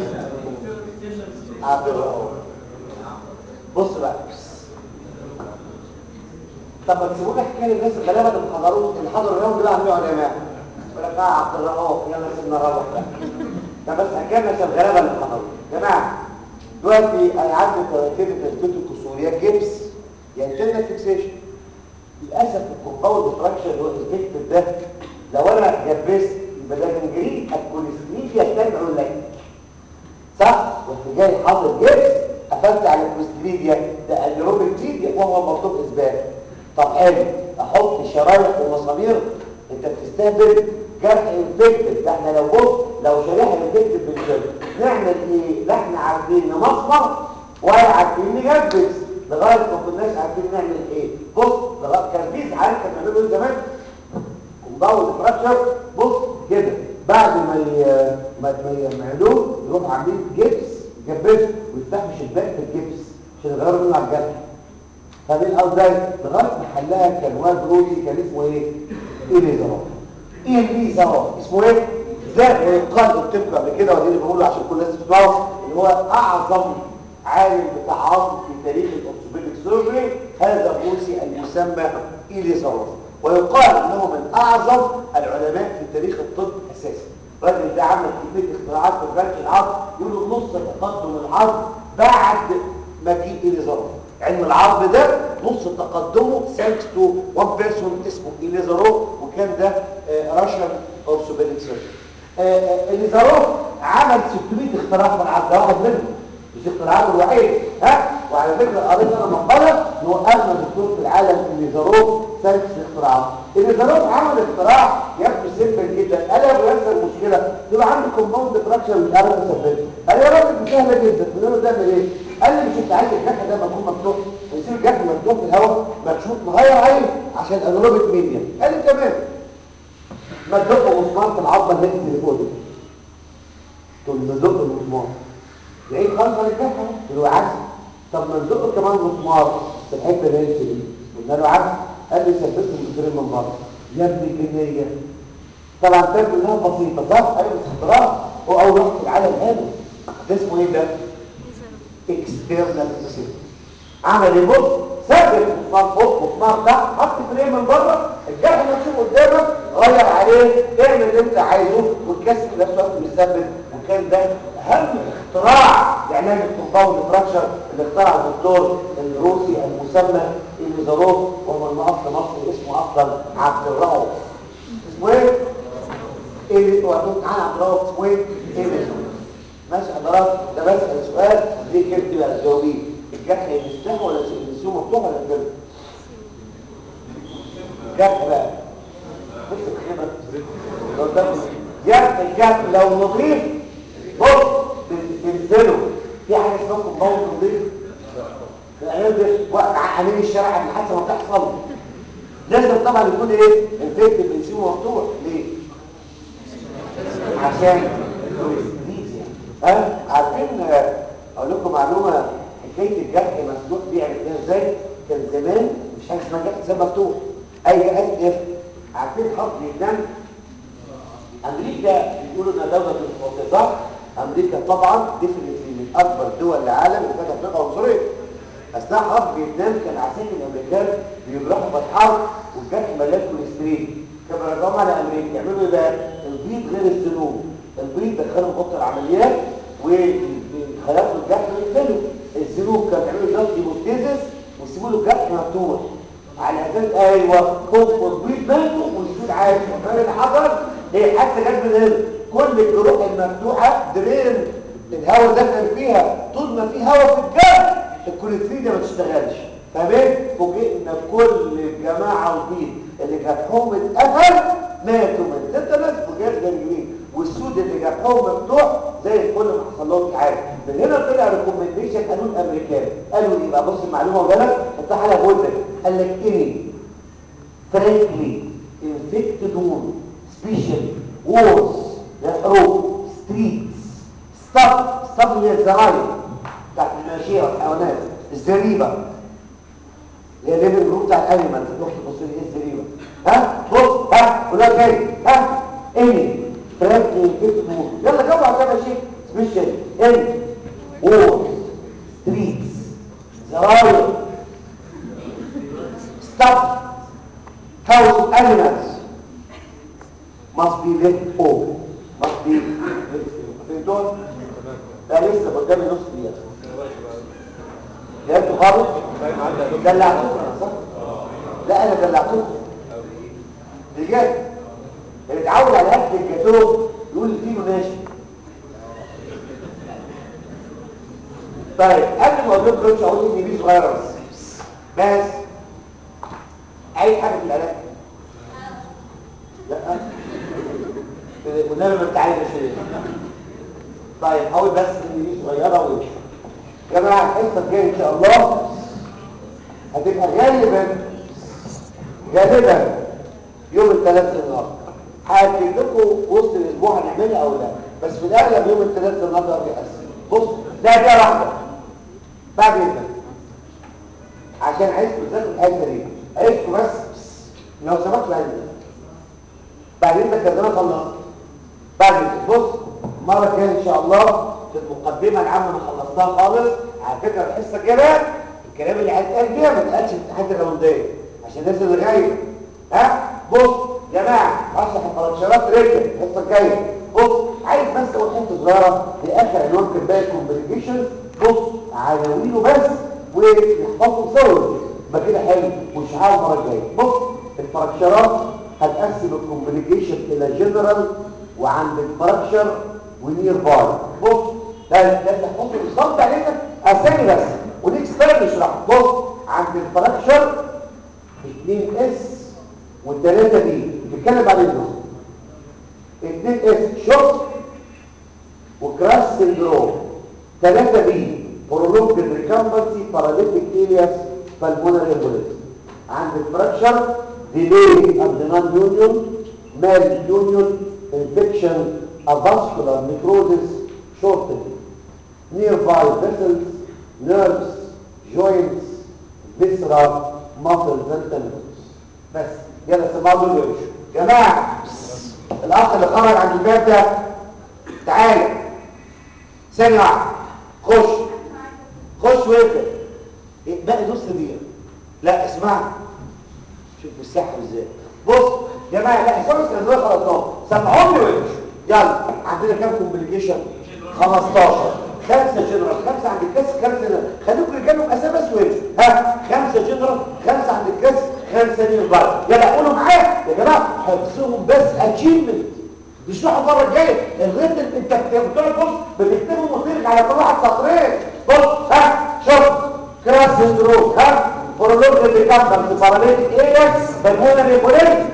عبد بص بقى طب ما تسيبونا حكايه الناس الغلابه اللي حضروا اللي حضروا اليوم دول عاملين على جماعه يقول لك اه عبد الرؤوف يلا سيبنا نروح بقى ده بس حكايه الناس الغلابه اللي حضروا جماعه دلوقتي انا عندي كيف تثبيت الكسوريات جبس يعني تنك فيكسيشن للاسف الكومباوند ستراكشر اللي هو الفيكتور ده لو انا جبست يبقى ده جنجرين الكوليستريديا تدعو لك صح وانت جاي حاطط جبس قفلت على الكوليستريديا ده الروبكتيديا وهو مطلوب اثبات طب حلو احط شرايح ومسامير انت بتستهبل جرح انفكتد ده احنا لو بص لو شريحه انفكتد بالجلد نعمل ايه لا احنا عارفين نمصمر ولا عارفين نجبس لغايه ما كناش عارفين نعمل ايه بص لغايه كان في عارف كان بيعملوا ايه زمان كومباوند فراكشر بص كده بعد ما ي- ما ما يعملوه يروحوا عاملين جبس جبس ويفتحوا شباك في الجبس عشان يغيروا منه على الجرح فاهمين ازاي لغايه ما حلها كان واد روسي كان اسمه ايه اليزارov اليزارov اسمه ايه ده ويقال قلت لكم قبل كده ودي اللي بقوله عشان كل الناس تسمعه اللي هو اعظم عالم بتاع عظم في تاريخ الاورثوبيديك سيرجري هذا الروسي المسمى اليزارov ويقال انه من اعظم العلماء في تاريخ الطب اساسا الراجل ده عمل كميه اختراعات في فرنش العظم يقولوا نص تقدم العظم بعد مجيء اليزارov علم العرض ده نص تقدمه ثانكس تو وان بيرسون اسمه اليزاروف وكان ده راشن اورثوبيديك سيرجن اليزاروف عمل 600 اختراع في العرض ده واحد منهم مش اختراعاته الوحيد ها وعلى فكره قريت انا مقاله ان هو اغنى دكتور في العالم اليزاروف ثانكس لاختراعاته اليزاروف عمل اختراع يبدو سيمبل جدا قال يا ابو ياسر المشكله يبقى عندي كومباوند فراكشر مش عارف اثبته قال يا راجل دي سهله جدا قلت له تعمل ايه قال لي مش انت عايز الجرح ده ما يكون مفتوح ويصير الجرح مفتوح في الهواء مكشوف مغير عين عشان انروبيك ميديا قال لي تمام ما تدق مسمار في العظمه اللي انت اللي فوق دي تقول له ندق المسمار لقيت خلص على الجرح قلت له عكس طب ما ندق كمان مسمار في الحته اللي انت دي قلنا له عكس قال لي ثبت المسمارين من بره يا ابني كميه طبعا كانت كلها بسيطه صح ايوه بس اختراع هو اول واحد في العالم هذا ده اسمه ايه ده اكسترنال سيستم عمل ايه بص ثابت مسمار فوق مسمار تحت حط فريم من بره الجرح مكتوب قدامك غير عليه اعمل اللي انت عايزه والكسر في نفس الوقت مثبت وكان ده اهم اختراع لعلاج الكومباوند فراكشر اللي اخترعه الدكتور الروسي المسمى اليزاروف وهو من اصل مصري اسمه اصلا عبد الرؤوف اسمه ايه؟ ايه وقتهم تعالى عبد الرؤوف اسمه ايه؟ ايه ماشي حضرتك ده بسأل سؤال دي كيف بقى تجاوبيه الجرح يفتح ولا يسيبه مفتوح ولا كده الجرح بقى بص الخبرة لو ده جرح الجرح لو نظيف بص بنزله في حاجة اسمها كومباوند نظيف العيال دي وقع امين الشارع قبل الحادثه ما بتحصل لازم طبعا يكون ايه الفيكتيف بنسيبه مفتوح ليه عشان الكوليستريزيا ها عارفين آه، اقول لكم معلومه حكايه الجرح مفتوح دي عرفناها ازاي كان زمان مش حاجه اسمها جرح زي مفتوح اي جرح عارفين حرب فيتنام امريكا بيقولوا انها دوله ديمقراطيه صح امريكا طبعا ديفنتلي من اكبر دول العالم اللي كانت افريقيا عنصريه اثناء حرب فيتنام كان عساكر الامريكان بيجرحوا في الحرب والجرح مليان كوليسترول كانوا بيرجعوا على امريكا يعملوا ايه بقى البيض غير السنون البيض دخلهم اوضه العمليات وخلقوا الجرح ويقفلوا السنون كانوا بيعملوا جلط هيموستيزس ويسيبوا له الجرح مفتوح على اساس ايوه هو البيض ماتوا والسود عايش وكان اللي حصل هي حتى جت من هنا كل الجروح المفتوحه درين الهواء دخل فيها طول ما في هواء في الجرح الكوليسترول ده ما تشتغلش فاهمين فوجئنا كل الجماعه البيض اللي جرحهم اتقفل ماتوا من ست ناس وجات جنجرين والسود اللي جرحهم مفتوح زي الفل ما حصل لهم حاجه من هنا طلع ريكومنديشن قالوا الامريكان قالوا ايه بقى بص المعلومه وجالك انت حاجه جوزك قال لك ايه فرانكلي infected wound especially wars الحروب streets stuff stuff اللي هي الزراير بتاعت الماشيه والحيوانات الزريبه اللي هي ليفل جروب بتاع الانيمال تروح تبص لي ايه الزريبه ها بص ها ولا تاني ها اني فرانكلي infected wound يلا جاوب على كده شيء سبيشال اني wars streets زراير stuff house animals must be left open must be فهمتون؟ لا لسه قدامي نص دقيقة يا انتوا خالص؟ دلعتوكم انا صح؟ لا انا دلعتوكم بجد اللي اتعود على اكل الجاتوه يقول لي فيه ناشف طيب قبل ما اقول لكم مش هقول ان دي صغيره بس بس اي حاجه في العلاج لا والنبي ما بتعالج شيء طيب هقول بس ان دي صغيره ويمشي يا جماعه الحصه الجايه ان شاء الله هتبقى غالبا غالبا يوم الثلاث النهارده هاكد لكم وسط الاسبوع هنعملها او لا بس في الاغلب يوم الثلاث النهارده بيأثر بص ده ده واحده بعد اذنك عشان عايزكم تذاكروا الحته دي عايزكم بس لو سمحت بعد اذنك بعد اذنك كده انا خلصت بعد اذنك بص المره الجايه ان شاء الله في المقدمه العامه انا خلصتها خالص على فكره الحصه كده الكلام اللي هيتقال فيها ما اتقالش في امتحانات الراونديه عشان الناس اللي جايه ها بص يا جماعه اشرح الفرنشارات رجل الحصه الجايه بص عايز بس اقول حته صغيره في اخر عنوان في باقي الكومبليكيشن بص عناوينه بس ونحفظه صور يبقى كده حلو وشعار المره الجايه بص الفراكشرات هتقسم الكومبليكيشن الى جنرال وعند الفراكشر ونير باي بص ده ده تحفظه بالظبط عليك اسامي بس ونيكست تايم نشرح بص عند الفراكشر 2 اس والثلاثه دي بتتكلم عن النص 2 اس شوك وكراش سندروم 3 بي prolonged recumbency paralytic areas pulmonary embolism عند الفراكشر delay of the non-union mal-union infection avascular necrosis shortening nearby vessels nerves joints viscera muscles and tendons بس يلا سمعوا دول ويمشوا جماعه الاخ اللي خرج عن الباب ده تعالى ثانيه واحده خش خش وارجع إيه، باقي نص دقيقه لا اسمعني شوف الساحه ازاي بص يا جماعه لا خلاص كان دول خلصناه سمعوني وامشوا يلا عندنا كام كومبليكيشن 15 خمسه جنرال خمسه عند الكاس خمسه خليكم رجالهم اسامي بس وامشوا ها خمسه جنرال خمسه عند الكاس خمسه نير بار يلا قولوا معايا يا جماعه حفظهم بس اتشيفمنت بيشرحوا المره الجايه الريت اللي انت بتقعد بص بتكتبهم وترجع على كل واحد سطرين بص ها شوف كراس سندروم ها برولوج اللي كان في باراليتيك ايرس بالمونري بوليت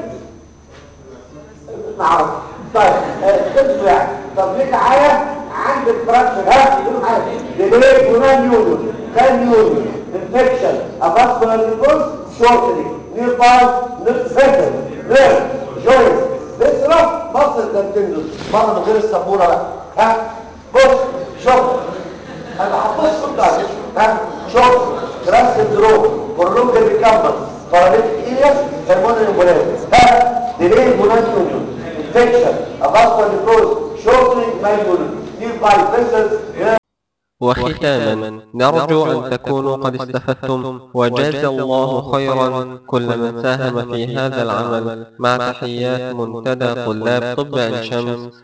معرفش طيب خدوا يعني طب ليه معايا عند الفراكشر ها يقولوا معايا ديلي كونان يونيون كان يونيون انفكشن افاسكولار نيكوز شورتنج نير باي نير فيتر نير جوينت بيسرف مصر تندوس مره من غير السبوره بقى ها بص شوف انا حافظ كنت عليه ها شوف جراس سندروم برلوم بيكمبر باراليتيك ايرياس هرمون امبولات ها ديلي مونات يونيون انفكشن اباسكوال نيكروز شورتنج مايلون نير باي فيسلز وختاما نرجو أن تكونوا قد استفدتم وجاز الله خيرا كل من ساهم في هذا العمل مع تحيات منتدى طلاب طب عين شمس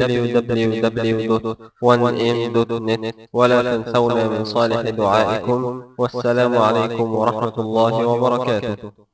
www.1m.net ولا تنسونا من صالح دعائكم والسلام عليكم ورحمة الله وبركاته